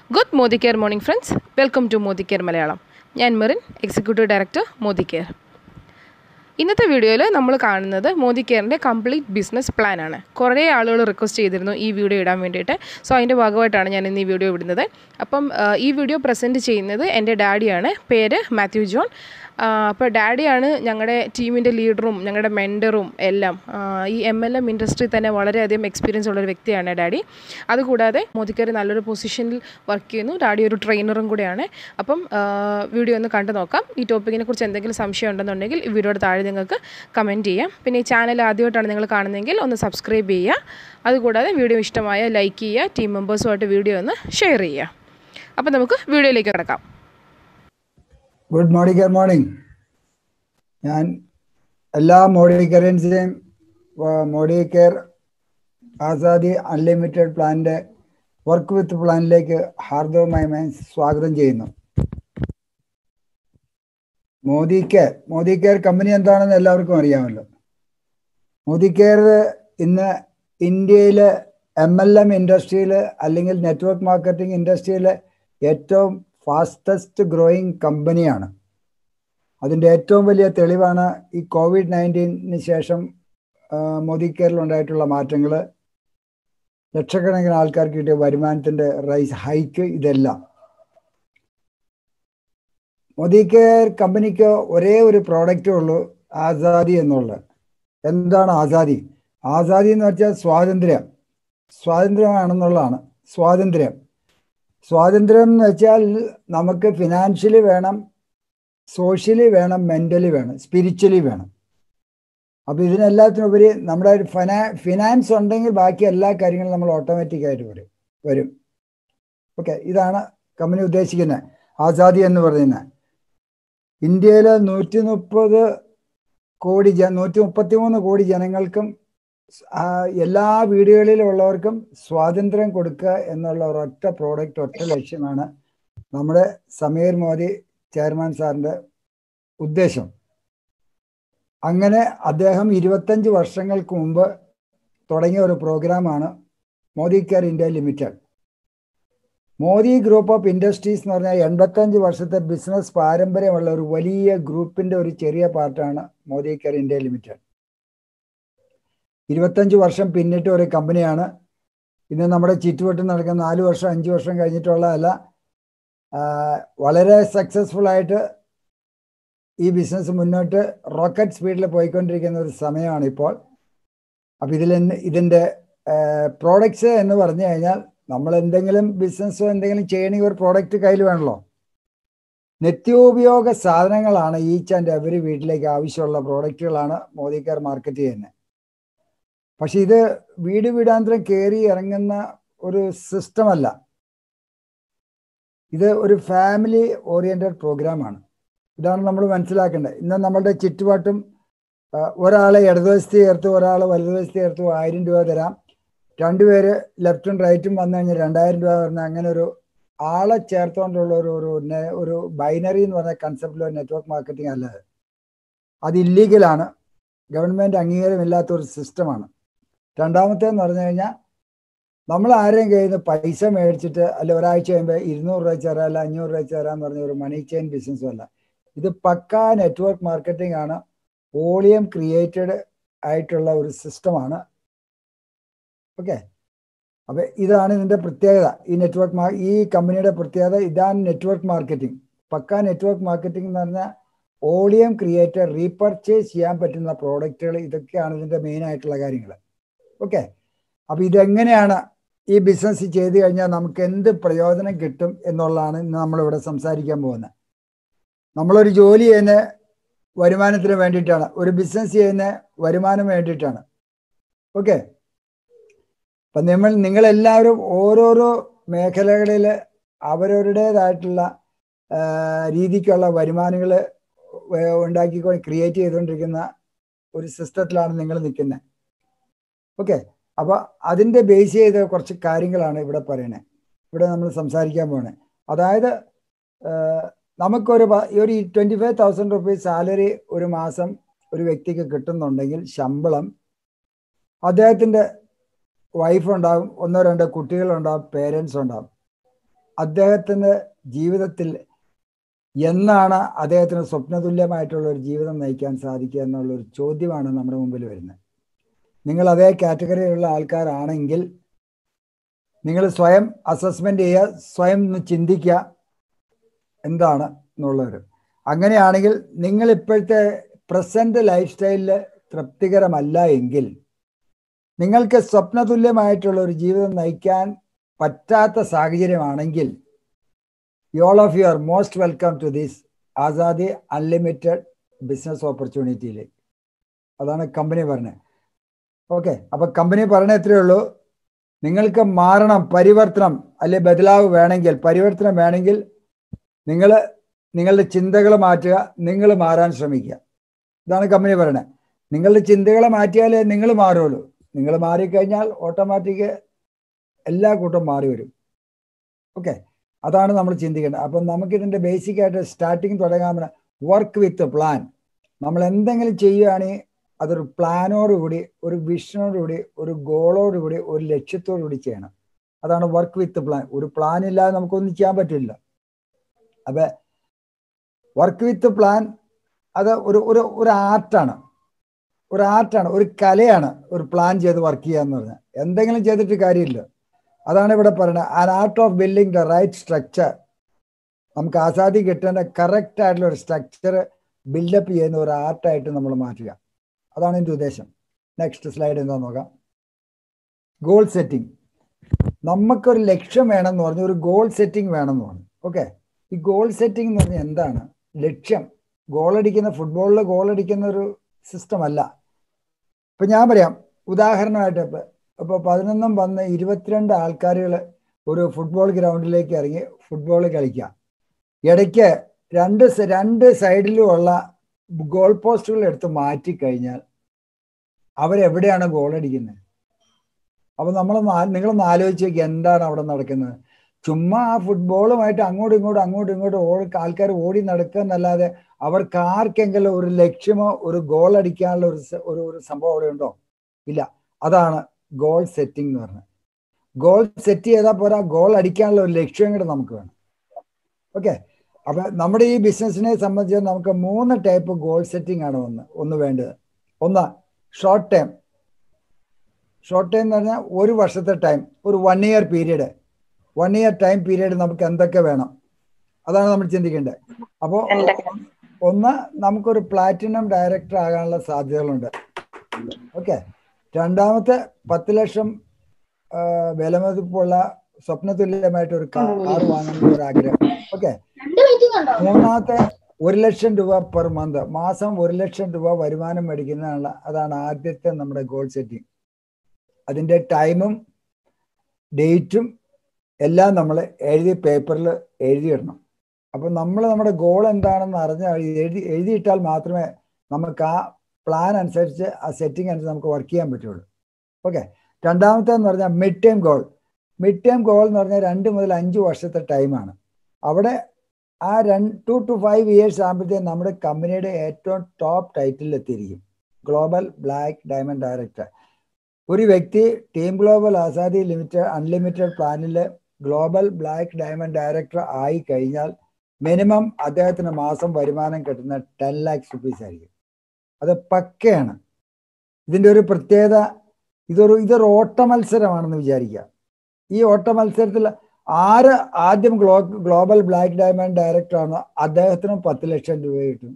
Good Modi care morning friends welcome to Modi care Malayalam ഞാൻ Merin executive director Modi care ഇന്നത്തെ വീഡിയോയിൽ നമ്മൾ കാണുന്നത് മോദി കെയറിൻ്റെ കംപ്ലീറ്റ് ബിസിനസ് പ്ലാൻ ആണ് കുറേ ആളുകൾ റിക്വസ്റ്റ് ചെയ്തിരുന്നു ഈ വീഡിയോ ഇടാൻ വേണ്ടിയിട്ട് സോ അതിൻ്റെ ഭാഗമായിട്ടാണ് ഞാൻ ഇന്ന് ഈ വീഡിയോ ഇടുന്നത് അപ്പം ആ, ഈ വീഡിയോ പ്രസൻറ്റ് ചെയ്യുന്നത് എൻ്റെ ഡാഡിയാണ് പേര് മാത്യു ജോൺ ആ, അപ്പോൾ ഡാഡിയാണ് ഞങ്ങളുടെ ടീമിൻ്റെ ലീഡറും ഞങ്ങളുടെ മെൻറ്ററും എല്ലാം ആ, ഈ എം എൽ എം ഇൻഡസ്ട്രി തന്നെ വളരെയധികം എക്സ്പീരിയൻസ് ഉള്ളൊരു വ്യക്തിയാണ് ഡാഡി അതുകൂടാതെ മോദിക്കർ നല്ലൊരു പൊസിഷനിൽ വർക്ക് ചെയ്യുന്നു ഡാഡി ഒരു ട്രെയിനറും കൂടെയാണ് അപ്പം ആ, വീഡിയോ ഒന്ന് കണ്ടു നോക്കാം ഈ ടോപ്പിക്കിനെ കുറിച്ച് എന്തെങ്കിലും സംശയം ഉണ്ടെന്നുണ്ടെങ്കിൽ ഈ വീഡിയോയുടെ താഴെ നിങ്ങൾക്ക് കമൻറ്റ് ചെയ്യാം പിന്നെ ഈ ചാനൽ ആദ്യമായിട്ടാണ് നിങ്ങൾ കാണുന്നതെങ്കിൽ ഒന്ന് സബ്സ്ക്രൈബ് ചെയ്യുക അതുകൂടാതെ വീഡിയോ ഇഷ്ടമായ ലൈക്ക് ചെയ്യുക ടീം മെമ്പേഴ്സുമായിട്ട് വീഡിയോ ഒന്ന് ഷെയർ ചെയ്യുക അപ്പം നമുക്ക് വീഡിയോയിലേക്ക് കിടക്കാം ഗുഡ് മോർണിംഗ് ഗുഡ് മോർണിംഗ് ഞാൻ എല്ലാ മോഡി കെയറിൻസിനെയും മോഡി കെയർ ആസാദി അൺലിമിറ്റഡ് പ്ലാനിൻ്റെ വർക്ക് വിത്ത് പ്ലാനിലേക്ക് ഹാർദവമായി സ്വാഗതം ചെയ്യുന്നു Modi care Modi care company എന്താണെന്ന് എല്ലാവർക്കും അറിയാമല്ലോ മോദി കെയർ ഇന്ന് ഇന്ത്യയിൽ എം എൽ എം ഇൻഡസ്ട്രിയിൽ അല്ലെങ്കിൽ നെറ്റ്വർക്ക് മാർക്കറ്റിംഗ് ഇൻഡസ്ട്രിയിൽ ഏറ്റവും ഫാസ്റ്റസ്റ്റ് ഗ്രോയിങ് കമ്പനിയാണ് അതിൻ്റെ ഏറ്റവും വലിയ തെളിവാണ് ഈ കോവിഡ് നയൻറ്റീനു ശേഷം ആ, മോദി കെയറിൽ ഉണ്ടായിട്ടുള്ള മാറ്റങ്ങൾ ലക്ഷക്കണക്കിന് ആൾക്കാർക്ക് കിട്ടിയ വരുമാനത്തിൻ്റെ റൈസ് ഹൈക്ക് ഇതെല്ലാം മോദി കെയർ കമ്പനിക്ക് ഒരേ ഒരു പ്രോഡക്റ്റേ ഉള്ളൂ ആസാദി എന്നുള്ളത് എന്താണ് ആസാദി ആസാദി എന്ന് വെച്ചാൽ സ്വാതന്ത്ര്യം സ്വാതന്ത്ര്യമാണെന്നുള്ളതാണ് സ്വാതന്ത്ര്യം സ്വാതന്ത്ര്യം എന്ന് വെച്ചാൽ നമുക്ക് ഫിനാൻഷ്യലി വേണം സോഷ്യലി വേണം മെൻ്റലി വേണം സ്പിരിച്വലി വേണം അപ്പോൾ ഇതിനെല്ലാത്തിനുപരി നമ്മുടെ ഫിനാ ഫിനാൻസ് ഉണ്ടെങ്കിൽ ബാക്കി എല്ലാ കാര്യങ്ങളും നമ്മൾ ഓട്ടോമാറ്റിക്കായിട്ട് വരും വരും ഓക്കെ ഇതാണ് കമ്പനി ഉദ്ദേശിക്കുന്നത് ആസാദി എന്ന് പറയുന്നത് ഇന്ത്യയിലെ നൂറ്റി മുപ്പത് കോടി ജ നൂറ്റി മുപ്പത്തി മൂന്ന് കോടി ജനങ്ങൾക്കും ആ, എല്ലാ വീടുകളിലുള്ളവർക്കും സ്വാതന്ത്ര്യം കൊടുക്കുക എന്നുള്ള ഒരൊറ്റ പ്രോഡക്റ്റ് ഒറ്റ ലക്ഷ്യമാണ് നമ്മുടെ സമീർ മോദി ചെയർമാൻ സാറിൻ്റെ ഉദ്ദേശം അങ്ങനെ അദ്ദേഹം ഇരുപത്തഞ്ച് വർഷങ്ങൾക്ക് മുമ്പ് തുടങ്ങിയ ഒരു പ്രോഗ്രാമാണ് Modi care India limited Modi group of industries എന്ന് പറഞ്ഞാൽ എൺപത്തഞ്ച് വർഷത്തെ ബിസിനസ് പാരമ്പര്യമുള്ള ഒരു വലിയ ഗ്രൂപ്പിൻ്റെ ഒരു ചെറിയ പാർട്ടാണ് മോദി കെയർ ഇന്ത്യ ലിമിറ്റഡ് ഇരുപത്തഞ്ച് വർഷം പിന്നിട്ട ഒരു കമ്പനിയാണ് ഇന്ന് നമ്മുടെ ചുറ്റുവട്ടം നടക്കുന്ന നാല് വർഷം അഞ്ച് വർഷം കഴിഞ്ഞിട്ടുള്ളതല്ല ആ, വളരെ സക്സസ്ഫുൾ ആയിട്ട് ഈ ബിസിനസ് മുന്നോട്ട് റോക്കറ്റ് സ്പീഡിൽ പോയിക്കൊണ്ടിരിക്കുന്ന ഒരു സമയമാണ് ഇപ്പോൾ അപ്പം ഇതിൽ ഇതിൻ്റെ പ്രോഡക്ട്സ് എന്ന് പറഞ്ഞു കഴിഞ്ഞാൽ നമ്മൾ എന്തെങ്കിലും ബിസിനസ്സോ എന്തെങ്കിലും ചെയ്യണമെങ്കിൽ ഒരു പ്രോഡക്റ്റ് കയ്യിൽ വേണമല്ലോ നിത്യോപയോഗ സാധനങ്ങളാണ് ഈച്ച് ആൻഡ് എവറി വീട്ടിലേക്ക് ആവശ്യമുള്ള പ്രോഡക്റ്റുകളാണ് മോദി കെയർ മാർക്കറ്റ് ചെയ്യുന്നത് പക്ഷെ ഇത് വീട് വീടാന്തരം കയറി ഇറങ്ങുന്ന ഒരു സിസ്റ്റം അല്ല ഇത് ഒരു ഫാമിലി ഓറിയന്റഡ് പ്രോഗ്രാമാണ് ഇതാണ് നമ്മൾ മനസ്സിലാക്കേണ്ടത് ഇന്ന് നമ്മളുടെ ചുറ്റുപാട്ടും ആ, ഒരാളെ ഇടതുവശത്ത് ചേർത്ത് ഒരാൾ വലതുവശത്ത് ചേർത്ത് ആയിരം രൂപ തരാം രണ്ടുപേര് ലെഫ്റ്റും റൈറ്റും വന്നു കഴിഞ്ഞാൽ രണ്ടായിരം രൂപ പറഞ്ഞ അങ്ങനെ ഒരു ആളെ ചേർത്തുകൊണ്ടുള്ള ഒരു ഒരു നെ- ഒരു ബൈനറി എന്ന് പറഞ്ഞ കൺസെപ്റ്റിലോ നെറ്റ്വർക്ക് മാർക്കറ്റിംഗ് അല്ലത് അത് ഇല്ലീഗലാണ് ഗവൺമെൻറ് അംഗീകാരമില്ലാത്ത ഒരു സിസ്റ്റമാണ് രണ്ടാമത്തേന്ന് പറഞ്ഞു കഴിഞ്ഞാൽ നമ്മൾ ആരെയും കയ്യിൽ നിന്ന് പൈസ മേടിച്ചിട്ട് അല്ല ഒരാഴ്ച കഴിയുമ്പോൾ ഇരുന്നൂറ് രൂപ വെച്ച് തരാം അല്ല അഞ്ഞൂറ് രൂപ വെച്ച് തരാമെന്ന് പറഞ്ഞ ഒരു മണി ചെയിൻ ബിസിനസ്സും അല്ല ഇത് പക്കാ നെറ്റ്വർക്ക് മാർക്കറ്റിംഗ് ആണ് വോളിയം ക്രിയേറ്റഡ് ആയിട്ടുള്ള ഒരു സിസ്റ്റമാണ് ഓക്കെ അപ്പൊ ഇതാണ് ഇതിന്റെ പ്രത്യേകത ഈ നെറ്റ്വർക്ക് മാ ഈ കമ്പനിയുടെ പ്രത്യേകത ഇതാണ് നെറ്റ്വർക്ക് മാർക്കറ്റിംഗ് പക്കാ നെറ്റ്വർക്ക് മാർക്കറ്റിംഗ് എന്ന് പറഞ്ഞാൽ വോളിയം ക്രിയേറ്റർ റീപർച്ചേസ് ചെയ്യാൻ പറ്റുന്ന പ്രോഡക്റ്റുകൾ ഇതൊക്കെയാണ് ഇതിന്റെ മെയിൻ ആയിട്ടുള്ള കാര്യങ്ങൾ ഓക്കെ അപ്പൊ ഇതെങ്ങനെയാണ് ഈ ബിസിനസ് ചെയ്തു കഴിഞ്ഞാൽ നമുക്ക് എന്ത് പ്രയോജനം കിട്ടും എന്നുള്ളതാണ് ഇന്ന് നമ്മളിവിടെ സംസാരിക്കാൻ പോകുന്നത് നമ്മളൊരു ജോലി ചെയ്യുന്ന വരുമാനത്തിന് വേണ്ടിയിട്ടാണ് ഒരു ബിസിനസ് ചെയ്യുന്ന വരുമാനം വേണ്ടിയിട്ടാണ് ഓക്കെ അപ്പം നമ്മൾ നിങ്ങളെല്ലാവരും ഓരോരോ മേഖലകളിൽ അവരവരുടേതായിട്ടുള്ള ആ, രീതിക്കുള്ള വരുമാനങ്ങൾ ഉണ്ടാക്കിക്കൊണ്ട് ക്രിയേറ്റ് ചെയ്തുകൊണ്ടിരിക്കുന്ന ഒരു സിസ്റ്റത്തിലാണ് നിങ്ങൾ നിൽക്കുന്നത് ഓക്കെ അപ്പോൾ അതിൻ്റെ ബേസ് ചെയ്ത കുറച്ച് കാര്യങ്ങളാണ് ഇവിടെ പറയണേ ഇവിടെ നമ്മൾ സംസാരിക്കാൻ പോണേ അതായത് ആ, നമുക്കൊരു പ- ഒരു twenty five thousand rupees salary ഒരു മാസം ഒരു വ്യക്തിക്ക് കിട്ടുന്നുണ്ടെങ്കിൽ ശമ്പളം അദ്ദേഹത്തിൻ്റെ വൈഫ് ഉണ്ടാകും ഒന്നോ രണ്ടോ കുട്ടികളുണ്ടാകും പേരൻസ് ഉണ്ടാകും അദ്ദേഹത്തിൻ്റെ ജീവിതത്തിൽ എന്നാണ് അദ്ദേഹത്തിന് സ്വപ്നതുല്യമായിട്ടുള്ള ഒരു ജീവിതം നയിക്കാൻ സാധിക്കുക എന്നുള്ള ഒരു ചോദ്യമാണ് നമ്മുടെ മുമ്പിൽ വരുന്നത് നിങ്ങൾ അതേ കാറ്റഗറിയിലുള്ള ആൾക്കാരാണെങ്കിൽ നിങ്ങൾ സ്വയം അസസ്മെന്റ് ചെയ്യുക സ്വയം ഒന്ന് ചിന്തിക്കുക എന്താണ് എന്നുള്ളൊരു അങ്ങനെയാണെങ്കിൽ നിങ്ങൾ ഇപ്പോഴത്തെ പ്രസന്റ് ലൈഫ് സ്റ്റൈലിൽ തൃപ്തികരമല്ല എങ്കിൽ നിങ്ങൾക്ക് സ്വപ്നതുല്യമായിട്ടുള്ള ഒരു ജീവിതം നയിക്കാൻ പറ്റാത്ത സാഹചര്യമാണെങ്കിൽ all of you are most welcome to this Azadi unlimited business ഓപ്പർച്യൂണിറ്റിയിലേക്ക് അതാണ് കമ്പനി പറഞ്ഞത് ഓക്കെ അപ്പൊ കമ്പനി പറഞ്ഞ എത്രയേ ഉള്ളൂ നിങ്ങൾക്ക് മാറണം പരിവർത്തനം അല്ലെ ബദലാവ് വേണമെങ്കിൽ പരിവർത്തനം വേണമെങ്കിൽ നിങ്ങൾ നിങ്ങളുടെ ചിന്തകൾ മാറ്റുക നിങ്ങൾ മാറാൻ ശ്രമിക്കുക ഇതാണ് കമ്പനി പറയുന്നത് നിങ്ങളുടെ ചിന്തകളെ മാറ്റിയാലേ നിങ്ങൾ മാറുള്ളൂ നിങ്ങൾ മാറിക്കഴിഞ്ഞാൽ ഓട്ടോമാറ്റിക് എല്ലാ കൂട്ടം മാറി വരും ഓക്കെ അതാണ് നമ്മൾ ചിന്തിക്കേണ്ടത് അപ്പം നമുക്കിതിൻ്റെ ബേസിക് ആയിട്ട് സ്റ്റാർട്ടിങ് തുടങ്ങാൻ വർക്ക് വിത്ത് പ്ലാൻ നമ്മൾ എന്തെങ്കിലും ചെയ്യുകയാണെങ്കിൽ അതൊരു പ്ലാനോടുകൂടി ഒരു വിഷനോടുകൂടി ഒരു ഗോളോടുകൂടി ഒരു ലക്ഷ്യത്തോടുകൂടി ചെയ്യണം അതാണ് വർക്ക് വിത്ത് പ്ലാൻ ഒരു പ്ലാൻ ഇല്ലാതെ നമുക്കൊന്നും ചെയ്യാൻ പറ്റില്ല അപ്പൊ വർക്ക് വിത്ത് പ്ലാൻ അത് ഒരു ഒരു ഒരു ആർട്ടാണ് ഒരു ആർട്ടാണ് ഒരു കലയാണ് ഒരു പ്ലാൻ ചെയ്ത് വർക്ക് ചെയ്യുക എന്ന് പറഞ്ഞാൽ എന്തെങ്കിലും ചെയ്തിട്ട് കാര്യമില്ല അതാണ് ഇവിടെ പറയുന്നത് an art of building the right structure നമുക്ക് ആസാദി കിട്ടേണ്ട കറക്റ്റ് ആയിട്ടുള്ള ഒരു സ്ട്രക്ചർ ബിൽഡപ്പ് ചെയ്യുന്ന ഒരു ആർട്ടായിട്ട് നമ്മൾ മാറ്റുക അതാണ് എൻ്റെ ഉദ്ദേശം നെക്സ്റ്റ് സ്ലൈഡ് എന്താ നോക്കാം ഗോൾ സെറ്റിംഗ് നമുക്കൊരു ലക്ഷ്യം വേണമെന്ന് പറഞ്ഞു ഒരു ഗോൾ സെറ്റിംഗ് വേണമെന്ന് പറഞ്ഞു ഓക്കെ ഈ ഗോൾ സെറ്റിംഗ് എന്ന് പറഞ്ഞാൽ എന്താണ് ലക്ഷ്യം ഗോൾ അടിക്കുന്ന ഫുട്ബോളിൽ ഗോൾ അടിക്കുന്ന ഒരു സിസ്റ്റം അല്ല ഇപ്പൊ ഞാൻ പറയാം ഉദാഹരണമായിട്ട് ഇപ്പൊ ഇപ്പൊ പതിനൊന്നും വന്ന് ഇരുപത്തിരണ്ട് ആൾക്കാരുകൾ ഒരു ഫുട്ബോൾ ഗ്രൗണ്ടിലേക്ക് ഇറങ്ങി ഫുട്ബോൾ കളിക്കുക ഇടയ്ക്ക് രണ്ട് രണ്ട് സൈഡിലുമുള്ള ഗോൾ പോസ്റ്റുകൾ എടുത്ത് മാറ്റി കഴിഞ്ഞാൽ അവരെവിടെയാണ് ഗോൾ അടിക്കുന്നത് അപ്പൊ നമ്മൾ നിങ്ങളൊന്ന് ആലോചിച്ച് നോക്കി എന്താണ് അവിടെ നടക്കുന്നത് ചുമ്മാ ആ ഫുട്ബോളുമായിട്ട് അങ്ങോട്ടും ഇങ്ങോട്ടും അങ്ങോട്ടും ഇങ്ങോട്ടും ഓടി ആൾക്കാർ ഓടി നടക്കുക എന്നല്ലാതെ അവർക്ക് ആർക്കെങ്കിലും ഒരു ലക്ഷ്യമോ ഒരു ഗോൾ അടിക്കാനുള്ള ഒരു ഒരു ഒരു സംഭവം അവിടെ ഉണ്ടോ ഇല്ല അതാണ് ഗോൾ സെറ്റിംഗ് എന്ന് പറഞ്ഞത് ഗോൾ സെറ്റ് ചെയ്താൽ പോരാ ഗോൾ അടിക്കാനുള്ള ഒരു ലക്ഷ്യം കൂടെ നമുക്ക് വേണം ഓക്കെ അപ്പൊ നമ്മുടെ ഈ ബിസിനസ്സിനെ സംബന്ധിച്ച് നമുക്ക് മൂന്ന് ടൈപ്പ് ഗോൾ സെറ്റിംഗ് ആണ് ഒന്ന് ഒന്ന് വേണ്ടത് ഒന്ന് ഷോർട്ട് ടൈം ഷോർട്ട് ടൈം എന്ന് പറഞ്ഞാൽ ഒരു വർഷത്തെ ടൈം ഒരു one year period one year time period നമുക്ക് എന്തൊക്കെ വേണം അതാണ് നമ്മൾ ചിന്തിക്കേണ്ടത് അപ്പോൾ ഒന്ന് നമുക്കൊരു പ്ലാറ്റിനം ഡയറക്ടർ ആകാനുള്ള സാധ്യതകളുണ്ട് ഓക്കെ രണ്ടാമത്തെ പത്ത് ലക്ഷം വിലമതിപ്പുള്ള സ്വപ്നതുല്യമായിട്ട് ഒരു കാർ വാങ്ങുന്ന ഒരു ആഗ്രഹം ഓക്കെ മൂന്നാമത്തെ ഒരു ലക്ഷം രൂപ പെർ മന്ത് മാസം ഒരു ലക്ഷം രൂപ വരുമാനം മേടിക്കുന്നതാണ് അതാണ് ആദ്യത്തെ നമ്മുടെ ഗോൾ സെറ്റിംഗ് അതിൻ്റെ ടൈമും ഡേറ്റും എല്ലാം നമ്മൾ എഴുതി പേപ്പറിൽ എഴുതിയിടണം അപ്പം നമ്മൾ നമ്മുടെ ഗോൾ എന്താണെന്ന് അറിഞ്ഞാൽ എഴുതി എഴുതിയിട്ടാൽ മാത്രമേ നമുക്ക് ആ പ്ലാൻ അനുസരിച്ച് ആ സെറ്റിംഗ് അനുസരിച്ച് നമുക്ക് വർക്ക് ചെയ്യാൻ പറ്റുള്ളൂ ഓക്കെ രണ്ടാമത്തെ എന്ന് പറഞ്ഞാൽ mid time goal mid time goal എന്ന് പറഞ്ഞാൽ രണ്ട് മുതൽ അഞ്ച് വർഷത്തെ ടൈമാണ് അവിടെ ആ രണ്ട് ടു ടു ഫൈവ് ഇയേഴ്സ് ആകുമ്പോഴത്തേക്കും നമ്മുടെ കമ്പനിയുടെ ഏറ്റവും ടോപ്പ് ടൈറ്റിൽ എത്തിയിരിക്കും ഗ്ലോബൽ ബ്ലാക്ക് ഡയമണ്ട് ഡയറക്ടർ ഒരു വ്യക്തി team global Azadi limited unlimited പ്ലാനിൽ ഗ്ലോബൽ ബ്ലാക്ക് ഡയമണ്ട് ഡയറക്ടർ ആയി കഴിഞ്ഞാൽ മിനിമം അദ്ദേഹത്തിന് മാസം വരുമാനം കിട്ടുന്ന ടെൻ ലാക്സ് റുപ്പീസ് ആയിരിക്കും അത് പക്കയാണ് ഇതിൻ്റെ ഒരു പ്രത്യേകത ഇതൊരു ഇതൊരു ഓട്ട മത്സരമാണെന്ന് വിചാരിക്കുക ഈ ഓട്ട മത്സരത്തിൽ ആര് ആദ്യം glo global black diamond director ആണോ അദ്ദേഹത്തിനും പത്ത് ലക്ഷം രൂപ കിട്ടും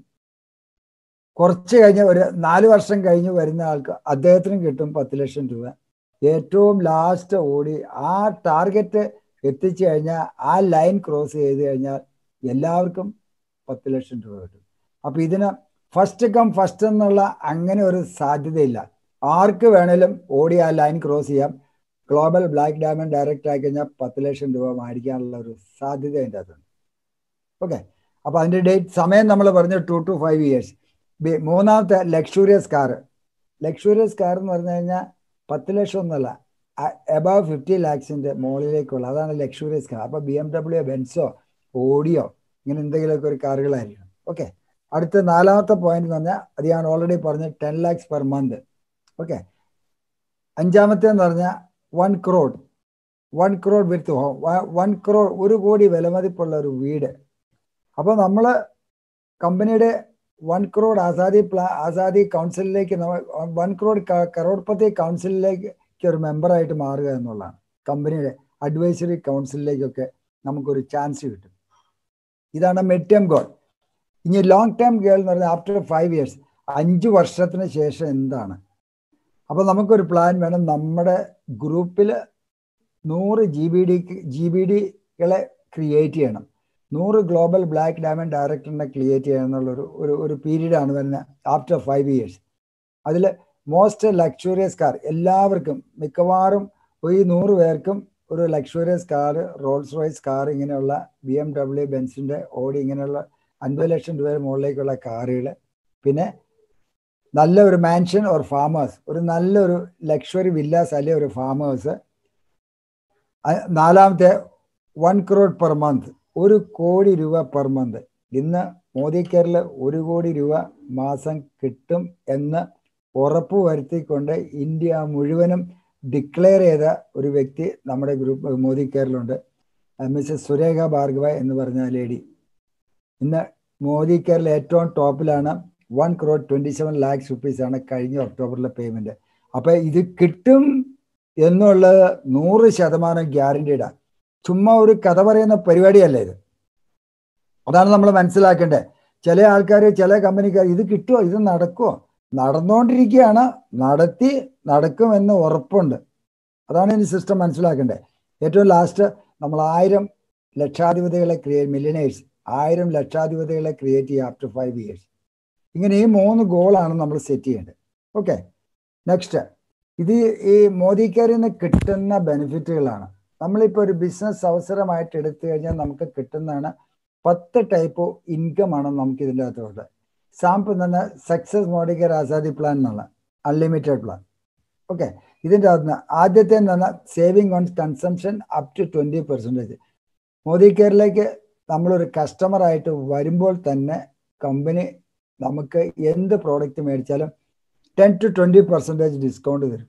കുറച്ച് കഴിഞ്ഞ് ഒരു നാല് വർഷം കഴിഞ്ഞ് വരുന്ന ആൾക്ക് അദ്ദേഹത്തിനും കിട്ടും പത്ത് ലക്ഷം രൂപ ഏറ്റവും ലാസ്റ്റ് ഓടി ആ ടാർഗറ്റ് എത്തിച്ചു കഴിഞ്ഞാൽ ആ ലൈൻ ക്രോസ് ചെയ്ത് കഴിഞ്ഞാൽ എല്ലാവർക്കും പത്ത് ലക്ഷം രൂപ കിട്ടും അപ്പൊ ഇതിന് ഫസ്റ്റ് കം ഫസ്റ്റ് എന്നുള്ള അങ്ങനെ ഒരു സാധ്യതയില്ല ആർക്ക് വേണേലും ഓടി ആ ലൈൻ ക്രോസ് ചെയ്യാം ഗ്ലോബൽ ബ്ലാക്ക് ഡയമണ്ട് ഡയറക്റ്റ് ആയി കഴിഞ്ഞാൽ പത്ത് ലക്ഷം രൂപ മേടിക്കാനുള്ള ഒരു സാധ്യത അതിൻ്റെ അകത്തുണ്ട് ഓക്കെ അപ്പൊ അതിന്റെ ഡേറ്റ് സമയം നമ്മൾ പറഞ്ഞു ടു ടു ഫൈവ് ഇയേഴ്സ് മൂന്നാമത്തെ ലക്ഷൂറിയസ് കാർ ലക്ഷൂറിയസ് കാർ എന്ന് പറഞ്ഞു കഴിഞ്ഞാൽ പത്ത് ലക്ഷം ഒന്നുമല്ല എബവ് ഫിഫ്റ്റി ലാക്സിന്റെ മുകളിലേക്കുള്ള അതാണ് ലക്ഷൂറിയസ് കാർ അപ്പൊ ബി എം ഡബ്ല്യു ബെൻസോ ഓഡിയോ ഇങ്ങനെ എന്തെങ്കിലുമൊക്കെ ഒരു കാറുകളായിരിക്കണം ഓക്കെ അടുത്ത നാലാമത്തെ പോയിന്റ് എന്ന് പറഞ്ഞാൽ അത് ഞാൻ ഓൾറെഡി പറഞ്ഞ ten lakhs per month okay അഞ്ചാമത്തെ എന്ന് പറഞ്ഞാൽ one crore one crore with home one crore ഒരു കോടി വിലമതിപ്പുള്ള ഒരു വീട് അപ്പോൾ നമ്മൾ കമ്പനിയുടെ വൺ ക്രോഡ് ആസാദി പ്ലാ ആസാദി കൗൺസിലിലേക്ക് വൺ ക്രോഡ് കറോഡ്പതി കൗൺസിലിലേക്ക് ഒരു മെമ്പറായിട്ട് മാറുക എന്നുള്ളതാണ് കമ്പനിയുടെ അഡ്വൈസറി കൗൺസിലിലേക്കൊക്കെ നമുക്കൊരു ചാൻസ് കിട്ടും ഇതാണ് മിഡ് ടേം ഗോൾ ഇനി ലോങ് ടേം ഗേൾ എന്ന് പറഞ്ഞാൽ ആഫ്റ്റർ ഫൈവ് ഇയേഴ്സ് അഞ്ച് വർഷത്തിന് ശേഷം എന്താണ് അപ്പോൾ നമുക്കൊരു പ്ലാൻ വേണം നമ്മുടെ ഗ്രൂപ്പിൽ നൂറ് G B D G B ഡികളെ ക്രിയേറ്റ് ചെയ്യണം നൂറ് ഗ്ലോബൽ ബ്ലാക്ക് ഡയമണ്ട് ഡയറക്ടറിനെ ക്രിയേറ്റ് ചെയ്യണം എന്നുള്ളൊരു ഒരു ഒരു പീരീഡാണ് വരുന്നത് ആഫ്റ്റർ ഫൈവ് ഇയേഴ്സ് അതിൽ മോസ്റ്റ് ലക്ഷറിയസ് കാർ എല്ലാവർക്കും മിക്കവാറും ഈ നൂറ് പേർക്കും ഒരു luxurious car Rolls Royce car ഇങ്ങനെയുള്ള ബി എം ഡബ്ല്യു ബെൻസിൻ്റെ ഓടി ഇങ്ങനെയുള്ള അൻപത് ലക്ഷം രൂപ മുകളിലേക്കുള്ള കാറുകൾ പിന്നെ നല്ല ഒരു മാൻഷൻ ഒരു ഫാം ഹൗസ് ഒരു നല്ലൊരു ലക്ഷറി വില്ലാസ് അല്ലെങ്കിൽ ഒരു ഫാം ഹൗസ് നാലാമത്തെ വൺ ക്രോഡ് പെർ മന്ത് ഒരു കോടി രൂപ പെർ മന്ത് ഇന്ന് മോദി കെയറിൽ ഒരു കോടി രൂപ മാസം കിട്ടും എന്ന് ഉറപ്പ് വരുത്തിക്കൊണ്ട് ഇന്ത്യ മുഴുവനും ഡിക്ലെയർ ചെയ്ത ഒരു വ്യക്തി നമ്മുടെ ഗ്രൂപ്പ് മോദി കെയറിലുണ്ട് മിസ്സസ് സുരേഖ ഭാർഗവ എന്ന് പറഞ്ഞ ലേഡി ഇന്ന് മോദി കെയറിൽ ഏറ്റവും ടോപ്പിലാണ് one crore twenty seven lakhs rupees ആണ് കഴിഞ്ഞ ഒക്ടോബറിലെ പേയ്മെൻറ്റ് അപ്പോൾ ഇത് കിട്ടും എന്നുള്ളത് നൂറ് ശതമാനം ഗ്യാരണ്ടീഡാണ് ചുമ്മാ ഒരു കഥ പറയുന്ന പരിപാടിയല്ല ഇത് അതാണ് നമ്മൾ മനസ്സിലാക്കേണ്ടത് ചില ആൾക്കാർ ചില കമ്പനിക്കാർ ഇത് കിട്ടുമോ ഇത് നടക്കുമോ നടന്നുകൊണ്ടിരിക്കുകയാണ് നടത്തി നടക്കുമെന്ന് ഉറപ്പുണ്ട് അതാണ് ഇനി സിസ്റ്റം മനസ്സിലാക്കേണ്ടത് ഏറ്റവും ലാസ്റ്റ് നമ്മൾ ആയിരം ലക്ഷാധിപതികളെ ക്രിയേറ്റ് മില്യനേഴ്സ് ആയിരം ലക്ഷാധിപതികളെ ക്രിയേറ്റ് ചെയ്യുക ആഫ്റ്റർ ഫൈവ് ഇയേഴ്സ് ഇങ്ങനെ ഈ മൂന്ന് ഗോളാണ് നമ്മൾ സെറ്റ് ചെയ്യേണ്ടത് ഓക്കെ നെക്സ്റ്റ് ഇത് ഈ മോദി കെയറിൽ നിന്ന് കിട്ടുന്ന ബെനിഫിറ്റുകളാണ് നമ്മളിപ്പോൾ ഒരു ബിസിനസ് അവസരമായിട്ട് എടുത്തു കഴിഞ്ഞാൽ നമുക്ക് കിട്ടുന്നതാണ് പത്ത് ടൈപ്പ് ഇൻകം ആണ് നമുക്ക് ഇതിൻ്റെ അകത്തുള്ളത് സാമ്പിൾ തന്നെ success Modi care Azadi plan എന്നുള്ള അൺലിമിറ്റഡ് പ്ലാൻ ഓക്കെ ഇതിൻ്റെ അകത്ത് ആദ്യത്തെ എന്ന് പറഞ്ഞാൽ saving on consumption up to twenty percentage Modi കെയറിലേക്ക് നമ്മളൊരു കസ്റ്റമറായിട്ട് വരുമ്പോൾ തന്നെ കമ്പനി നമുക്ക് എന്ത് പ്രോഡക്റ്റ് മേടിച്ചാലും ten to twenty percentage discount തരും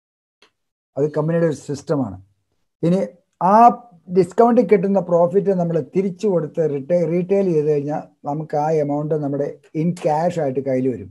അത് കമ്പനിയുടെ ഒരു സിസ്റ്റമാണ് ഇനി ആ ഡിസ്കൗണ്ട് കിട്ടുന്ന പ്രോഫിറ്റ് നമ്മൾ തിരിച്ചു കൊടുത്ത് റിട്ടേ റീറ്റെയിൽ ചെയ്ത് കഴിഞ്ഞാൽ നമുക്ക് ആ എമൗണ്ട് നമ്മുടെ ഇൻ ക്യാഷ് ആയിട്ട് കയ്യിൽ വരും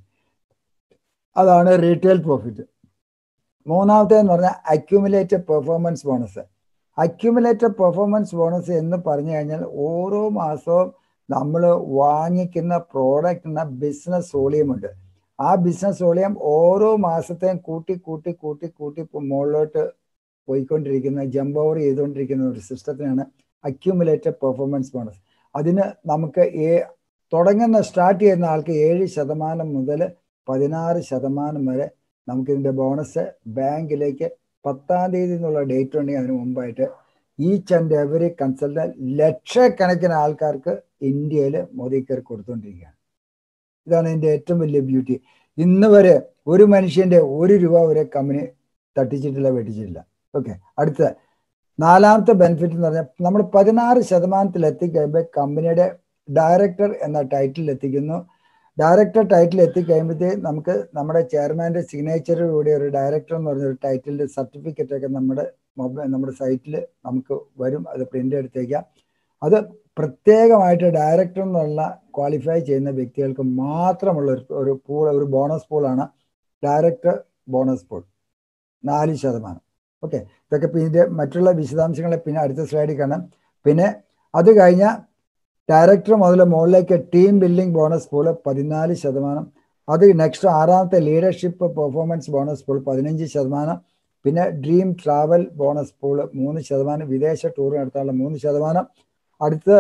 അതാണ് റീറ്റെയിൽ പ്രോഫിറ്റ് മൂന്നാമത്തെ എന്ന് പറഞ്ഞാൽ accumulated performance bonus accumulated performance bonus എന്ന് പറഞ്ഞു കഴിഞ്ഞാൽ ഓരോ മാസവും നമ്മൾ വാങ്ങിക്കുന്ന പ്രോഡക്റ്റിന് ബിസിനസ് വോളിയം ഉണ്ട് ആ ബിസിനസ് വോളിയം ഓരോ മാസത്തെയും കൂട്ടി കൂട്ടി കൂട്ടി കൂട്ടി മുകളിലോട്ട് പോയിക്കൊണ്ടിരിക്കുന്ന ജമ്പ് ഓവർ ചെയ്തുകൊണ്ടിരിക്കുന്ന ഒരു സിസ്റ്റത്തിനാണ് അക്യൂമുലേറ്റഡ് പെർഫോമൻസ് ബോണസ് അതിന് നമുക്ക് ഏ തുടങ്ങുന്ന സ്റ്റാർട്ട് ചെയ്യുന്ന ആൾക്ക് ഏഴ് ശതമാനം മുതൽ പതിനാറ് ശതമാനം വരെ നമുക്കിതിൻ്റെ ബോണസ് ബാങ്കിലേക്ക് പത്താം തീയതി എന്നുള്ള ഡേറ്റ് ഉണ്ടെങ്കിൽ അതിന് മുമ്പായിട്ട് ഈച്ച് ആൻഡ് എവറി കൺസൾട്ടൻറ്റ് ലക്ഷക്കണക്കിന് ആൾക്കാർക്ക് ഇന്ത്യയിൽ മോദി കെയർ കൊടുത്തുകൊണ്ടിരിക്കുകയാണ് ഇതാണ് ഇതിൻ്റെ ഏറ്റവും വലിയ ബ്യൂട്ടി ഇന്ന് വരെ ഒരു മനുഷ്യൻ്റെ ഒരു രൂപ വരെ കമ്പനി തട്ടിച്ചിട്ടില്ല വെട്ടിച്ചിട്ടില്ല ഓക്കെ അടുത്ത നാലാമത്തെ ബെനിഫിറ്റ് എന്ന് പറഞ്ഞാൽ നമ്മൾ പതിനാറ് ശതമാനത്തിൽ എത്തിക്കഴിയുമ്പോൾ കമ്പനിയുടെ ഡയറക്ടർ എന്ന ടൈറ്റിൽ എത്തിക്കുന്നു ഡയറക്ടർ ടൈറ്റിൽ എത്തിക്കഴിയുമ്പോഴത്തേക്ക് നമുക്ക് നമ്മുടെ ചെയർമാൻ്റെ സിഗ്നേച്ചറോടുകൂടി ഒരു ഡയറക്ടർ എന്ന് പറഞ്ഞ ഒരു ടൈറ്റിലിൻ്റെ സർട്ടിഫിക്കറ്റ് ഒക്കെ നമ്മുടെ മൊബൈൽ നമ്മുടെ സൈറ്റിൽ നമുക്ക് വരും അത് പ്രിൻ്റ് എടുത്തേക്കാം അത് പ്രത്യേകമായിട്ട് ഡയറക്ടർ എന്നുള്ള ക്വാളിഫൈ ചെയ്യുന്ന വ്യക്തികൾക്ക് മാത്രമുള്ള ഒരു ഒരു പൂൾ ഒരു ബോണസ് പൂളാണ് ഡയറക്ടർ ബോണസ് പൂൾ നാല് ശതമാനം ഓക്കെ ഇതൊക്കെ പിന്നെ മറ്റുള്ള വിശദാംശങ്ങളെ പിന്നെ അടുത്ത സ്ലൈഡിൽ കാണാം പിന്നെ അത് കഴിഞ്ഞാൽ ഡയറക്ടർ മുതൽ മുകളിലേക്ക് ടീം ബിൽഡിംഗ് ബോണസ് പൂൾ പതിനാല് ശതമാനം അത് നെക്സ്റ്റ് ആറാമത്തെ ലീഡർഷിപ്പ് പെർഫോമൻസ് ബോണസ് പൂൾ പതിനഞ്ച് ശതമാനം പിന്നെ ഡ്രീം ട്രാവൽ ബോണസ് പൂൾ മൂന്ന് ശതമാനം വിദേശ ടൂർ നടത്താനുള്ള മൂന്ന് ശതമാനം അടുത്ത്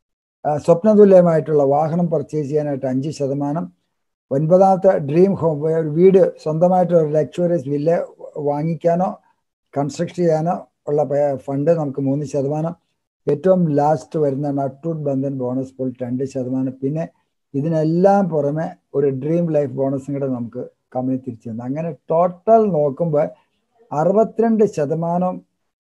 സ്വപ്നതുല്യമായിട്ടുള്ള വാഹനം പർച്ചേസ് ചെയ്യാനായിട്ട് അഞ്ച് ശതമാനം ഒൻപതാമത്തെ ഡ്രീം ഹോം വീട് സ്വന്തമായിട്ട് ഒരു ലക്ഷറിയസ് വില്ല വാങ്ങിക്കാനോ കൺസ്ട്രക്ട് ചെയ്യാനോ ഉള്ള ഫണ്ട് നമുക്ക് മൂന്ന് ശതമാനം ഏറ്റവും ലാസ്റ്റ് വരുന്ന നട്ടൂട്ട് ബന്ധൻ ബോണസ് പോൾ രണ്ട് ശതമാനം പിന്നെ ഇതിനെല്ലാം പുറമെ ഒരു ഡ്രീം ലൈഫ് ബോണസും കൂടെ നമുക്ക് കമ്പനി തിരിച്ചു തന്നു അങ്ങനെ ടോട്ടൽ നോക്കുമ്പോൾ അറുപത്തിരണ്ട് ശതമാനം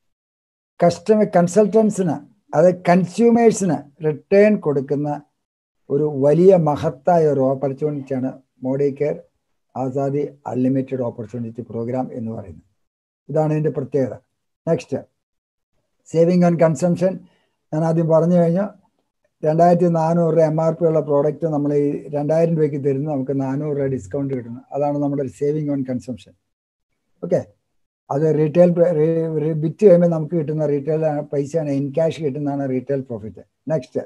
കസ്റ്റമർ കൺസൾട്ടൻസിന് അത് കൺസ്യൂമേഴ്സിന് റിട്ടേൺ കൊടുക്കുന്ന ഒരു വലിയ മഹത്തായ ഒരു ഓപ്പർച്യൂണിറ്റിയാണ് Modi care Azadi unlimited opportunity program എന്ന് പറയുന്നത് ഇതാണ് ഇതിൻ്റെ പ്രത്യേകത നെക്സ്റ്റ് സേവിങ് ഓൺ കൺസംഷൻ ഞാൻ ആദ്യം പറഞ്ഞു കഴിഞ്ഞു രണ്ടായിരത്തി നാനൂറ് രൂപ എം ആർ പി ഉള്ള പ്രോഡക്റ്റ് നമ്മൾ ഈ രണ്ടായിരം രൂപയ്ക്ക് തരുന്നു നമുക്ക് നാനൂറ് രൂപ ഡിസ്കൗണ്ട് കിട്ടുന്നു അതാണ് നമ്മുടെ സേവിങ് ഓൺ കൺസംഷൻ ഓക്കെ അത് റീറ്റെയിൽ വിറ്റ് കഴിയുമ്പോൾ നമുക്ക് കിട്ടുന്ന റീറ്റെയിൽ പൈസയാണ് ഇൻ ക്യാഷ് കിട്ടുന്നതാണ് റീറ്റെയിൽ പ്രോഫിറ്റ് നെക്സ്റ്റ്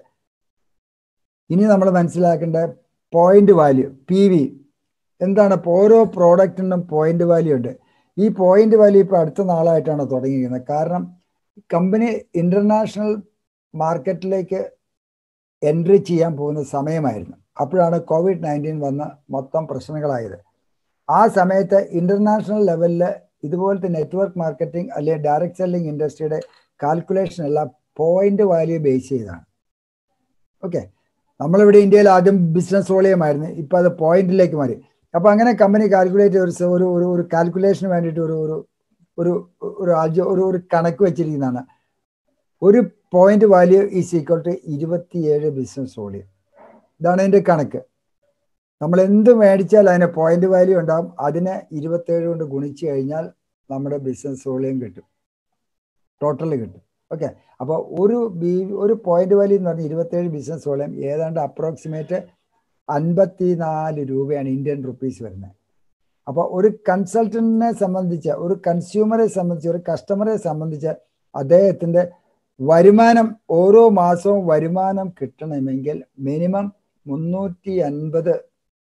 ഇനി നമ്മൾ മനസ്സിലാക്കേണ്ട പോയിന്റ് വാല്യൂ പി വി എന്താണ് ഇപ്പോൾ ഓരോ പ്രോഡക്റ്റിനും പോയിന്റ് വാല്യൂ ഉണ്ട് ഈ പോയിന്റ് വാല്യൂ ഇപ്പോൾ അടുത്ത നാളായിട്ടാണ് തുടങ്ങിയിരിക്കുന്നത് കാരണം കമ്പനി ഇന്റർനാഷണൽ മാർക്കറ്റിലേക്ക് എൻട്രി ചെയ്യാൻ പോകുന്ന സമയമായിരുന്നു അപ്പോഴാണ് കോവിഡ് നയൻറ്റീൻ വന്ന് മൊത്തം പ്രശ്നങ്ങളായത് ആ സമയത്ത് ഇന്റർനാഷണൽ ലെവലിൽ ഇതുപോലത്തെ നെറ്റ്വർക്ക് മാർക്കറ്റിംഗ് അല്ലെങ്കിൽ ഡയറക്ട് സെല്ലിംഗ് ഇൻഡസ്ട്രിയുടെ കാൽക്കുലേഷൻ എല്ലാം പോയിന്റ് വാല്യൂ ബേസ് ചെയ്താണ് ഓക്കെ നമ്മളിവിടെ ഇന്ത്യയിൽ ആദ്യം ബിസിനസ് വോളിയമായിരുന്നു ഇപ്പം അത് പോയിന്റിലേക്ക് മാറി അപ്പോൾ അങ്ങനെ കമ്പനി കാൽക്കുലേറ്റ് ഒരു ഒരു ഒരു ഒരു കാൽക്കുലേഷന് വേണ്ടിയിട്ട് ഒരു ഒരു ഒരു ഒരു ആദ്യ ഒരു ഒരു കണക്ക് വെച്ചിരിക്കുന്നതാണ് ഒരു point value is equal to ഇരുപത്തിയേഴ് ബിസിനസ് വോളിയം ഇതാണ് അതിൻ്റെ കണക്ക് നമ്മൾ എന്ത് മേടിച്ചാൽ അതിന് പോയിന്റ് വാല്യൂ ഉണ്ടാകും അതിനെ ഇരുപത്തേഴ് കൊണ്ട് ഗുണിച്ച് കഴിഞ്ഞാൽ നമ്മുടെ ബിസിനസ് വോളിയം കിട്ടും ടോട്ടൽ കിട്ടും ഓക്കെ അപ്പോൾ ഒരു ബി ഒരു പോയിന്റ് വാല്യൂ എന്ന് പറഞ്ഞാൽ ഇരുപത്തേഴ് ബിസിനസ് വോളിയം ഏതാണ്ട് അപ്രോക്സിമേറ്റ് അൻപത്തി നാല് രൂപയാണ് ഇന്ത്യൻ റുപ്പീസ് വരുന്നത് അപ്പോൾ ഒരു കൺസൾട്ടന്റിനെ സംബന്ധിച്ച് ഒരു കൺസ്യൂമറെ സംബന്ധിച്ച് ഒരു കസ്റ്റമറെ സംബന്ധിച്ച് അദ്ദേഹത്തിൻ്റെ വരുമാനം ഓരോ മാസവും വരുമാനം കിട്ടണമെങ്കിൽ മിനിമം മുന്നൂറ്റി അൻപത്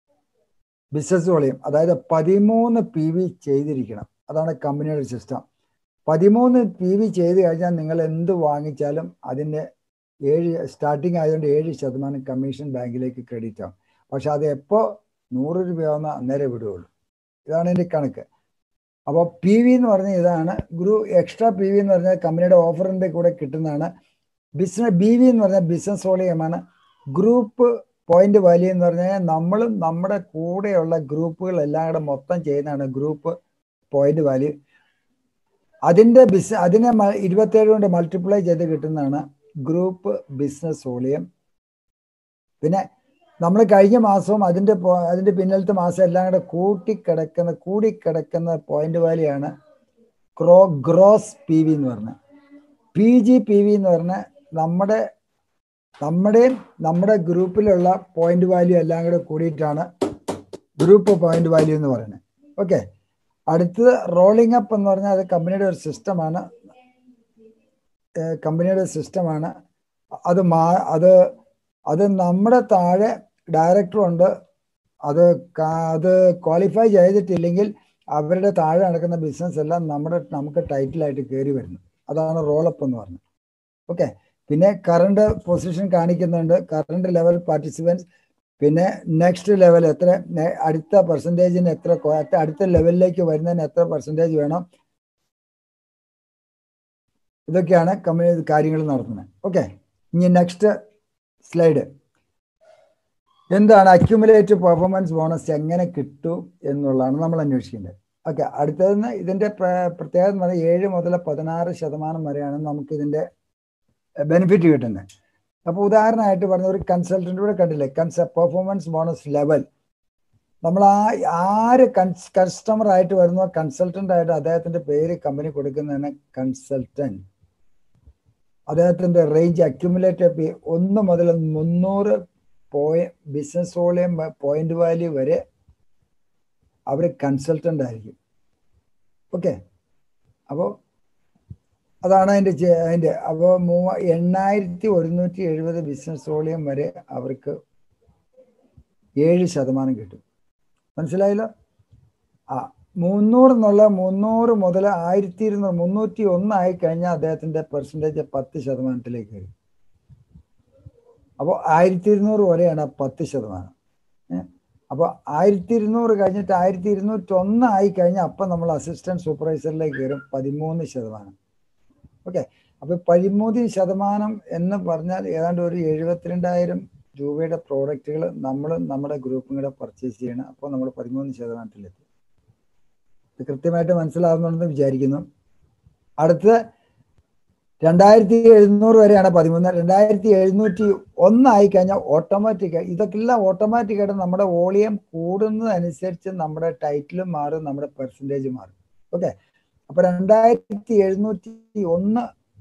ബിസിനസ് വോളിയം അതായത് പതിമൂന്ന് പി വി ചെയ്തിരിക്കണം അതാണ് കമ്പനിയുടെ സിസ്റ്റം പതിമൂന്ന് പി വി ചെയ്ത് കഴിഞ്ഞാൽ നിങ്ങൾ എന്ത് വാങ്ങിച്ചാലും അതിൻ്റെ ഏഴ് സ്റ്റാർട്ടിങ് ആയതുകൊണ്ട് ഏഴ് ശതമാനം കമ്മീഷൻ ബാങ്കിലേക്ക് ക്രെഡിറ്റ് ആവും പക്ഷെ അത് എപ്പോൾ നൂറ് രൂപയാവുന്ന അന്നേരം വിടുകയുള്ളൂ ഇതാണ് എൻ്റെ കണക്ക് അപ്പോൾ പി വി എന്ന് പറഞ്ഞാൽ ഇതാണ് ഗ്രൂ എക്സ്ട്രാ പി വി എന്ന് പറഞ്ഞാൽ കമ്പനിയുടെ ഓഫറിൻ്റെ കൂടെ കിട്ടുന്നതാണ് ബിസിനസ് ബി വി എന്ന് പറഞ്ഞാൽ ബിസിനസ് വോളിയമാണ് ഗ്രൂപ്പ് പോയിന്റ് വാല്യൂ എന്ന് പറഞ്ഞാൽ നമ്മളും നമ്മുടെ കൂടെയുള്ള ഗ്രൂപ്പുകൾ എല്ലാം കൂടെ മൊത്തം ചെയ്യുന്നതാണ് ഗ്രൂപ്പ് പോയിന്റ് വാല്യൂ അതിൻ്റെ ബിസ് അതിനെ ഇരുപത്തേഴ് കൊണ്ട് മൾട്ടിപ്ലൈ ചെയ്ത് കിട്ടുന്നതാണ് ഗ്രൂപ്പ് ബിസിനസ് വോളിയം പിന്നെ നമ്മൾ കഴിഞ്ഞ മാസവും അതിൻ്റെ അതിൻ്റെ പിന്നിലത്തെ മാസം എല്ലാം കൂടെ കൂട്ടിക്കിടക്കുന്ന കൂടിക്കിടക്കുന്ന പോയിന്റ് വാല്യൂ ആണ് ക്രോ ഗ്രോസ് പി വി എന്ന് പറഞ്ഞത് പി ജി പി വി എന്ന് പറഞ്ഞാൽ നമ്മുടെ നമ്മുടെയും നമ്മുടെ ഗ്രൂപ്പിലുള്ള പോയിന്റ് വാല്യൂ എല്ലാം കൂടെ കൂടിയിട്ടാണ് ഗ്രൂപ്പ് പോയിന്റ് വാല്യൂ എന്ന് പറയുന്നത് ഓക്കെ അടുത്തത് റോളിംഗ് അപ്പ് എന്ന് പറഞ്ഞാൽ അത് കമ്പനിയുടെ ഒരു സിസ്റ്റമാണ് കമ്പനിയുടെ സിസ്റ്റമാണ് അത് മാ അത് അത് നമ്മുടെ താഴെ ഡയറക്ടറുണ്ട് അത് അത് ക്വാളിഫൈ ചെയ്തിട്ടില്ലെങ്കിൽ അവരുടെ താഴെ നടക്കുന്ന ബിസിനസ് എല്ലാം നമ്മുടെ നമുക്ക് ടൈറ്റിലായിട്ട് കയറി വരുന്നു അതാണ് റോളപ്പ് എന്ന് പറഞ്ഞത് ഓക്കെ പിന്നെ കറണ്ട് പൊസിഷൻ കാണിക്കുന്നുണ്ട് കറണ്ട് ലെവൽ പാർട്ടിസിപ്പൻസ് പിന്നെ നെക്സ്റ്റ് ലെവൽ എത്ര അടുത്ത പെർസെൻറ്റേജിന് എത്ര അടുത്ത ലെവലിലേക്ക് വരുന്നതിന് എത്ര പെർസെൻറ്റേജ് വേണം ഇതൊക്കെയാണ് കമ്പനി കാര്യങ്ങൾ നടത്തുന്നത് ഓക്കെ ഇനി നെക്സ്റ്റ് സ്ലൈഡ് എന്താണ് അക്യുമുലേറ്റീവ് പെർഫോമൻസ് ബോണസ് എങ്ങനെ കിട്ടും എന്നുള്ളതാണ് നമ്മൾ അന്വേഷിക്കേണ്ടത് ഓക്കെ അടുത്തതെന്ന് ഇതിൻ്റെ പ്രത്യേകത എന്ന് പറഞ്ഞാൽ ഏഴ് മുതൽ പതിനാറ് ശതമാനം വരെയാണ് നമുക്ക് ഇതിൻ്റെ ബെനിഫിറ്റ് കിട്ടുന്നത് അപ്പോൾ ഉദാഹരണമായിട്ട് പറഞ്ഞ ഒരു കൺസൾട്ടൻ്റ് കൂടെ കണ്ടില്ലേ കൺസ പെർഫോമൻസ് ബോണസ് ലെവൽ നമ്മൾ ആ ആര് കൺസ് കസ്റ്റമർ ആയിട്ട് വരുന്നോ കൺസൾട്ടൻ്റ് ആയിട്ട് അദ്ദേഹത്തിൻ്റെ പേര് കമ്പനി കൊടുക്കുന്നതാണ് കൺസൾട്ടൻറ്റ് അദ്ദേഹത്തിൻ്റെ റേഞ്ച് അക്യുമുലേറ്റഡ് ഒന്ന് മുതൽ മുന്നൂറ് പോയി ബിസിനസ് വോളിയം പോയിന്റ് വാല്യൂ വരെ അവർ കൺസൾട്ടൻ്റ് ആയിരിക്കും ഓക്കെ അപ്പോൾ അതാണ് അതിൻ്റെ അതിൻ്റെ അപ്പോൾ മൂവ എണ്ണായിരത്തി ഒരുന്നൂറ്റി എഴുപത് ബിസിനസ് വോളിയം വരെ അവർക്ക് ഏഴ് ശതമാനം കിട്ടും മനസ്സിലായല്ലോ ആ മുന്നൂറ് എന്നുള്ള മുന്നൂറ് മുതൽ ആയിരത്തി ഇരുന്നൂറ് മുന്നൂറ്റി ഒന്നായി കഴിഞ്ഞാൽ അദ്ദേഹത്തിൻ്റെ പെർസെൻറ്റേജ് പത്ത് ശതമാനത്തിലേക്ക് വരും അപ്പോൾ ആയിരത്തി ഇരുന്നൂറ് വരെയാണ് പത്ത് ശതമാനം അപ്പോൾ ആയിരത്തി ഇരുന്നൂറ് കഴിഞ്ഞിട്ട് ആയിരത്തി ഇരുന്നൂറ്റി ഒന്ന് ആയി കഴിഞ്ഞാൽ അപ്പം നമ്മൾ അസിസ്റ്റൻറ്റ് സൂപ്പർവൈസറിലേക്ക് കയറും പതിമൂന്ന് ശതമാനം ഓക്കെ അപ്പോൾ പതിമൂന്ന് ശതമാനം എന്ന് പറഞ്ഞാൽ ഏതാണ്ട് ഒരു എഴുപത്തിരണ്ടായിരം രൂപയുടെ പ്രോഡക്റ്റുകൾ നമ്മൾ നമ്മുടെ ഗ്രൂപ്പും കൂടെ പർച്ചേസ് ചെയ്യണം അപ്പോൾ നമ്മൾ പതിമൂന്ന് ശതമാനത്തിലെത്തും ഇത് കൃത്യമായിട്ട് മനസ്സിലാവുന്നുണ്ടെന്ന് വിചാരിക്കുന്നു അടുത്ത രണ്ടായിരത്തി എഴുന്നൂറ് വരെയാണ് പതിമൂന്ന് രണ്ടായിരത്തി എഴുന്നൂറ്റി ഒന്നായി കഴിഞ്ഞാൽ ഓട്ടോമാറ്റിക് ഇതൊക്കെല്ലാം ഓട്ടോമാറ്റിക്കായിട്ട് നമ്മുടെ വോളിയം കൂടുന്നതനുസരിച്ച് നമ്മുടെ ടൈറ്റിലും മാറും നമ്മുടെ പെർസെൻറ്റേജ് മാറും ഓക്കെ അപ്പോൾ രണ്ടായിരത്തി എഴുന്നൂറ്റി ഒന്ന്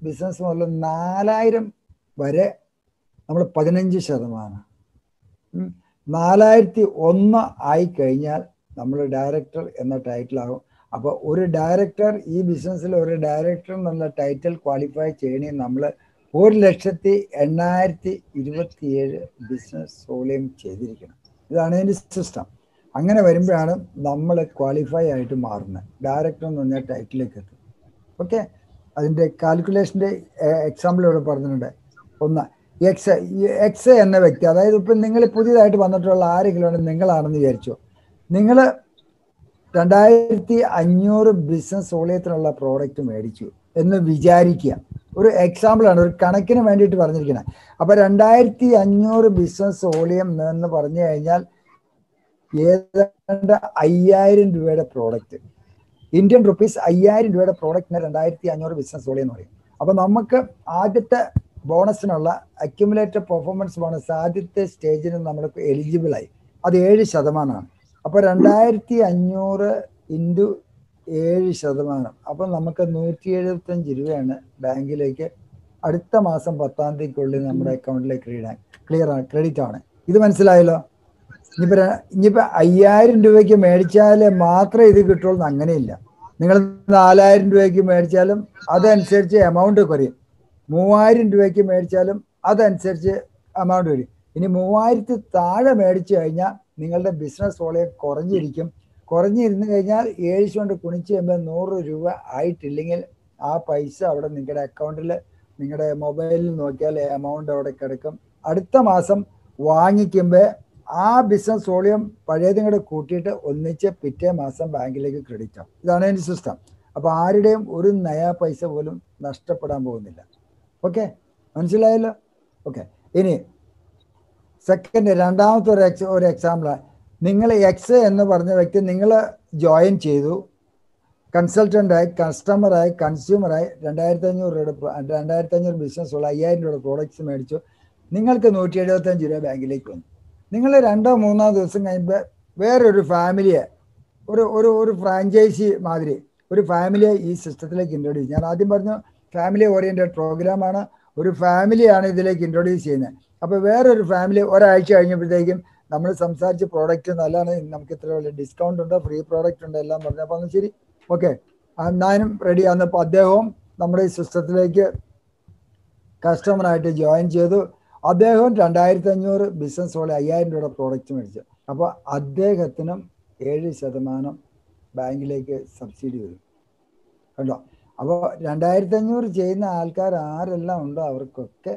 ബിസിനസ് മുതൽ നാലായിരം വരെ നമ്മൾ പതിനഞ്ച് ശതമാനം ഉം. നാലായിരത്തി ഒന്ന് ആയി കഴിഞ്ഞാൽ നമ്മൾ ഡയറക്ടർ എന്ന ടൈറ്റിലാകും അപ്പോൾ ഒരു ഡയറക്ടർ ഈ ബിസിനസ്സിൽ ഒരു ഡയറക്ടർ എന്നുള്ള ടൈറ്റിൽ ക്വാളിഫൈ ചെയ്യണമെങ്കിൽ നമ്മൾ ഒരു ലക്ഷത്തി എണ്ണായിരത്തി ഇരുപത്തിയേഴ് ബിസിനസ് വോളിയം ചെയ്തിരിക്കണം ഇതാണ് അതിൻ്റെ സിസ്റ്റം അങ്ങനെ വരുമ്പോഴാണ് നമ്മൾ ക്വാളിഫൈ ആയിട്ട് മാറുന്നത് ഡയറക്ടർ എന്ന് പറഞ്ഞാൽ ടൈറ്റിലേക്ക് എത്തും ഓക്കെ അതിൻ്റെ കാൽക്കുലേഷൻ്റെ എക്സാമ്പിൾ ഇവിടെ പറഞ്ഞിട്ടുണ്ട് ഒന്ന് എക്സ് എക്സ് എന്ന വ്യക്തി അതായത് ഇപ്പം നിങ്ങൾ പുതിയതായിട്ട് വന്നിട്ടുള്ള ആരെങ്കിലും ആണ് നിങ്ങളാണെന്ന് വിചാരിച്ചു നിങ്ങൾ രണ്ടായിരത്തി അഞ്ഞൂറ് ബിസിനസ് വോളിയത്തിനുള്ള പ്രോഡക്റ്റ് മേടിച്ചു എന്ന് വിചാരിക്കുക ഒരു എക്സാമ്പിളാണ് ഒരു കണക്കിന് വേണ്ടിയിട്ട് പറഞ്ഞിരിക്കുന്നത് അപ്പൊ രണ്ടായിരത്തി അഞ്ഞൂറ് ബിസിനസ് വോളിയം എന്ന് പറഞ്ഞു കഴിഞ്ഞാൽ ഏതാണ്ട് അയ്യായിരം രൂപയുടെ പ്രോഡക്റ്റ് ഇന്ത്യൻ റുപ്പീസ് അയ്യായിരം രൂപയുടെ പ്രോഡക്റ്റിന് രണ്ടായിരത്തി അഞ്ഞൂറ് ബിസിനസ് വോളിയം എന്ന് പറയും അപ്പൊ നമുക്ക് ആദ്യത്തെ ബോണസിനുള്ള അക്യുമുലേറ്റഡ് പെർഫോമൻസ് ബോണസ് ആദ്യത്തെ സ്റ്റേജിന് നമ്മൾക്ക് എലിജിബിൾ ആയി അത് ഏഴ് ശതമാനമാണ് അപ്പൊ രണ്ടായിരത്തി അഞ്ഞൂറ് ഇൻറ്റു ഏഴ് ശതമാനം അപ്പൊ നമുക്ക് നൂറ്റി എഴുപത്തഞ്ച് രൂപയാണ് ബാങ്കിലേക്ക് അടുത്ത മാസം പത്താം തീയതിക്കുള്ളിൽ നമ്മുടെ അക്കൗണ്ടിലേക്ക് ക്രീഡാൻ ക്ലിയർ ആണ് ക്രെഡിറ്റ് ആണ് ഇത് മനസ്സിലായല്ലോ ഇനിയിപ്പോ ര- ഇനിയിപ്പോ അയ്യായിരം രൂപയ്ക്ക് മേടിച്ചാലേ മാത്രമേ ഇത് കിട്ടുള്ളൂ എന്ന് അങ്ങനെയില്ല നിങ്ങൾ നാലായിരം രൂപയ്ക്ക് മേടിച്ചാലും അതനുസരിച്ച് എമൗണ്ട് കുറയും മൂവായിരം രൂപയ്ക്ക് മേടിച്ചാലും അതനുസരിച്ച് എമൗണ്ട് വരും ഇനി മൂവായിരത്തി താഴെ മേടിച്ചു കഴിഞ്ഞാൽ നിങ്ങളുടെ ബിസിനസ് വോളിയം കുറഞ്ഞിരിക്കും കുറഞ്ഞിരുന്നു കഴിഞ്ഞാൽ ഏഴ് കൊണ്ട് കുണിച്ച് കഴിയുമ്പോൾ നൂറ് രൂപ ആയിട്ടില്ലെങ്കിൽ ആ പൈസ അവിടെ നിങ്ങളുടെ അക്കൗണ്ടിൽ നിങ്ങളുടെ മൊബൈലിൽ നോക്കിയാൽ എമൗണ്ട് അവിടെ കിടക്കും അടുത്ത മാസം വാങ്ങിക്കുമ്പോൾ ആ ബിസിനസ് വോളിയം പഴയതും കൂടെ കൂട്ടിയിട്ട് ഒന്നിച്ച് പിറ്റേ മാസം ബാങ്കിലേക്ക് ക്രെഡിറ്റ് ആവും ഇതാണ് അതിൻ്റെ സിസ്റ്റം അപ്പോൾ ആരുടെയും ഒരു നയാ പൈസ പോലും നഷ്ടപ്പെടാൻ പോകുന്നില്ല ഓക്കെ മനസ്സിലായല്ലോ ഓക്കെ ഇനി സെക്കൻഡ് രണ്ടാമത്തെ ഒരു എക്സ് ഒരു എക്സാമ്പിളാണ് നിങ്ങൾ എക്സ് എന്ന് പറഞ്ഞ വ്യക്തി നിങ്ങൾ ജോയിൻ ചെയ്തു കൺസൾട്ടൻ്റായി കസ്റ്റമറായി കൺസ്യൂമറായി രണ്ടായിരത്തി അഞ്ഞൂറ് രൂപയുടെ രണ്ടായിരത്തി അഞ്ഞൂറ് ബിസിനസ് ഉള്ള അയ്യായിരം രൂപയുടെ പ്രോഡക്റ്റ്സ് മേടിച്ചു നിങ്ങൾക്ക് നൂറ്റി എഴുപത്തഞ്ച് രൂപ ബാങ്കിലേക്ക് വന്നു നിങ്ങൾ രണ്ടോ മൂന്നോ ദിവസം കഴിയുമ്പോൾ വേറൊരു ഫാമിലിയെ ഒരു ഒരു ഒരു ഫ്രാഞ്ചൈസി മാതിരി ഒരു ഫാമിലിയെ ഈ സിസ്റ്റത്തിലേക്ക് ഇൻട്രൊഡ്യൂസ് ഞാൻ ആദ്യം പറഞ്ഞു ഫാമിലി ഓറിയൻറ്റഡ് പ്രോഗ്രാമാണ് ഒരു ഫാമിലിയാണ് ഇതിലേക്ക് ഇൻട്രൊഡ്യൂസ് ചെയ്യുന്നത് അപ്പോൾ വേറൊരു ഫാമിലി ഒരാഴ്ച കഴിഞ്ഞപ്പോഴത്തേക്കും നമ്മൾ സംസാരിച്ച പ്രോഡക്റ്റ് നല്ലതാണ് നമുക്ക് ഇത്ര വലിയ ഡിസ്കൗണ്ട് ഉണ്ട് ഫ്രീ പ്രോഡക്റ്റ് ഉണ്ട് എല്ലാം പറഞ്ഞു അപ്പോൾ ശരി ഓക്കെ ഞാനും റെഡി ആകുന്നപ്പോൾ അദ്ദേഹവും നമ്മുടെ ഈ സിസ്റ്റത്തിലേക്ക് കസ്റ്റമറായിട്ട് ജോയിൻ ചെയ്തു അദ്ദേഹം രണ്ടായിരത്തി അഞ്ഞൂറ് ബിസിനസ് പോലെ അയ്യായിരം രൂപയുടെ പ്രോഡക്റ്റ് മേടിച്ചു അപ്പോൾ അദ്ദേഹത്തിനും ഏഴ് ശതമാനം ബാങ്കിലേക്ക് സബ്സിഡി വരും കണ്ടോ അപ്പോൾ രണ്ടായിരത്തി അഞ്ഞൂറ് ചെയ്യുന്ന ആൾക്കാർ ആരെല്ലാം ഉണ്ടോ അവർക്കൊക്കെ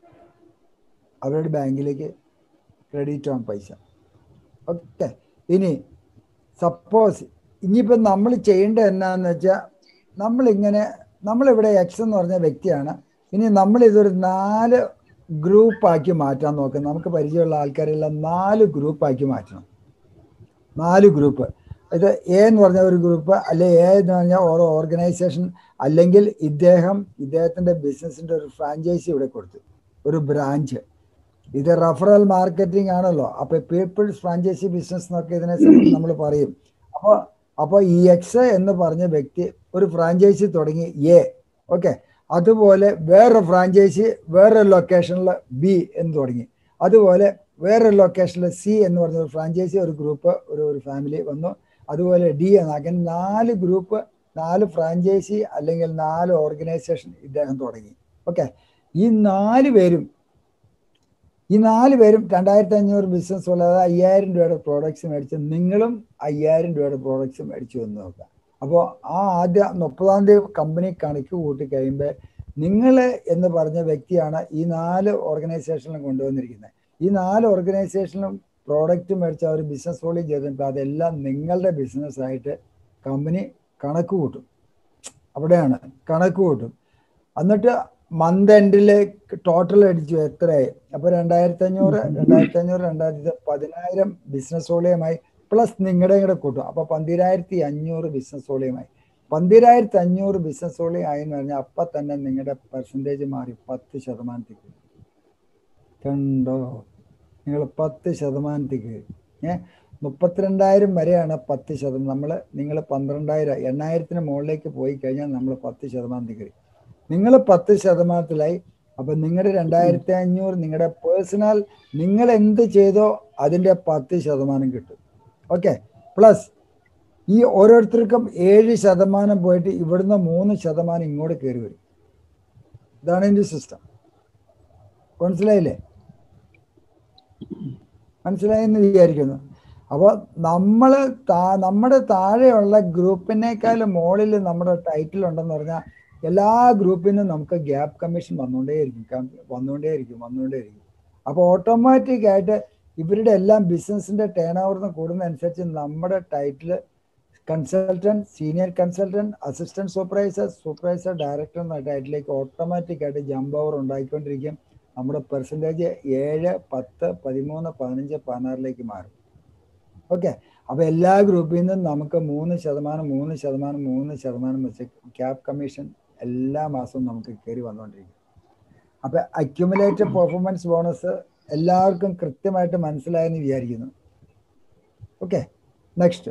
അവരുടെ ബാങ്കിലേക്ക് ക്രെഡിറ്റ് ആവും പൈസ ഓക്കെ ഇനി സപ്പോസ് ഇനിയിപ്പോൾ നമ്മൾ ചെയ്യേണ്ടത് എന്നാന്ന് വെച്ചാൽ നമ്മളിങ്ങനെ നമ്മളിവിടെ എക്സ് എന്ന് പറഞ്ഞ വ്യക്തിയാണ് ഇനി നമ്മൾ ഇതൊരു നാല് ഗ്രൂപ്പാക്കി മാറ്റാൻ നോക്കാം നമുക്ക് പരിചയമുള്ള ആൾക്കാരെല്ലാം നാല് ഗ്രൂപ്പാക്കി മാറ്റണം നാല് ഗ്രൂപ്പ് ഇത് എ എന്ന് പറഞ്ഞ ഒരു ഗ്രൂപ്പ് അല്ലെ എ എന്ന് പറഞ്ഞ ഓരോ ഓർഗനൈസേഷൻ അല്ലെങ്കിൽ ഇദ്ദേഹം ഇദ്ദേഹത്തിന്റെ ബിസിനസിന്റെ ഒരു ഫ്രാഞ്ചൈസി ഇവിടെ കൊടുത്തു ഒരു ബ്രാഞ്ച് ഇത് റഫറൽ മാർക്കറ്റിംഗ് ആണല്ലോ അപ്പൊ പീപ്പിൾസ് ഫ്രാഞ്ചൈസി ബിസിനസ് എന്നൊക്കെ ഇതിനെ നമ്മൾ പറയും അപ്പോൾ അപ്പോൾ ഈ എക്സ് എന്ന് പറഞ്ഞ വ്യക്തി ഒരു ഫ്രാഞ്ചൈസി തുടങ്ങി എ ഓക്കെ അതുപോലെ വേറൊരു ഫ്രാഞ്ചൈസി വേറൊരു ലൊക്കേഷനിൽ ബി എന്ന് തുടങ്ങി അതുപോലെ വേറൊരു ലൊക്കേഷനിൽ സി എന്ന് പറഞ്ഞ ഒരു ഫ്രാഞ്ചൈസി ഒരു ഗ്രൂപ്പ് ഒരു ഒരു ഫാമിലി വന്നു അതുപോലെ ഡി എന്ന് അങ്ങനെ നാല് ഗ്രൂപ്പ് നാല് ഫ്രാഞ്ചൈസി അല്ലെങ്കിൽ നാല് ഓർഗനൈസേഷൻ ഇദ്ദേഹം തുടങ്ങി ഓക്കെ ഈ നാല് പേരും ഈ നാല് പേരും രണ്ടായിരത്തി അഞ്ഞൂറ് ബിസിനസ് ഉള്ളത് അയ്യായിരം രൂപയുടെ പ്രോഡക്ട്സ് മേടിച്ച് നിങ്ങളും അയ്യായിരം രൂപയുടെ പ്രോഡക്ട്സ് മേടിച്ചു എന്ന് നോക്കുക അപ്പോൾ ആ ആദ്യ മുപ്പതാം തീയതി കമ്പനി കണക്ക് കൂട്ടി കഴിയുമ്പോൾ നിങ്ങൾ എന്ന് പറഞ്ഞ വ്യക്തിയാണ് ഈ നാല് ഓർഗനൈസേഷനിലും കൊണ്ടുവന്നിരിക്കുന്നത് ഈ നാല് ഓർഗനൈസേഷനിലും പ്രോഡക്റ്റ് മേടിച്ച ഒരു ബിസിനസ് വോളിയം ചെയ്തിട്ട് അതെല്ലാം നിങ്ങളുടെ ബിസിനസ് ആയിട്ട് കമ്പനി കണക്ക് കൂട്ടും അവിടെയാണ് കണക്ക് കൂട്ടും എന്നിട്ട് മന്ത് എൻഡിൽ ടോട്ടൽ അടിച്ചു എത്രയായി അപ്പോൾ രണ്ടായിരത്തി അഞ്ഞൂറ് രണ്ടായിരത്തി അഞ്ഞൂറ് രണ്ടായിരത്തി പതിനായിരം ബിസിനസ് വോളിയമായി പ്ലസ് നിങ്ങളുടെ കൂടെ കൂട്ടും അപ്പോൾ പന്തിരായിരത്തി അഞ്ഞൂറ് ബിസിനസ് വോളിയമായി പന്തിരായിരത്തി അഞ്ഞൂറ് ബിസിനസ് വോളിയം ആയി എന്ന് പറഞ്ഞാൽ അപ്പം തന്നെ നിങ്ങളുടെ പെർസെൻറ്റേജ് മാറി പത്ത് ശതമാനത്തേക്ക് കണ്ടോ നിങ്ങൾ പത്ത് ശതമാനത്തേക്ക് ഏ മുപ്പത്തിരണ്ടായിരം വരെയാണ് പത്ത് ശതമാനം നമ്മൾ നിങ്ങൾ പന്ത്രണ്ടായിരം എണ്ണായിരത്തിന് മുകളിലേക്ക് പോയി കഴിഞ്ഞാൽ നമ്മൾ പത്ത് ശതമാനത്തേക്ക് നിങ്ങൾ പത്ത് ശതമാനത്തിലായി അപ്പൊ നിങ്ങളുടെ രണ്ടായിരത്തി അഞ്ഞൂറ് നിങ്ങളുടെ പേഴ്സണൽ നിങ്ങൾ എന്ത് ചെയ്തോ അതിന്റെ പത്ത് ശതമാനം കിട്ടും ഓക്കെ പ്ലസ് ഈ ഓരോരുത്തർക്കും ഏഴ് ശതമാനം പോയിട്ട് ഇവിടുന്ന് മൂന്ന് ശതമാനം ഇങ്ങോട്ട് കയറി വരും ഇതാണ് എൻ്റെ സിസ്റ്റം മനസ്സിലായില്ലേ മനസ്സിലായെന്ന് വിചാരിക്കുന്നു അപ്പോൾ നമ്മൾ നമ്മുടെ താഴെയുള്ള ഗ്രൂപ്പിനേക്കാളും മുകളിൽ നമ്മുടെ ടൈറ്റിൽ ഉണ്ടെന്ന് പറഞ്ഞാൽ എല്ലാ ഗ്രൂപ്പിനും നമുക്ക് ഗ്യാപ്പ് കമ്മീഷൻ വന്നുകൊണ്ടേയിരിക്കും വന്നുകൊണ്ടേയിരിക്കും വന്നുകൊണ്ടേയിരിക്കും അപ്പോൾ ഓട്ടോമാറ്റിക് ആയിട്ട് ഇവരുടെ എല്ലാം ബിസിനസിന്റെ ടേൺ ഓവറിന് കൂടുന്നതനുസരിച്ച് നമ്മുടെ title consultant senior consultant assistant supervisor supervisor director എന്ന ടൈറ്റിലേക്ക് ഓട്ടോമാറ്റിക് ആയിട്ട് ജമ്പ് ഓവർ ഉണ്ടായിക്കൊണ്ടിരിക്കും നമ്മുടെ പെർസെൻറ്റേജ് ഏഴ് പത്ത് പതിമൂന്ന് പതിനഞ്ച് പതിനാറിലേക്ക് മാറും ഓക്കെ അപ്പോൾ എല്ലാ ഗ്രൂപ്പിൽ നിന്നും നമുക്ക് മൂന്ന് ശതമാനം മൂന്ന് ശതമാനം മൂന്ന് ശതമാനം വെച്ച് ക്യാപ് കമ്മീഷൻ എല്ലാ മാസവും നമുക്ക് കയറി വന്നുകൊണ്ടിരിക്കും അപ്പോൾ അക്യുമുലേറ്റഡ് പെർഫോമൻസ് ബോണസ് എല്ലാവർക്കും കൃത്യമായിട്ട് മനസ്സിലായെന്ന് വിചാരിക്കുന്നു ഓക്കെ നെക്സ്റ്റ്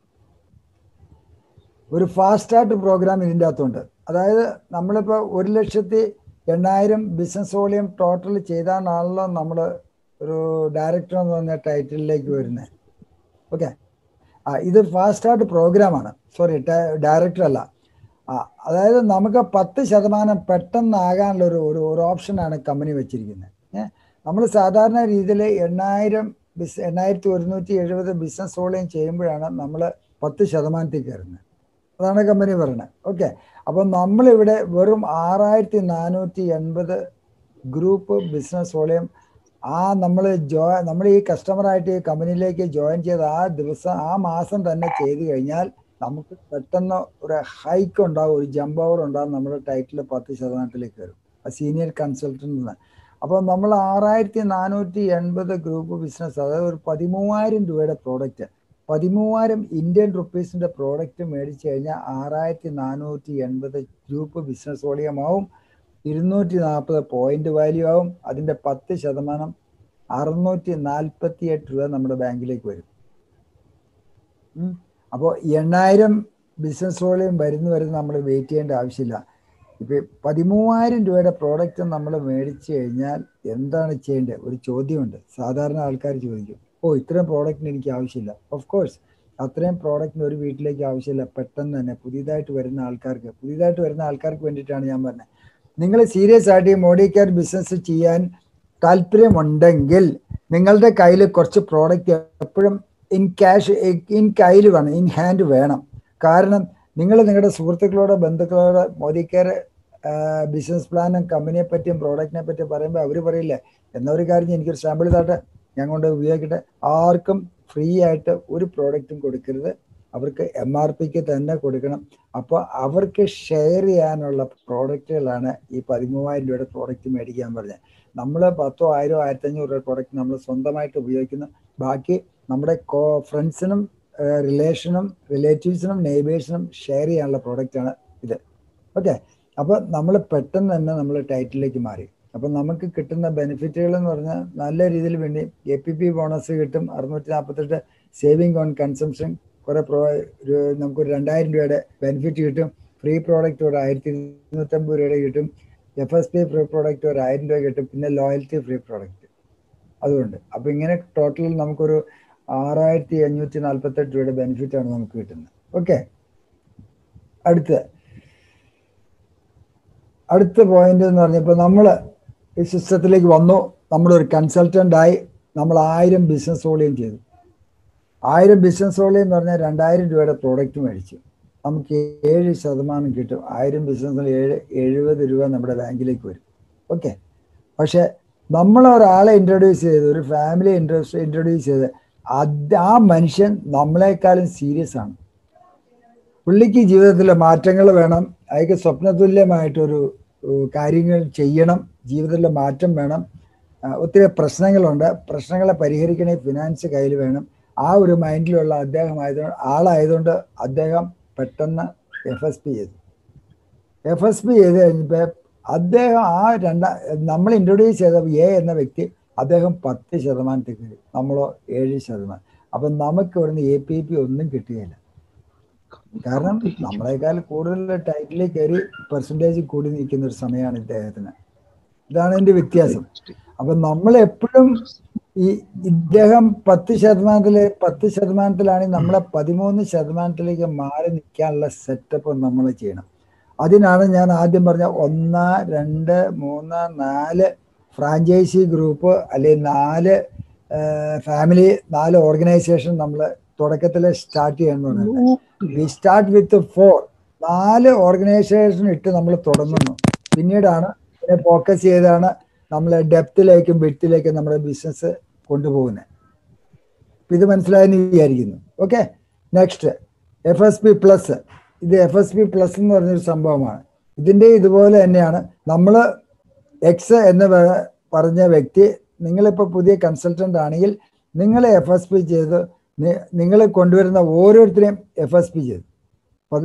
ഒരു ഫാസ്റ്റ് ആർട്ട് പ്രോഗ്രാം ഇതിൻ്റെ അകത്തുണ്ട് അതായത് നമ്മളിപ്പോൾ ഒരു ലക്ഷത്തി എണ്ണായിരം ബിസിനസ് വോളിയം ടോട്ടൽ ചെയ്താണല്ലോ നമ്മൾ ഒരു ഡയറക്ടർ എന്ന് പറഞ്ഞ ടൈറ്റിലേക്ക് വരുന്നത് ഓക്കെ ആ ഇത് ഫാസ്റ്റ് ആർട്ട് പ്രോഗ്രാമാണ് സോറി ഡയറക്ടർ അല്ല ആ അതായത് നമുക്ക് പത്ത് ശതമാനം പെട്ടെന്നാകാനുള്ള ഒരു ഒരു ഒരു ഓപ്ഷനാണ് കമ്പനി വെച്ചിരിക്കുന്നത് ഏഹ് നമ്മൾ സാധാരണ രീതിയിൽ എണ്ണായിരം ബിസ് എണ്ണായിരത്തി ഒരുന്നൂറ്റി എഴുപത് ബിസിനസ് വോളിയം ചെയ്യുമ്പോഴാണ് നമ്മൾ പത്ത് ശതമാനത്തിൽ കയറുന്നത് അതാണ് കമ്പനി പറയുന്നത് ഓക്കെ അപ്പോൾ നമ്മളിവിടെ വെറും ആറായിരത്തി നാനൂറ്റി എൺപത് ഗ്രൂപ്പ് ബിസിനസ് വോളിയം ആ നമ്മൾ ജോ നമ്മൾ ഈ കസ്റ്റമറായിട്ട് ഈ കമ്പനിയിലേക്ക് ജോയിൻ ചെയ്ത് ആ ദിവസം ആ മാസം തന്നെ ചെയ്തു കഴിഞ്ഞാൽ നമുക്ക് പെട്ടെന്ന് ഒരു ഹൈക്ക് ഉണ്ടാവും ഒരു ജമ്പ് ഓവർ ഉണ്ടാകും നമ്മുടെ ടൈറ്റിൽ പത്ത് ശതമാനത്തിലേക്ക് വരും സീനിയർ കൺസൾട്ടൻ്റ് അപ്പോൾ നമ്മൾ ആറായിരത്തി നാനൂറ്റി എൺപത് ഗ്രൂപ്പ് ബിസിനസ് അതായത് ഒരു പതിമൂവായിരം രൂപയുടെ പ്രോഡക്റ്റ് പതിമൂവായിരം ഇന്ത്യൻ റുപ്പീസിന്റെ പ്രോഡക്റ്റ് മേടിച്ചു കഴിഞ്ഞാൽ ആറായിരത്തി നാനൂറ്റി എൺപത് ഗ്രൂപ്പ് ബിസിനസ് വോളിയമാവും ഇരുന്നൂറ്റി നാൽപ്പത് പോയിന്റ് വാല്യൂ ആവും അതിന്റെ പത്ത് ശതമാനം അറുന്നൂറ്റി നാൽപ്പത്തി എട്ട് രൂപ നമ്മുടെ ബാങ്കിലേക്ക് വരും അപ്പോൾ എണ്ണായിരം ബിസിനസ് വോളിയം വരുന്ന വരുന്ന നമ്മൾ വെയിറ്റ് ചെയ്യേണ്ട ആവശ്യമില്ല ഇപ്പൊ പതിമൂവായിരം രൂപയുടെ പ്രോഡക്റ്റ് നമ്മൾ മേടിച്ചു കഴിഞ്ഞാൽ എന്താണ് ചെയ്യേണ്ടത് ഒരു ചോദ്യമുണ്ട് സാധാരണ ആൾക്കാർ ചോദിക്കും ഓ ഇത്രയും പ്രോഡക്റ്റിന് എനിക്ക് ആവശ്യമില്ല ഓഫ് കോഴ്സ് അത്രയും പ്രോഡക്റ്റിന് ഒരു വീട്ടിലേക്ക് ആവശ്യമില്ല പെട്ടെന്ന് തന്നെ പുതിയതായിട്ട് വരുന്ന ആൾക്കാർക്ക് പുതിയതായിട്ട് വരുന്ന ആൾക്കാർക്ക് വേണ്ടിയിട്ടാണ് ഞാൻ പറഞ്ഞത് നിങ്ങൾ സീരിയസ് ആയിട്ട് ഈ മോഡി കെയർ ബിസിനസ് ചെയ്യാൻ താല്പര്യമുണ്ടെങ്കിൽ നിങ്ങളുടെ കയ്യിൽ കുറച്ച് പ്രോഡക്റ്റ് എപ്പോഴും ഇൻ ക്യാഷ് ഇൻ കയ്യിൽ വേണം ഇൻ ഹാൻഡ് വേണം കാരണം നിങ്ങൾ നിങ്ങളുടെ സുഹൃത്തുക്കളോട് ബന്ധുക്കളോട് മോദി കെയർ ബിസിനസ് പ്ലാനും കമ്പനിയെ പറ്റിയും പ്രോഡക്റ്റിനെ പറ്റിയും പറയുമ്പോൾ അവർ പറയില്ലേ എന്നൊരു കാര്യം എനിക്കൊരു സാമ്പിൾ താട്ടെ ഞാൻ കൊണ്ട് ഉപയോഗിക്കട്ടെ ആർക്കും ഫ്രീ ആയിട്ട് ഒരു പ്രോഡക്റ്റും കൊടുക്കരുത് അവർക്ക് എം ആർ പിക്ക് തന്നെ കൊടുക്കണം അപ്പോൾ അവർക്ക് ഷെയർ ചെയ്യാനുള്ള പ്രോഡക്റ്റുകളാണ് ഈ പതിമൂവായിരം രൂപയുടെ പ്രോഡക്റ്റ് മേടിക്കാൻ പറഞ്ഞത് നമ്മൾ പത്തോ ആയിരോ ആയിരത്തഞ്ഞൂറ് രൂപ പ്രോഡക്റ്റ് നമ്മൾ സ്വന്തമായിട്ട് ഉപയോഗിക്കുന്നു ബാക്കി നമ്മുടെ കോ ഫ്രണ്ട്സിനും റിലേഷനും റിലേറ്റീവ്സിനും നെയ്ബേഴ്സിനും ഷെയർ ചെയ്യാനുള്ള പ്രോഡക്റ്റാണ് ഇത് ഓക്കെ അപ്പോൾ നമ്മൾ പെട്ടെന്ന് തന്നെ നമ്മൾ ടൈറ്റിലേക്ക് മാറി അപ്പം നമുക്ക് കിട്ടുന്ന ബെനിഫിറ്റുകൾ എന്ന് പറഞ്ഞാൽ നല്ല രീതിയിൽ വേണ്ടി എ പി പി ബോണസ് കിട്ടും അറുന്നൂറ്റി നാൽപ്പത്തെട്ട് സേവിങ് ഓൺ കൺസംഷൻ കുറേ പ്രോ ഒരു നമുക്കൊരു രണ്ടായിരം രൂപയുടെ ബെനിഫിറ്റ് കിട്ടും ഫ്രീ പ്രോഡക്റ്റ് ഒരു ആയിരത്തി ഇരുന്നൂറ്റമ്പത് രൂപയുടെ കിട്ടും F S P free product ഒരു ആയിരം രൂപ കിട്ടും പിന്നെ ലോയൽറ്റി ഫ്രീ പ്രോഡക്റ്റ് അതുകൊണ്ട് അപ്പോൾ ഇങ്ങനെ ടോട്ടൽ നമുക്കൊരു ആറായിരത്തി അഞ്ഞൂറ്റി നാൽപ്പത്തെട്ട് രൂപയുടെ ബെനിഫിറ്റ് ആണ് നമുക്ക് കിട്ടുന്നത് ഓക്കെ അടുത്ത അടുത്ത പോയിന്റ് എന്ന് പറഞ്ഞപ്പോൾ നമ്മൾ ഈ സിസ്റ്റത്തിലേക്ക് വന്നു നമ്മളൊരു കൺസൾട്ടൻ്റ് ആയി നമ്മൾ ആയിരം ബിസിനസ് വോളിയം ചെയ്തു ആയിരം ബിസിനസ് വോളിയം എന്ന് പറഞ്ഞാൽ രണ്ടായിരം രൂപയുടെ പ്രോഡക്റ്റ് മേടിച്ചു നമുക്ക് ഏഴ് ശതമാനം കിട്ടും ആയിരം ബിസിനസ്സിൽ ഏഴ് എഴുപത് രൂപ നമ്മുടെ ബാങ്കിലേക്ക് വരും ഓക്കെ പക്ഷെ നമ്മൾ ഒരാളെ ഇൻട്രൊഡ്യൂസ് ചെയ്ത് ഒരു ഫാമിലി ഇൻട്രസ്റ്റ് ഇൻട്രൊഡ്യൂസ് ചെയ്ത് അത് ആ മനുഷ്യൻ നമ്മളെക്കാളും സീരിയസ് ആണ് പുള്ളിക്ക് ജീവിതത്തിൽ മാറ്റങ്ങൾ വേണം അയാൾക്ക് സ്വപ്നതുല്യമായിട്ടൊരു കാര്യങ്ങൾ ചെയ്യണം ജീവിതത്തിൽ മാറ്റം വേണം ഒത്തിരി പ്രശ്നങ്ങളുണ്ട് പ്രശ്നങ്ങളെ പരിഹരിക്കണേ ഫിനാൻസ് കയ്യിൽ വേണം ആ ഒരു മൈൻഡിലുള്ള അദ്ദേഹം ആയതുകൊണ്ട് ആളായതുകൊണ്ട് അദ്ദേഹം പെട്ടെന്ന് എഫ് എസ് പി ചെയ്തു എഫ് എസ് പി ചെയ്ത് കഴിഞ്ഞപ്പോൾ അദ്ദേഹം ആ രണ്ടാ നമ്മൾ ഇൻട്രൊഡ്യൂസ് ചെയ്ത എ എന്ന വ്യക്തി അദ്ദേഹം പത്ത് ശതമാനത്തിൽ കയറി നമ്മളോ ഏഴ് ശതമാനം അപ്പം നമുക്ക് ഇവിടുന്ന് എ പി പി ഒന്നും കിട്ടുകയില്ല കാരണം നമ്മളെക്കാൾ കൂടുതൽ ടൈറ്റിൽ കയറി പെർസെൻറ്റേജ് കൂടി നിൽക്കുന്ന ഒരു സമയമാണ് ഇദ്ദേഹത്തിന് ഇതാണ് എൻ്റെ വ്യത്യാസം അപ്പൊ നമ്മൾ എപ്പോഴും ഈ ഇദ്ദേഹം പത്ത് ശതമാനത്തില് പത്ത് ശതമാനത്തിലാണെങ്കിൽ നമ്മളെ പതിമൂന്ന് ശതമാനത്തിലേക്ക് മാറി നിൽക്കാനുള്ള സെറ്റപ്പ് നമ്മൾ ചെയ്യണം അതിനാണ് ഞാൻ ആദ്യം പറഞ്ഞ ഒന്ന് രണ്ട് മൂന്ന് നാല് ഫ്രാഞ്ചൈസി ഗ്രൂപ്പ് അല്ലെങ്കിൽ നാല് ഫാമിലി നാല് ഓർഗനൈസേഷൻ നമ്മൾ തുടക്കത്തിൽ സ്റ്റാർട്ട് ചെയ്യണം പറഞ്ഞത് വി സ്റ്റാർട്ട് വിത്ത് ഫോർ നാല് ഓർഗനൈസേഷൻ ഇട്ട് നമ്മൾ തുടങ്ങുന്നു പിന്നീടാണ് ഇതിനെ ഫോക്കസ് ചെയ്താണ് നമ്മൾ ഡെപ്തിലേക്കും വിട്ടിലേക്കും നമ്മുടെ ബിസിനസ് കൊണ്ടുപോകുന്നത് ഇത് മനസ്സിലായെന്ന് വിചാരിക്കുന്നു okay next F S P plus ഇത് എഫ് എസ് പി പ്ലസ് എന്ന് പറഞ്ഞൊരു സംഭവമാണ് ഇതിൻ്റെ ഇതുപോലെ തന്നെയാണ് നമ്മൾ എക്സ് എന്ന് പറഞ്ഞ വ്യക്തി നിങ്ങളിപ്പോൾ പുതിയ കൺസൾട്ടൻ്റ് ആണെങ്കിൽ നിങ്ങൾ എഫ് എസ് പി ചെയ്ത് നിങ്ങൾ കൊണ്ടുവരുന്ന ഓരോരുത്തരെയും എഫ് എസ് പി ചെയ്തു പത്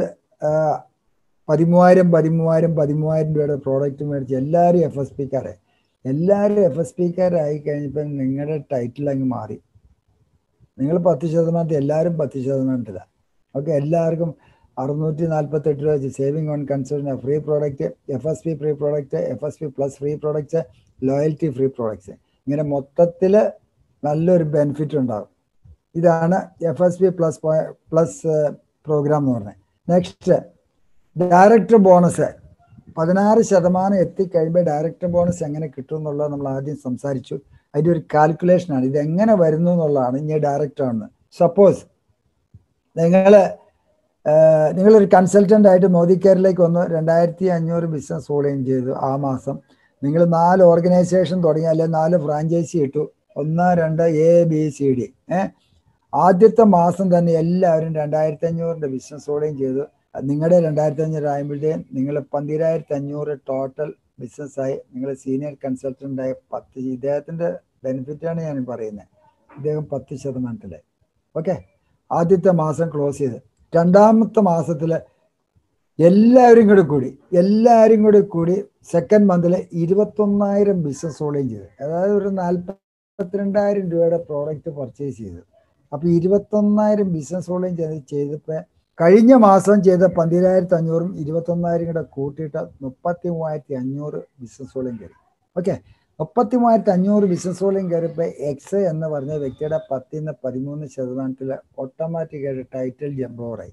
പതിമൂവായിരം പതിമൂവായിരം പതിമൂവായിരം രൂപയുടെ പ്രോഡക്റ്റ് മേടിച്ച് എല്ലാവരും എഫ് എസ് പിക്കാരെ എല്ലാവരും എഫ് എസ് പിക്കാരായി കഴിഞ്ഞപ്പോൾ നിങ്ങളുടെ ടൈറ്റിൽ അങ്ങ് മാറി നിങ്ങൾ പത്ത് ശതമാനത്തിൽ എല്ലാവരും പത്ത് ശതമാനത്തിലാണ് ഓക്കെ എല്ലാവർക്കും അറുന്നൂറ്റി നാൽപ്പത്തെട്ട് രൂപ വെച്ച് saving on consultant free product F S P free product F S P plus free products loyalty free products ഇങ്ങനെ മൊത്തത്തിൽ നല്ലൊരു ബെനിഫിറ്റ് ഉണ്ടാകും ഇതാണ് F S P plus plus program എന്ന് പറഞ്ഞത് നെക്സ്റ്റ് ഡയറക്ടർ ബോണസ് പതിനാറ് ശതമാനം എത്തിക്കഴിയുമ്പോൾ ഡയറക്ടർ ബോണസ് എങ്ങനെ കിട്ടും എന്നുള്ളത് നമ്മൾ ആദ്യം സംസാരിച്ചു അതിൻ്റെ ഒരു കാൽക്കുലേഷനാണ് ഇത് എങ്ങനെ വരുന്നു എന്നുള്ളതാണ് ഇനി ഡയറക്ടർ ആണ് സപ്പോസ് നിങ്ങൾ നിങ്ങളൊരു കൺസൾട്ടൻ്റ് ആയിട്ട് മോദി കെയറിലേക്ക് വന്ന് രണ്ടായിരത്തി അഞ്ഞൂറ് ബിസിനസ് ഓൺലൈൻ ചെയ്തു ആ മാസം നിങ്ങൾ നാല് ഓർഗനൈസേഷൻ തുടങ്ങി അല്ലെങ്കിൽ നാല് ഫ്രാഞ്ചൈസി ഇട്ടു ഒന്ന് രണ്ട് എ ബി സി ഡി ഏഹ് ആദ്യത്തെ മാസം തന്നെ എല്ലാവരും രണ്ടായിരത്തി അഞ്ഞൂറിൻ്റെ ബിസിനസ് ഓൺലൈൻ ചെയ്തു നിങ്ങളുടെ രണ്ടായിരത്തി അഞ്ഞൂറ് ആകുമ്പോഴത്തേക്കും നിങ്ങൾ പന്തിരായിരത്തി അഞ്ഞൂറ് ടോട്ടൽ ബിസിനസ്സായി നിങ്ങൾ സീനിയർ കൺസൾട്ടൻ്റായി പത്ത് ഇദ്ദേഹത്തിൻ്റെ ബെനിഫിറ്റാണ് ഞാൻ പറയുന്നത് ഇദ്ദേഹം പത്ത് ശതമാനത്തിൽ ഓക്കെ ആദ്യത്തെ മാസം ക്ലോസ് ചെയ്ത് രണ്ടാമത്തെ മാസത്തിൽ എല്ലാവരും കൂടി കൂടി എല്ലാവരും കൂടി കൂടി സെക്കൻഡ് മന്തിൽ ഇരുപത്തൊന്നായിരം ബിസിനസ് ഓൺലൈൻ ചെയ്ത് അതായത് ഒരു നാൽപ്പത്തിരണ്ടായിരം രൂപയുടെ പ്രോഡക്റ്റ് പർച്ചേസ് ചെയ്തു അപ്പോൾ ഇരുപത്തൊന്നായിരം ബിസിനസ് ഓൺലൈൻ ചെയ്ത് ചെയ്തപ്പോൾ കഴിഞ്ഞ മാസം ചെയ്ത പന്തിരായിരത്തി അഞ്ഞൂറും ഇരുപത്തൊന്നായിരം കൂടെ കൂട്ടിയിട്ട് മുപ്പത്തി മൂവായിരത്തി അഞ്ഞൂറ് ബിസിനസ് ഓൺലൈൻ കയറി ഓക്കെ മുപ്പത്തി മൂവായിരത്തി അഞ്ഞൂറ് ബിസിനസ് ഓൺലൈൻ കയറിയപ്പോൾ എക്സ് എന്ന് പറഞ്ഞ വ്യക്തിയുടെ പത്തിൽ നിന്ന് പതിമൂന്ന് ശതമാനത്തിൽ ഓട്ടോമാറ്റിക്കായിട്ട് ടൈറ്റിൽ ജമ്പ് ഓവറായി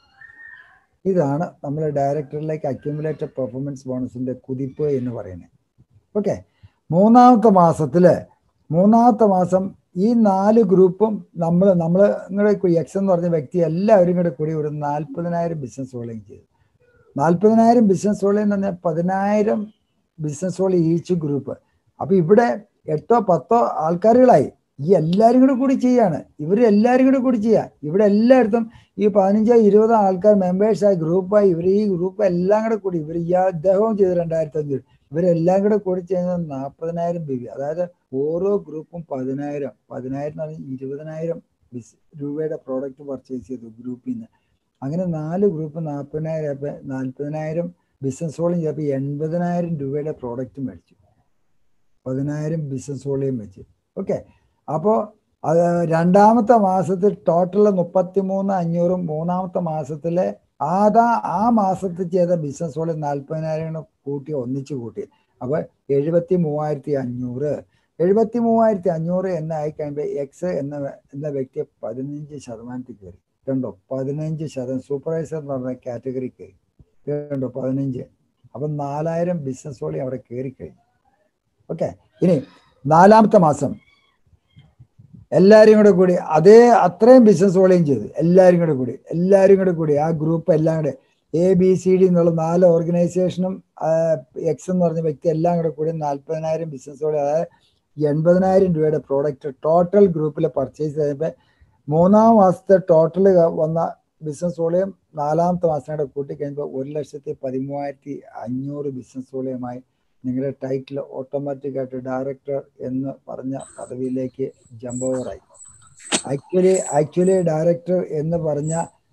ഇതാണ് നമ്മൾ ഡയറക്ടറിലേക്ക് അക്യുമുലേറ്റഡ് പെർഫോമൻസ് ബോണസിന്റെ കുതിപ്പ് എന്ന് പറയുന്നത് ഓക്കെ മൂന്നാമത്തെ മാസത്തിൽ മൂന്നാമത്തെ മാസം ഈ നാല് ഗ്രൂപ്പും നമ്മൾ നമ്മൾ നിങ്ങളുടെ എക്സ് എന്ന് പറഞ്ഞ വ്യക്തി എല്ലാവരും കൂടെ കൂടി ഒരു നാൽപ്പതിനായിരം ബിസിനസ് ഓൺലൈൻ ചെയ്തു നാൽപ്പതിനായിരം ബിസിനസ് ഓൺലൈൻ എന്ന് പറഞ്ഞാൽ പതിനായിരം ബിസിനസ് ഓൺലൈൻ ഈച്ച് ഗ്രൂപ്പ് അപ്പോൾ ഇവിടെ എട്ടോ പത്തോ ആൾക്കാരുകളായി ഈ എല്ലാവരും കൂടെ കൂടി ചെയ്യാണ് ഇവർ എല്ലാവരും കൂടെ കൂടി ചെയ്യുക ഇവിടെ എല്ലായിടത്തും ഈ പതിനഞ്ചോ ഇരുപതോ ആൾക്കാർ മെമ്പേഴ്സായി ഗ്രൂപ്പായി ഇവർ ഈ ഗ്രൂപ്പ് എല്ലാം കൂടെ കൂടി ഇവർ ഈ അദ്ദേഹവും ചെയ്ത് രണ്ടായിരത്തി അഞ്ഞൂറ് ഇവരെല്ലാം കൂടെ കൂടി ചെയ്യുന്നത് നാൽപ്പതിനായിരം ബി വി അതായത് ഓരോ ഗ്രൂപ്പും പതിനായിരം പതിനായിരം എന്ന് പറഞ്ഞാൽ ഇരുപതിനായിരം ബിസ് രൂപയുടെ പ്രോഡക്റ്റ് പർച്ചേസ് ചെയ്തു ഗ്രൂപ്പിൽ നിന്ന് അങ്ങനെ നാല് ഗ്രൂപ്പ് നാൽപ്പതിനായിരം നാൽപ്പതിനായിരം ബിസിനസ് ഹോളും ചിലപ്പോൾ എൺപതിനായിരം രൂപയുടെ പ്രോഡക്റ്റ് മേടിച്ചു പതിനായിരം ബിസിനസ് ഹോളിയും വെച്ച് ഓക്കെ അപ്പോൾ അത് രണ്ടാമത്തെ മാസത്തിൽ ടോട്ടൽ മുപ്പത്തി മൂന്ന് അഞ്ഞൂറും മൂന്നാമത്തെ മാസത്തിലെ ആദാ ആ മാസത്തിൽ ചെയ്ത ബിസിനസ് ഹോളിൽ നാൽപ്പതിനായിരം കൂട്ടി ഒന്നിച്ച് കൂട്ടി അപ്പോൾ എഴുപത്തി മൂവായിരത്തി അഞ്ഞൂറ് എഴുപത്തി മൂവായിരത്തി അഞ്ഞൂറ് എന്നായി കഴിയുമ്പോൾ എക്സ് എന്ന എന്ന വ്യക്തി പതിനഞ്ച് ശതമാനത്തിൽ കയറി കണ്ടോ പതിനഞ്ച് ശതമാനം സൂപ്പർവൈസർ എന്ന് പറഞ്ഞ കാറ്റഗറി കയറി കണ്ടോ പതിനഞ്ച് അപ്പം നാലായിരം ബിസിനസ് ഹോളി അവിടെ കയറി കഴിഞ്ഞു ഓക്കെ ഇനി നാലാമത്തെ മാസം എല്ലാവരും കൂടെ കൂടി അതേ അത്രയും ബിസിനസ് വോളിയം ചെയ്തു എല്ലാവരും കൂടെ കൂടി എല്ലാവരും കൂടെ കൂടി ആ ഗ്രൂപ്പ് എല്ലാം കൂടെ എ ബി സി ഡി എന്നുള്ള നാല് ഓർഗനൈസേഷനും എക്സ് എന്ന് പറഞ്ഞ വ്യക്തി എല്ലാം കൂടെ കൂടി നാൽപ്പതിനായിരം ബിസിനസ് വോളി അതായത് എൺപതിനായിരം രൂപയുടെ പ്രോഡക്റ്റ് ടോട്ടൽ ഗ്രൂപ്പിൽ പർച്ചേസ് ചെയ്യുമ്പോൾ മൂന്നാം മാസത്തെ ടോട്ടൽ വന്ന ബിസിനസ് വോളിയം നാലാമത്തെ മാസം കൂടെ കൂട്ടി കഴിയുമ്പോൾ ഒരു ലക്ഷത്തി പതിമൂവായിരത്തി അഞ്ഞൂറ് ബിസിനസ് വോളിയമായി നിങ്ങളുടെ ടൈറ്റിൽ ഓട്ടോമാറ്റിക്കായിട്ട് ഡയറക്ടർ എന്ന് പറഞ്ഞ പദവിയിലേക്ക് ജമ്പ് ഓവറായി ആക്ച്വലി ആക്ച്വലി ഡയറക്ടർ എന്ന് പറഞ്ഞ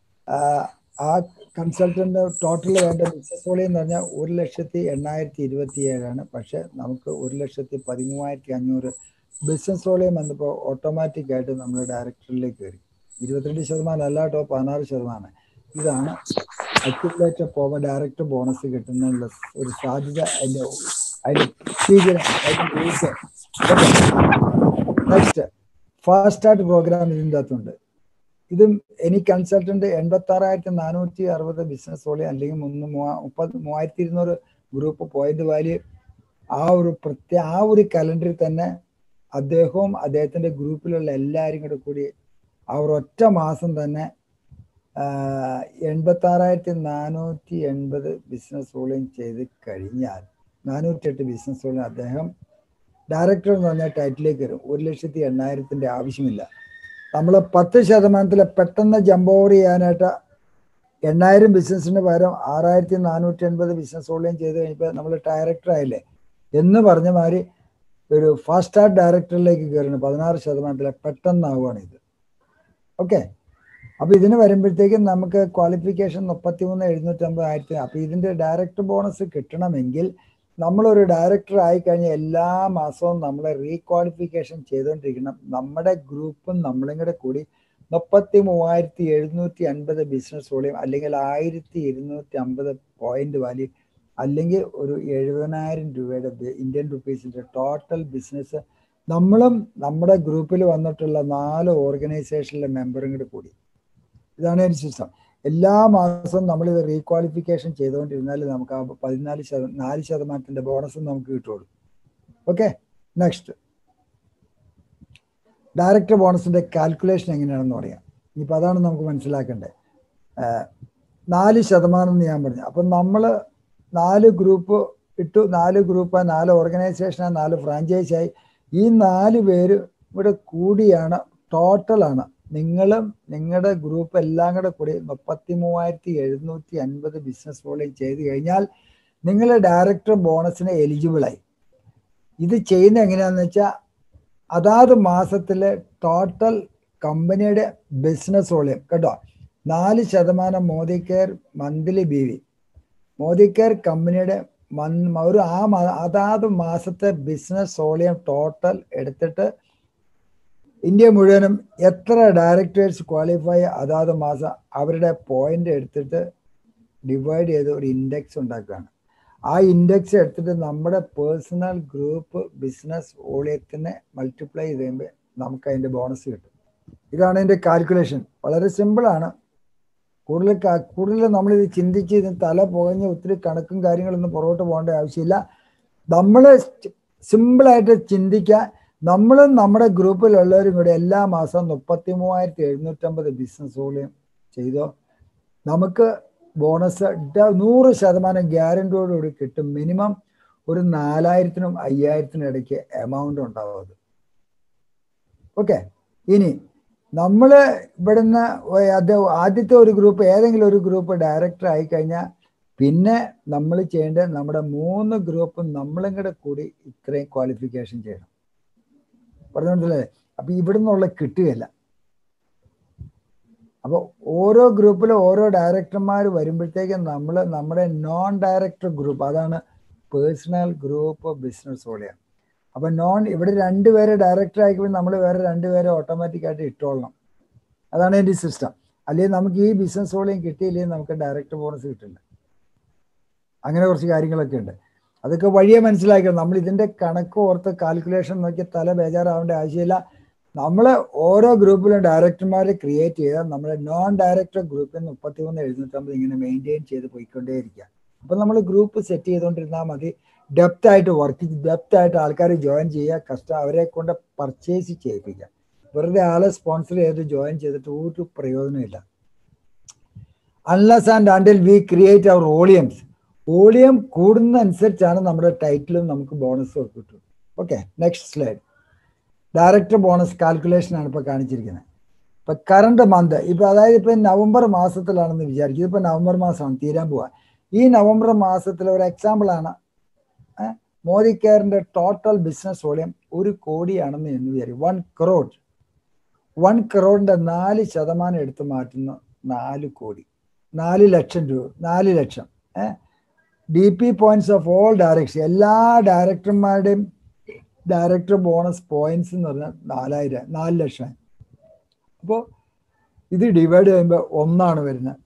ആ കൺസൾട്ടന്റ് ടോട്ടൽ വേണ്ട ബിസിനസ് വോളിയം എന്ന് പറഞ്ഞാൽ ഒരു ലക്ഷത്തി എണ്ണായിരത്തി ഇരുപത്തി ഏഴാണ് പക്ഷെ നമുക്ക് ഒരു ലക്ഷത്തി പതിമൂവായിരത്തി അഞ്ഞൂറ് ബിസിനസ് വോളിയം വന്നപ്പോൾ ഓട്ടോമാറ്റിക്കായിട്ട് നമ്മൾ ഡയറക്ടറിലേക്ക് കയറി ഇരുപത്തിരണ്ട് ശതമാനം അല്ല കേട്ടോ പതിനാറ് ശതമാനം ഇതാണ് അക്യുമുലേറ്റഡ് പോവ ഡയറക്റ്റ് ബോണസ് കിട്ടുന്നതിനുള്ള ഒരു സാധ്യത അതിന്റെ അതിന്റെ procedure, അതിന്റെ route. Next fast start program ഇതിൻ്റെ അകത്തുണ്ട് ഇതും എനി കൺസൾട്ടന്റ് എൺപത്തി ആറായിരത്തി നാനൂറ്റി അറുപത് ബിസിനസ് വോളി അല്ലെങ്കിൽ മൂന്ന് മൂവാ- മുപ്പത് മൂവായിരത്തി ഇരുന്നൂറ് ഗ്രൂപ്പ് പോയിന്റ് വാല്യൂ ആ ഒരു പ്രത്യേക ആ ഒരു കലണ്ടറിൽ തന്നെ അദ്ദേഹവും അദ്ദേഹത്തിന്റെ ഗ്രൂപ്പിലുള്ള എല്ലാവരും കൂടെ കൂടി ആ ഒരു ഒറ്റ മാസം തന്നെ എൺപത്തി ആറായിരത്തി നാനൂറ്റി എൺപത് ബിസിനസ് വോളിയം ചെയ്ത് കഴിഞ്ഞാൽ നാനൂറ്റി എട്ട് ബിസിനസ് വോളിയം അദ്ദേഹം ഡയറക്ടർ എന്ന് പറഞ്ഞ ടൈറ്റിലേക്ക് വരും ഒരു ലക്ഷത്തി എണ്ണായിരത്തിന്റെ ആവശ്യമില്ല നമ്മൾ പത്ത് ശതമാനത്തിൽ പെട്ടെന്ന് ജമ്പ് ഓവർ ചെയ്യാനായിട്ട് എണ്ണായിരം ബിസിനസ്സിന് പകരം ആറായിരത്തി നാനൂറ്റി എൺപത് ബിസിനസ് വോളിയം ചെയ്ത് കഴിഞ്ഞപ്പോൾ നമ്മൾ ഡയറക്ടർ ആയില്ലേ എന്ന് പറഞ്ഞ മാതിരി ഒരു ഫാസ്റ്റ് സ്റ്റാർട്ട് ഡയറക്ടറിലേക്ക് കയറുന്നു പതിനാറ് ശതമാനത്തിൽ പെട്ടെന്നാവുകയാണ് ഇത് ഓക്കെ അപ്പൊ ഇതിന് വരുമ്പോഴത്തേക്കും നമുക്ക് ക്വാളിഫിക്കേഷൻ മുപ്പത്തി മൂന്ന് എഴുന്നൂറ്റമ്പത് ആയിരത്തി അപ്പൊ ഇതിന്റെ ഡയറക്ടർ ബോണസ് കിട്ടണമെങ്കിൽ നമ്മളൊരു ഡയറക്ടർ ആയി കഴിഞ്ഞാൽ എല്ലാ മാസവും നമ്മളെ റീക്വാളിഫിക്കേഷൻ ചെയ്തുകൊണ്ടിരിക്കണം നമ്മുടെ ഗ്രൂപ്പും നമ്മളും കൂടെ കൂടി മുപ്പത്തി മൂവായിരത്തി എഴുന്നൂറ്റി അൻപത് ബിസിനസ് വോളിയം അല്ലെങ്കിൽ ആയിരത്തി ഇരുന്നൂറ്റി അമ്പത് പോയിന്റ് വാല്യൂ അല്ലെങ്കിൽ ഒരു എഴുപതിനായിരം രൂപയുടെ ബി- ഇന്ത്യൻ റുപ്പീസിന്റെ ടോട്ടൽ ബിസിനസ് നമ്മളും നമ്മുടെ ഗ്രൂപ്പിൽ വന്നിട്ടുള്ള നാല് ഓർഗനൈസേഷനിലെ മെമ്പറും കൂടി കൂടി ഇതാണ് ഒരു സിസ്റ്റം എല്ലാ മാസവും നമ്മൾ ഇത് റീക്വാളിഫിക്കേഷൻ ചെയ്തുകൊണ്ടിരുന്നാൽ നമുക്ക് ആ പതിനാല് ശതമാനം നാല് ശതമാനത്തിന്റെ ബോണസും നമുക്ക് കിട്ടുള്ളൂ ഓക്കെ നെക്സ്റ്റ് ഡയറക്ടർ ബോണസിന്റെ കാൽക്കുലേഷൻ എങ്ങനെയാണെന്ന് പറയാം ഇനിയിപ്പോൾ അതാണ് നമുക്ക് മനസ്സിലാക്കേണ്ടത് ആഹ് നാല് ശതമാനം എന്ന് ഞാൻ പറഞ്ഞു അപ്പം നമ്മൾ നാല് ഗ്രൂപ്പ് ഇട്ടു നാല് ഗ്രൂപ്പ് നാല് ഓർഗനൈസേഷൻ നാല് ഫ്രാഞ്ചൈസ് ആയി ഈ നാല് പേര് ഇവിടെ കൂടിയാണ് ടോട്ടലാണ് നിങ്ങളും നിങ്ങളുടെ ഗ്രൂപ്പ് എല്ലാം കൂടെ കൂടി മുപ്പത്തി മൂവായിരത്തി എഴുന്നൂറ്റി അൻപത് ബിസിനസ് വോളിയം ചെയ്ത് കഴിഞ്ഞാൽ നിങ്ങൾ ഡയറക്ടർ ബോണസിന് എലിജിബിളായി ഇത് ചെയ്യുന്ന എങ്ങനെയാണെന്ന് വെച്ചാൽ അതാത് മാസത്തിലെ ടോട്ടൽ കമ്പനിയുടെ ബിസിനസ് വോളിയം കേട്ടോ നാല് ശതമാനം Modicare monthly B V Modicare കമ്പനിയുടെ മൻ- ഒരു ആ മാ- അതാത് മാസത്തെ ബിസിനസ് വോളിയം ടോട്ടൽ എടുത്തിട്ട് ഇന്ത്യ മുഴുവനും എത്ര ഡയറക്ടേഴ്സ് ക്വാളിഫൈ അതാത് മാസം അവരുടെ പോയിന്റ് എടുത്തിട്ട് ഡിവൈഡ് ചെയ്ത് ഒരു ഇൻഡെക്സ് ഉണ്ടാക്കുകയാണ് ആ ഇൻഡെക്സ് എടുത്തിട്ട് നമ്മുടെ പേഴ്സണൽ ഗ്രൂപ്പ് ബിസിനസ് വോളിയത്തിനെ മൾട്ടിപ്ലൈ ചെയ്ത് കഴിയുമ്പോൾ നമുക്ക് അതിന്റെ ബോണസ് കിട്ടും ഇതാണ് അതിന്റെ കാൽക്കുലേഷൻ വളരെ സിമ്പിളാണ് കൂടുതൽ ക- കൂടുതൽ നമ്മൾ ഇത് ചിന്തിച്ച് ഇത് തല പുകഞ്ഞ് ഒത്തിരി കണക്കും കാര്യങ്ങളൊന്നും പുറകോട്ട് പോകേണ്ട ആവശ്യമില്ല നമ്മൾ സിമ്പിളായിട്ട് ചിന്തിക്കുക നമ്മളും നമ്മുടെ ഗ്രൂപ്പിലുള്ളവരും കൂടെ എല്ലാ മാസവും മുപ്പത്തി മൂവായിരത്തി എഴുന്നൂറ്റമ്പത് ബിസിനസ് വോളിയം ചെയ്തോ നമുക്ക് ബോണസ് ഡ- നൂറ് ശതമാനം ഗ്യാരണ്ടിയോടുകൂടി കിട്ടും മിനിമം ഒരു നാലായിരത്തിനും അയ്യായിരത്തിനും ഇടയ്ക്ക് എമൗണ്ട് ഉണ്ടാവും അത് ഓക്കെ ഇനി നമ്മൾ ഇവിടുന്ന് ഒ- അത് ആദ്യത്തെ ഒരു ഗ്രൂപ്പ് ഏതെങ്കിലും ഒരു ഗ്രൂപ്പ് ഡയറക്ടർ ആയി കഴിഞ്ഞാൽ പിന്നെ നമ്മൾ ചെയ്യേണ്ടത് നമ്മുടെ മൂന്ന് ഗ്രൂപ്പും നമ്മളും കൂടെ കൂടി ഇത്രയും ക്വാളിഫിക്കേഷൻ ചെയ്യണം പറഞ്ഞോണ്ടല്ലേ അപ്പൊ ഇവിടുന്നുള്ള കിട്ടുകയില്ല അപ്പൊ ഓരോ ഗ്രൂപ്പിലും ഓരോ ഡയറക്ടർമാർ വരുമ്പോഴത്തേക്കും നമ്മൾ നമ്മുടെ നോൺ ഡയറക്ടർ ഗ്രൂപ്പ് അതാണ് പേഴ്സണൽ ഗ്രൂപ്പ് ബിസിനസ് പോലെയാണ് അപ്പൊ നോൺ ഇവിടെ രണ്ടുപേരെ ഡയറക്ടർ ആയിക്കുമ്പോൾ നമ്മൾ വേറെ രണ്ടുപേരെ ഓട്ടോമാറ്റിക് ആയിട്ട് ഇട്ടോളണം അതാണ് എൻ്റെ സിസ്റ്റം അല്ലെങ്കിൽ നമുക്ക് ഈ ബിസിനസ് വോളിയം കിട്ടിയില്ലെങ്കിൽ നമുക്ക് ഡയറക്ടർ ബോണസ് കിട്ടില്ല അങ്ങനെ കുറച്ച് കാര്യങ്ങളൊക്കെ ഉണ്ട് അതൊക്കെ വഴിയെ മനസ്സിലാക്കണം നമ്മൾ ഇതിന്റെ കണക്ക് ഓർത്ത് കാൽക്കുലേഷൻ നോക്കി തല ബേജാറാവേണ്ട ആവശ്യമില്ല നമ്മൾ ഓരോ ഗ്രൂപ്പിലും ഡയറക്ടർമാരെ ക്രിയേറ്റ് ചെയ്താൽ നമ്മുടെ നോൺ ഡയറക്ടർ ഗ്രൂപ്പിൽ മുപ്പത്തി മൂന്ന് എഴുന്നൂറ്റമ്പത് ഇങ്ങനെ മെയിൻറ്റെയിൻ ചെയ്ത് പോയിക്കൊണ്ടേയിരിക്കുക അപ്പൊ നമ്മൾ ഗ്രൂപ്പ് സെറ്റ് ചെയ്തുകൊണ്ടിരുന്നാൽ മതി ഡെപ്ത് ആയിട്ട് വർക്ക് ഡെപ്ത് ആയിട്ട് ആൾക്കാർ ജോയിൻ ചെയ്യുക കഷ്ടം അവരെ കൊണ്ട് പർച്ചേസ് ചെയ്യിപ്പിക്കുക വെറുതെ ആളെ സ്പോൺസർ ചെയ്ത് ജോയിൻ ചെയ്തിട്ട് ഒരു പ്രയോജനമില്ല unless and until we create our volumes volume കൂടുന്ന അനുസരിച്ചാണ് നമ്മുടെ ടൈറ്റിലും നമുക്ക് ബോണസും ഒക്കെ കിട്ടും okay next slide director bonus calculation ആണ് ഇപ്പൊ കാണിച്ചിരിക്കുന്നത് ഇപ്പൊ കറണ്ട് മന്ത് ഇപ്പൊ അതായത് ഇപ്പൊ നവംബർ മാസത്തിലാണെന്ന് വിചാരിക്കും ഇതിപ്പോ നവംബർ മാസമാണ് തീരാൻ പോവാ ഈ നവംബർ മാസത്തിൽ ഒരു എക്സാമ്പിൾ ആണ് ഏഹ്, മോദി കെയറിന്റെ ടോട്ടൽ ബിസിനസ് വോളിയം ഒരു കോടിയാണെന്ന് എന്ന് വിചാരിക്കും വൺ ക്രോഡ് വൺ ക്രോഡിന്റെ നാല് ശതമാനം എടുത്ത് മാറ്റുന്ന നാല് കോടി നാല് ലക്ഷം രൂപ നാല് ലക്ഷം ഏഹ് D P points of all director എല്ലാ ഡയറക്ടർമാരുടെയും ഡയറക്ടർ ബോണസ് പോയിന്റ്സ് എന്ന് പറഞ്ഞാൽ നാലായിരം നാല് ലക്ഷം അപ്പോൾ ഇത് ഡിവൈഡ് ചെയ്യുമ്പോൾ ഒന്നാണ് വരുന്നത്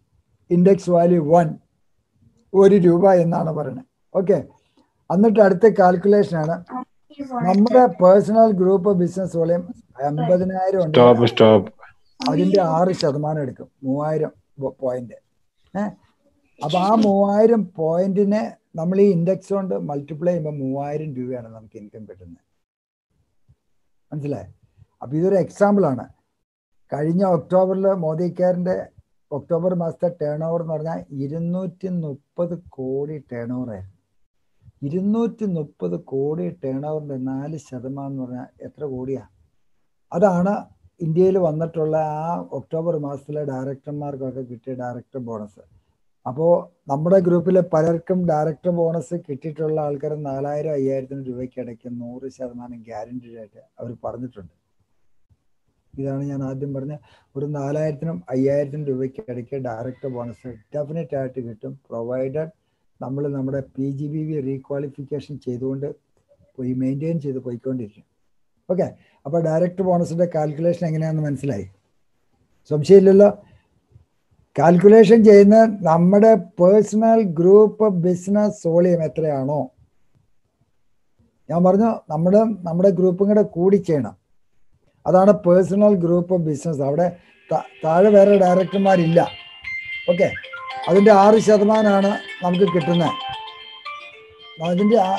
ഇൻഡെക്സ് വാല്യൂ വൺ ഒരു രൂപ എന്നാണ് പറയുന്നത് ഓക്കെ എന്നിട്ട് അടുത്ത കാൽക്കുലേഷൻ ആണ് നമ്മുടെ പേഴ്സണൽ ഗ്രൂപ്പ് ബിസിനസ് വോളിയം അമ്പതിനായിരം ഉണ്ട് സ്റ്റോപ്പ് സ്റ്റോപ്പ് അതിന്റെ ആറ് ശതമാനം എടുക്കും മൂവായിരം പോയിന്റ് ഏഹ് അപ്പൊ ആ മൂവായിരം പോയിന്റിനെ നമ്മൾ ഈ ഇൻഡെക്സ് കൊണ്ട് മൾട്ടിപ്ലൈ ചെയ്യുമ്പോൾ മൂവായിരം രൂപയാണ് നമുക്ക് ഇൻകം കിട്ടുന്നത് മനസ്സിലായി അപ്പൊ ഇതൊരു എക്സാമ്പിൾ ആണ് കഴിഞ്ഞ ഒക്ടോബറിൽ മോദിക്കാരന്റെ ഒക്ടോബർ മാസത്തെ ടേൺ ഓവർ എന്ന് പറഞ്ഞാൽ ഇരുന്നൂറ്റി മുപ്പത് കോടി ടേൺ ഓവർ ആയിരുന്നു ഇരുന്നൂറ്റി മുപ്പത് കോടി ടേൺ ഓവറിന്റെ നാല് ശതമാനം എന്ന് പറഞ്ഞാൽ എത്ര കോടിയാ അതാണ് ഇന്ത്യയിൽ വന്നിട്ടുള്ള ആ ഒക്ടോബർ മാസത്തിലെ ഡയറക്ടർമാർക്കൊക്കെ കിട്ടിയ ഡയറക്ടർ ബോണസ് അപ്പോൾ നമ്മുടെ ഗ്രൂപ്പിലെ പലർക്കും ഡയറക്ടർ ബോണസ് കിട്ടിയിട്ടുള്ള ആൾക്കാർ നാലായിരം അയ്യായിരത്തിന് രൂപയ്ക്ക് ഇടയ്ക്ക് നൂറ് ശതമാനം ഗ്യാരണ്ടീഡ് ആയിട്ട് അവർ പറഞ്ഞിട്ടുണ്ട് ഇതാണ് ഞാൻ ആദ്യം പറഞ്ഞ ഒരു നാലായിരത്തിനും അയ്യായിരത്തിനും രൂപയ്ക്ക് ഇടയ്ക്ക് ഡയറക്ടർ ബോണസ് ഡെഫിനറ്റ് ആയിട്ട് കിട്ടും പ്രൊവൈഡഡ് നമ്മൾ നമ്മുടെ P G B V requalification ചെയ്തുകൊണ്ട് പോയി മെയിൻറ്റെയിൻ ചെയ്ത് പോയിക്കൊണ്ടിരിക്കും ഓക്കെ അപ്പോൾ ഡയറക്ടർ ബോണസിന്റെ കാൽക്കുലേഷൻ എങ്ങനെയാണെന്ന് മനസ്സിലായി സംശയമില്ലല്ലോ കാൽക്കുലേഷൻ ചെയ്യുന്ന നമ്മുടെ പേഴ്സണൽ ഗ്രൂപ്പ് ബിസിനസ് വോളിയം എത്രയാണോ ഞാൻ പറഞ്ഞു നമ്മുടെ നമ്മുടെ ഗ്രൂപ്പും കൂടെ കൂടി ചെയ്യണം അതാണ് പേഴ്സണൽ ഗ്രൂപ്പ് ബിസിനസ് അവിടെ താഴെ വേറെ ഡയറക്ടർമാരില്ല ഓക്കെ അതിൻ്റെ ആറ് ശതമാനമാണ് നമുക്ക് കിട്ടുന്നത് അതിൻ്റെ ആ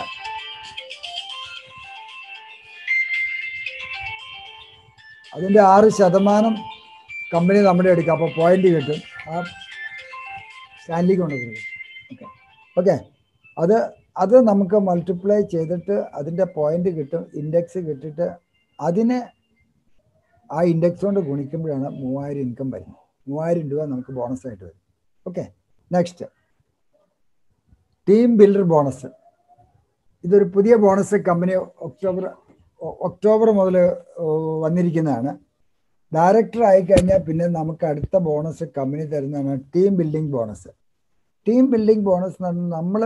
അതിൻ്റെ ആറ് ശതമാനം കമ്പനി നമ്മുടെ എടുക്കുക അപ്പോൾ പോയിന്റ് കിട്ടും ആ സ്റ്റാൻഡിലേക്ക് കൊണ്ട് കൊടുക്കും ഓക്കെ ഓക്കെ അത് അത് നമുക്ക് മൾട്ടിപ്ലൈ ചെയ്തിട്ട് അതിൻ്റെ പോയിന്റ് കിട്ടും ഇൻഡെക്സ് കിട്ടിയിട്ട് അതിനെ ആ ഇൻഡെക്സ് കൊണ്ട് ഗുണിക്കുമ്പോഴാണ് മൂവായിരം ഇൻകം വരുന്നത് മൂവായിരം രൂപ നമുക്ക് ബോണസ് ആയിട്ട് വരും okay next team builder bonus ഇതൊരു പുതിയ ബോണസ് കമ്പനി ഒക്ടോബർ ഒക്ടോബർ മുതൽ വന്നിരിക്കുന്നതാണ് ഡയറക്ടർ ആയി കഴിഞ്ഞാൽ പിന്നെ നമുക്ക് അടുത്ത ബോണസ് കമ്പനി തരുന്നതാണ് team building bonus team building bonus എന്ന് പറഞ്ഞാൽ നമ്മൾ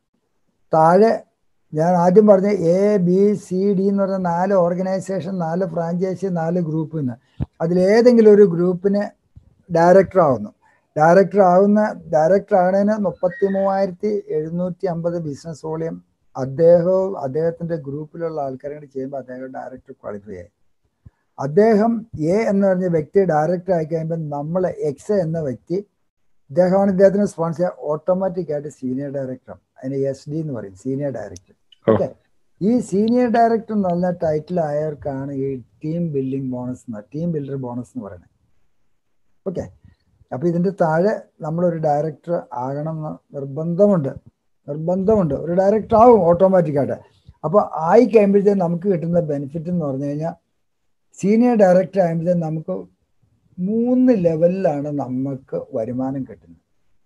താഴെ ഞാൻ ആദ്യം പറഞ്ഞ എ ബി സി ഡി എന്ന് പറഞ്ഞ നാല് ഓർഗനൈസേഷൻ നാല് ഫ്രാഞ്ചൈസി നാല് ഗ്രൂപ്പിൽ നിന്ന് അതിലേതെങ്കിലും ഒരു ഗ്രൂപ്പിന് ഡയറക്ടർ ആവുന്നു ഡയറക്ടർ ആവുന്ന ഡയറക്ടർ ആകുന്നതിന് മുപ്പത്തി മൂവായിരത്തി എഴുന്നൂറ്റി അമ്പത് ബിസിനസ് വോളിയം അദ്ദേഹവും അദ്ദേഹത്തിന്റെ ഗ്രൂപ്പിലുള്ള ആൾക്കാരെ കൂടി ചെയ്യുമ്പോൾ അദ്ദേഹം ഡയറക്ടർ ക്വാളിഫൈ ആയി അദ്ദേഹം എ എന്ന് പറഞ്ഞ വ്യക്തി ഡയറക്ടർ ആയി കഴിയുമ്പോൾ നമ്മൾ എക്സ് എന്ന വ്യക്തി ഇദ്ദേഹമാണ് ഇദ്ദേഹത്തിന് സ്പോൺസർ ചെയ്യുക ഓട്ടോമാറ്റിക് ആയിട്ട് സീനിയർ ഡയറക്ടർ അതിന് എസ് ഡി എന്ന് പറയും സീനിയർ ഡയറക്ടർ ഓക്കെ ഈ സീനിയർ ഡയറക്ടർ എന്ന് പറഞ്ഞ ടൈറ്റിൽ ആയവർക്കാണ് ഈ ടീം ബിൽഡിംഗ് ബോണസ് എന്ന് ടീം ബിൽഡർ ബോണസ് എന്ന് പറയുന്നത് ഓക്കെ അപ്പൊ ഇതിന്റെ താഴെ നമ്മളൊരു ഡയറക്ടർ ആകണം എന്ന് നിർബന്ധമുണ്ട് നിർബന്ധമുണ്ട് ഒരു ഡയറക്ടർ ആവും ഓട്ടോമാറ്റിക് ആയിട്ട് അപ്പോൾ ആയി കഴിയുമ്പോഴത്തേക്കും നമുക്ക് കിട്ടുന്ന ബെനിഫിറ്റ് എന്ന് പറഞ്ഞു കഴിഞ്ഞാൽ സീനിയർ ഡയറക്ടർ ആകുമ്പോഴത്തേക്കും നമുക്ക് മൂന്ന് ലെവലിലാണ് നമുക്ക് വരുമാനം കിട്ടുന്നത്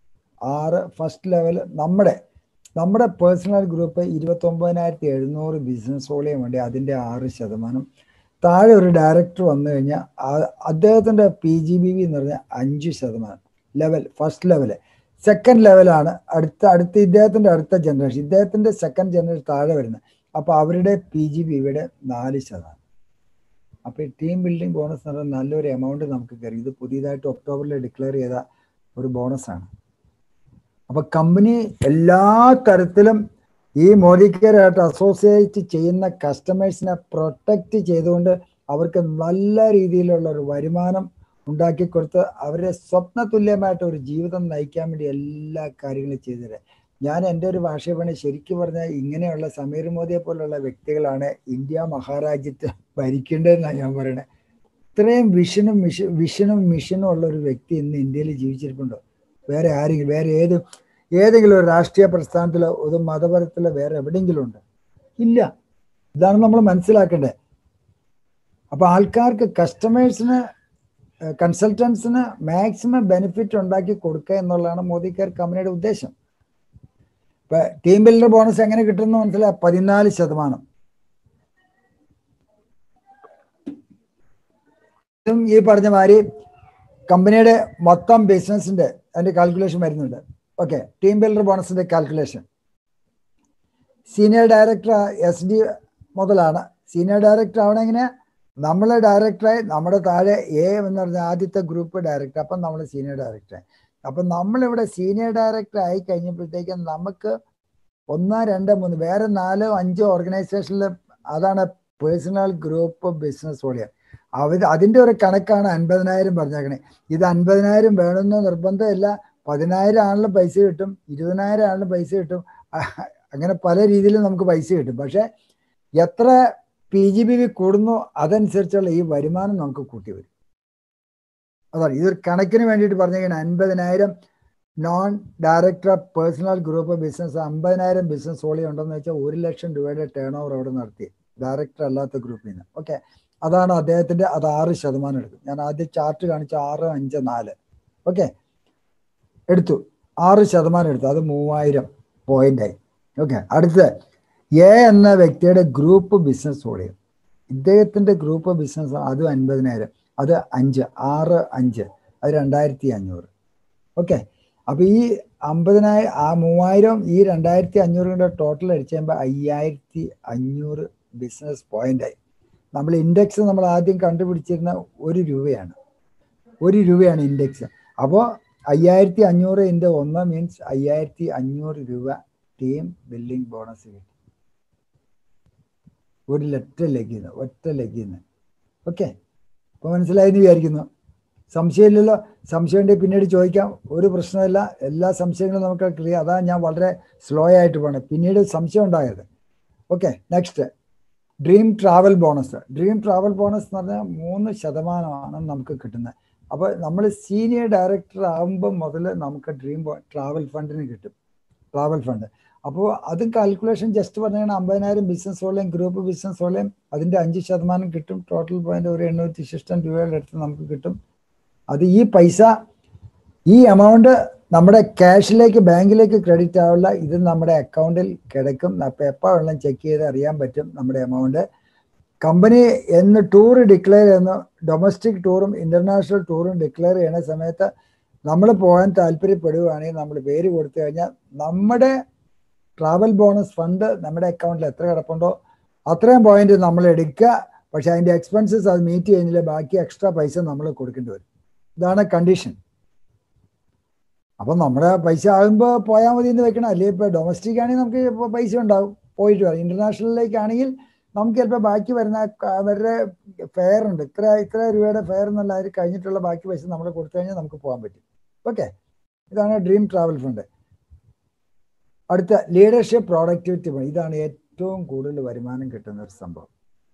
ആറ് ഫസ്റ്റ് ലെവൽ നമ്മുടെ നമ്മുടെ പേഴ്സണൽ ഗ്രൂപ്പ് ഇരുപത്തൊമ്പതിനായിരത്തി എഴുന്നൂറ് ബിസിനസ് വോളിയം വേണ്ടി അതിൻ്റെ ആറ് ശതമാനം താഴെ ഒരു ഡയറക്ടർ വന്നു കഴിഞ്ഞാൽ അദ്ദേഹത്തിൻ്റെ പി ജി ബി വി എന്ന് പറഞ്ഞാൽ അഞ്ച് ശതമാനം ലെവൽ ഫസ്റ്റ് ലെവല് സെക്കൻഡ് ലെവലാണ് അടുത്ത അടുത്ത ഇദ്ദേഹത്തിൻ്റെ അടുത്ത ജനറേഷൻ ഇദ്ദേഹത്തിൻ്റെ സെക്കൻഡ് ജനറേഷൻ താഴെ വരുന്നത് അപ്പോൾ അവരുടെ പി ജി ബി വിയുടെ നാല് ശതമാനം അപ്പോൾ ഈ ടീം ബിൽഡിംഗ് ബോണസ് എന്ന് പറഞ്ഞാൽ നല്ലൊരു എമൗണ്ട് നമുക്ക് കയറി ഇത് പുതിയതായിട്ട് ഒക്ടോബറിൽ ഡിക്ലെയർ ചെയ്ത ഒരു ബോണസാണ് അപ്പൊ കമ്പനി എല്ലാ തരത്തിലും ഈ മോഡിക്കെയറായിട്ട് അസോസിയേറ്റ് ചെയ്യുന്ന കസ്റ്റമേഴ്സിനെ പ്രൊട്ടക്റ്റ് ചെയ്തുകൊണ്ട് അവർക്ക് നല്ല രീതിയിലുള്ള ഒരു വരുമാനം ഉണ്ടാക്കി കൊടുത്ത് അവരെ സ്വപ്ന തുല്യമായിട്ട് ഒരു ജീവിതം നയിക്കാൻ വേണ്ടി എല്ലാ കാര്യങ്ങളും ചെയ്തത് ഞാൻ എൻ്റെ ഒരു ഭാഷ ശരിക്കും പറഞ്ഞാൽ ഇങ്ങനെയുള്ള സമീർ മോദിയെ പോലുള്ള വ്യക്തികളാണ് ഇന്ത്യ മഹാരാജ്യത്ത് ഭരിക്കേണ്ടതെന്നാണ് ഞാൻ പറയണത് ഇത്രയും വിഷനും മിഷ വിഷനും മിഷനും ഉള്ള ഒരു വ്യക്തി ഇന്ന് ഇന്ത്യയിൽ ജീവിച്ചിരിപ്പുണ്ടോ വേറെ ആരെങ്കിലും വേറെ ഏത് ഏതെങ്കിലും ഒരു രാഷ്ട്രീയ പ്രസ്ഥാനത്തിലോ ഒരു മതപരത്തിലോ വേറെ എവിടെയെങ്കിലും ഉണ്ട് ഇല്ല ഇതാണ് നമ്മൾ മനസ്സിലാക്കേണ്ടത് അപ്പൊ ആൾക്കാർക്ക് കസ്റ്റമേഴ്സിന് കൺസൾട്ടൻസിന് മാക്സിമം ബെനിഫിറ്റ് ഉണ്ടാക്കി കൊടുക്കുക എന്നുള്ളതാണ് മോദി കെയർ കമ്പനിയുടെ ഉദ്ദേശം ഇപ്പൊ ടീം ബിൽഡർ ബോണസ് എങ്ങനെ കിട്ടുമെന്ന് മനസ്സിലായി പതിനാല് ശതമാനം ഈ പറഞ്ഞ മാതിരി കമ്പനിയുടെ മൊത്തം ബിസിനസിന്റെ അതിന്റെ കാൽക്കുലേഷൻ വരുന്നുണ്ട് ഓക്കെ ടീം ബിൽഡർ ബോണസിന്റെ calculation senior director S D മുതലാണ് സീനിയർ ഡയറക്ടർ ആവണം എങ്ങനെ നമ്മൾ ഡയറക്ടറായി നമ്മുടെ താഴെ എ എന്ന് പറഞ്ഞ ആദ്യത്തെ ഗ്രൂപ്പ് ഡയറക്ടർ അപ്പം നമ്മൾ സീനിയർ ഡയറക്ടറായി അപ്പം നമ്മളിവിടെ സീനിയർ ഡയറക്ടർ ആയി കഴിഞ്ഞപ്പോഴത്തേക്കും നമുക്ക് ഒന്നോ രണ്ടോ മൂന്ന് വേറെ നാലോ അഞ്ചോ ഓർഗനൈസേഷനിൽ അതാണ് പേഴ്സണൽ ഗ്രൂപ്പ് ബിസിനസ് പോലെയാണ് അവർ അതിൻ്റെ ഒരു കണക്കാണ് അൻപതിനായിരം പറഞ്ഞേക്കണേ ഇത് അൻപതിനായിരം വേണമെന്ന് നിർബന്ധമില്ല പതിനായിരം ആളിലും പൈസ കിട്ടും ഇരുപതിനായിരം ആളിലും പൈസ കിട്ടും അങ്ങനെ പല രീതിയിലും നമുക്ക് പൈസ കിട്ടും പക്ഷേ എത്ര പി ജി ബി വി കൂടുന്നു അതനുസരിച്ചുള്ള ഈ വരുമാനം നമുക്ക് കൂട്ടി വരും അതാണ് ഇതൊരു കണക്കിന് വേണ്ടിയിട്ട് പറഞ്ഞേക്കണം അൻപതിനായിരം non director personal group business അമ്പതിനായിരം ബിസിനസ് ഓളി ഉണ്ടെന്ന് വെച്ചാൽ ഒരു ലക്ഷം രൂപയുടെ ടേൺ ഓവർ അവിടെ നടത്തി ഡയറക്ടർ അല്ലാത്ത ഗ്രൂപ്പിൽ നിന്ന് ഓക്കെ അതാണ് അദ്ദേഹത്തിന്റെ അത് ആറ് ശതമാനം എടുക്കും ഞാൻ ആദ്യം ചാർട്ട് കാണിച്ച ആറ് അഞ്ച് നാല് ഓക്കെ എടുത്തു ആറ് ശതമാനം എടുത്തു അത് മൂവായിരം പോയിന്റായി ഓക്കെ അടുത്ത് എ എന്ന വ്യക്തിയുടെ ഗ്രൂപ്പ് ബിസിനസ് ഓളിയം ഇദ്ദേഹത്തിന്റെ ഗ്രൂപ്പ് ബിസിനസ് അത് അൻപതിനായിരം അത് അഞ്ച് ആറ് അഞ്ച് അത് രണ്ടായിരത്തി അഞ്ഞൂറ് ഓക്കെ അപ്പൊ ഈ അമ്പതിനായിരം ആ മൂവായിരം ഈ രണ്ടായിരത്തി അഞ്ഞൂറിൻ്റെ ടോട്ടൽ അടിച്ച് കഴിയുമ്പോൾ അയ്യായിരത്തി അഞ്ഞൂറ് ബിസിനസ് പോയിന്റായി നമ്മൾ ഇൻഡെക്സ് നമ്മൾ ആദ്യം കണ്ടുപിടിച്ചിരുന്ന ഒരു രൂപയാണ് ഒരു രൂപയാണ് ഇൻഡെക്സ് അപ്പോൾ അയ്യായിരത്തി അഞ്ഞൂറ് ഇൻ്റെ ഒന്ന് മീൻസ് അയ്യായിരത്തി അഞ്ഞൂറ് രൂപ ടീം ബിൽഡിംഗ് ബോണസ് കിട്ടി ഒരു ലെറ്റർ ലഗിന്ന് ഒറ്റ ലഗിന്ന് ഓക്കെ അപ്പോൾ മനസ്സിലായെന്ന് വിചാരിക്കുന്നു സംശയമില്ലല്ലോ സംശയം ഉണ്ടെങ്കിൽ പിന്നീട് ചോദിക്കാം ഒരു പ്രശ്നമില്ല എല്ലാ സംശയങ്ങളും നമുക്ക് ക്ലിയർ അതാണ് ഞാൻ വളരെ സ്ലോ ആയിട്ട് പോകണം പിന്നീട് സംശയം ഉണ്ടായത് okay next dream travel bonus dream travel bonus എന്ന് പറഞ്ഞാൽ മൂന്ന് ശതമാനമാണ് നമുക്ക് കിട്ടുന്നത് അപ്പോൾ നമ്മൾ സീനിയർ ഡയറക്ടർ ആകുമ്പോൾ മുതൽ നമുക്ക് ഡ്രീം ട്രാവൽ ഫണ്ടിന് കിട്ടും ട്രാവൽ ഫണ്ട് അപ്പോൾ അതും കാൽക്കുലേഷൻ ജസ്റ്റ് പറഞ്ഞാൽ അമ്പതിനായിരം business volume group business volume അതിൻ്റെ അഞ്ച് ശതമാനം കിട്ടും ടോട്ടൽ പോയിന്റ് ഒരു എണ്ണൂറ്റി ശിഷ്ടം രൂപയുടെ അടുത്ത് നമുക്ക് കിട്ടും അത് ഈ പൈസ ഈ എമൗണ്ട് നമ്മുടെ ക്യാഷിലേക്ക് ബാങ്കിലേക്ക് ക്രെഡിറ്റ് ആവില്ല ഇത് നമ്മുടെ അക്കൗണ്ടിൽ കിടക്കും അപ്പം എപ്പോൾ വെള്ളം ചെക്ക് ചെയ്ത് അറിയാൻ പറ്റും നമ്മുടെ എമൗണ്ട് കമ്പനി എന്ന് ടൂർ ഡിക്ലെയർ ചെയ്യുന്നു ഡൊമസ്റ്റിക് ടൂറും ഇന്റർനാഷണൽ ടൂറും ഡിക്ലെയർ ചെയ്യുന്ന സമയത്ത് നമ്മൾ പോകാൻ താല്പര്യപ്പെടുകയാണെങ്കിൽ നമ്മൾ പേര് കൊടുത്തു കഴിഞ്ഞാൽ നമ്മുടെ ട്രാവൽ ബോണസ് ഫണ്ട് നമ്മുടെ അക്കൗണ്ടിൽ എത്ര കിടപ്പുണ്ടോ അത്രയും പോയിന്റ് നമ്മൾ എടുക്കുക പക്ഷെ അതിന്റെ എക്സ്പെൻസസ് അത് മീറ്റ് ചെയ്യുന്നില്ല ബാക്കി എക്സ്ട്രാ പൈസ നമ്മൾ കൊടുക്കേണ്ടി വരും ഇതാണ് കണ്ടീഷൻ അപ്പം നമ്മുടെ പൈസ ആകുമ്പോൾ പോയാൽ മതി എന്ന് വെക്കണം അല്ലെങ്കിൽ ഇപ്പോൾ ഡൊമസ്റ്റിക് ആണെങ്കിൽ നമുക്ക് ഇപ്പോൾ പൈസ ഉണ്ടാവും പോയിട്ട് വരാം ഇന്റർനാഷണലിലേക്കാണെങ്കിൽ നമുക്ക് ചിലപ്പോൾ ബാക്കി വരുന്ന അവരുടെ ഫെയർ ഉണ്ട് ഇത്ര ഇത്ര രൂപയുടെ ഫെയർ എന്നുള്ള അതിൽ കഴിഞ്ഞിട്ടുള്ള ബാക്കി പൈസ നമ്മൾ കൊടുത്തു കഴിഞ്ഞാൽ നമുക്ക് പോകാൻ പറ്റും ഓക്കെ ഇതാണ് ഡ്രീം ട്രാവൽ ഫണ്ട് അടുത്ത ലീഡർഷിപ്പ് പ്രോഡക്ടിവിറ്റി ഇതാണ് ഏറ്റവും കൂടുതൽ വരുമാനം കിട്ടുന്ന ഒരു സംഭവം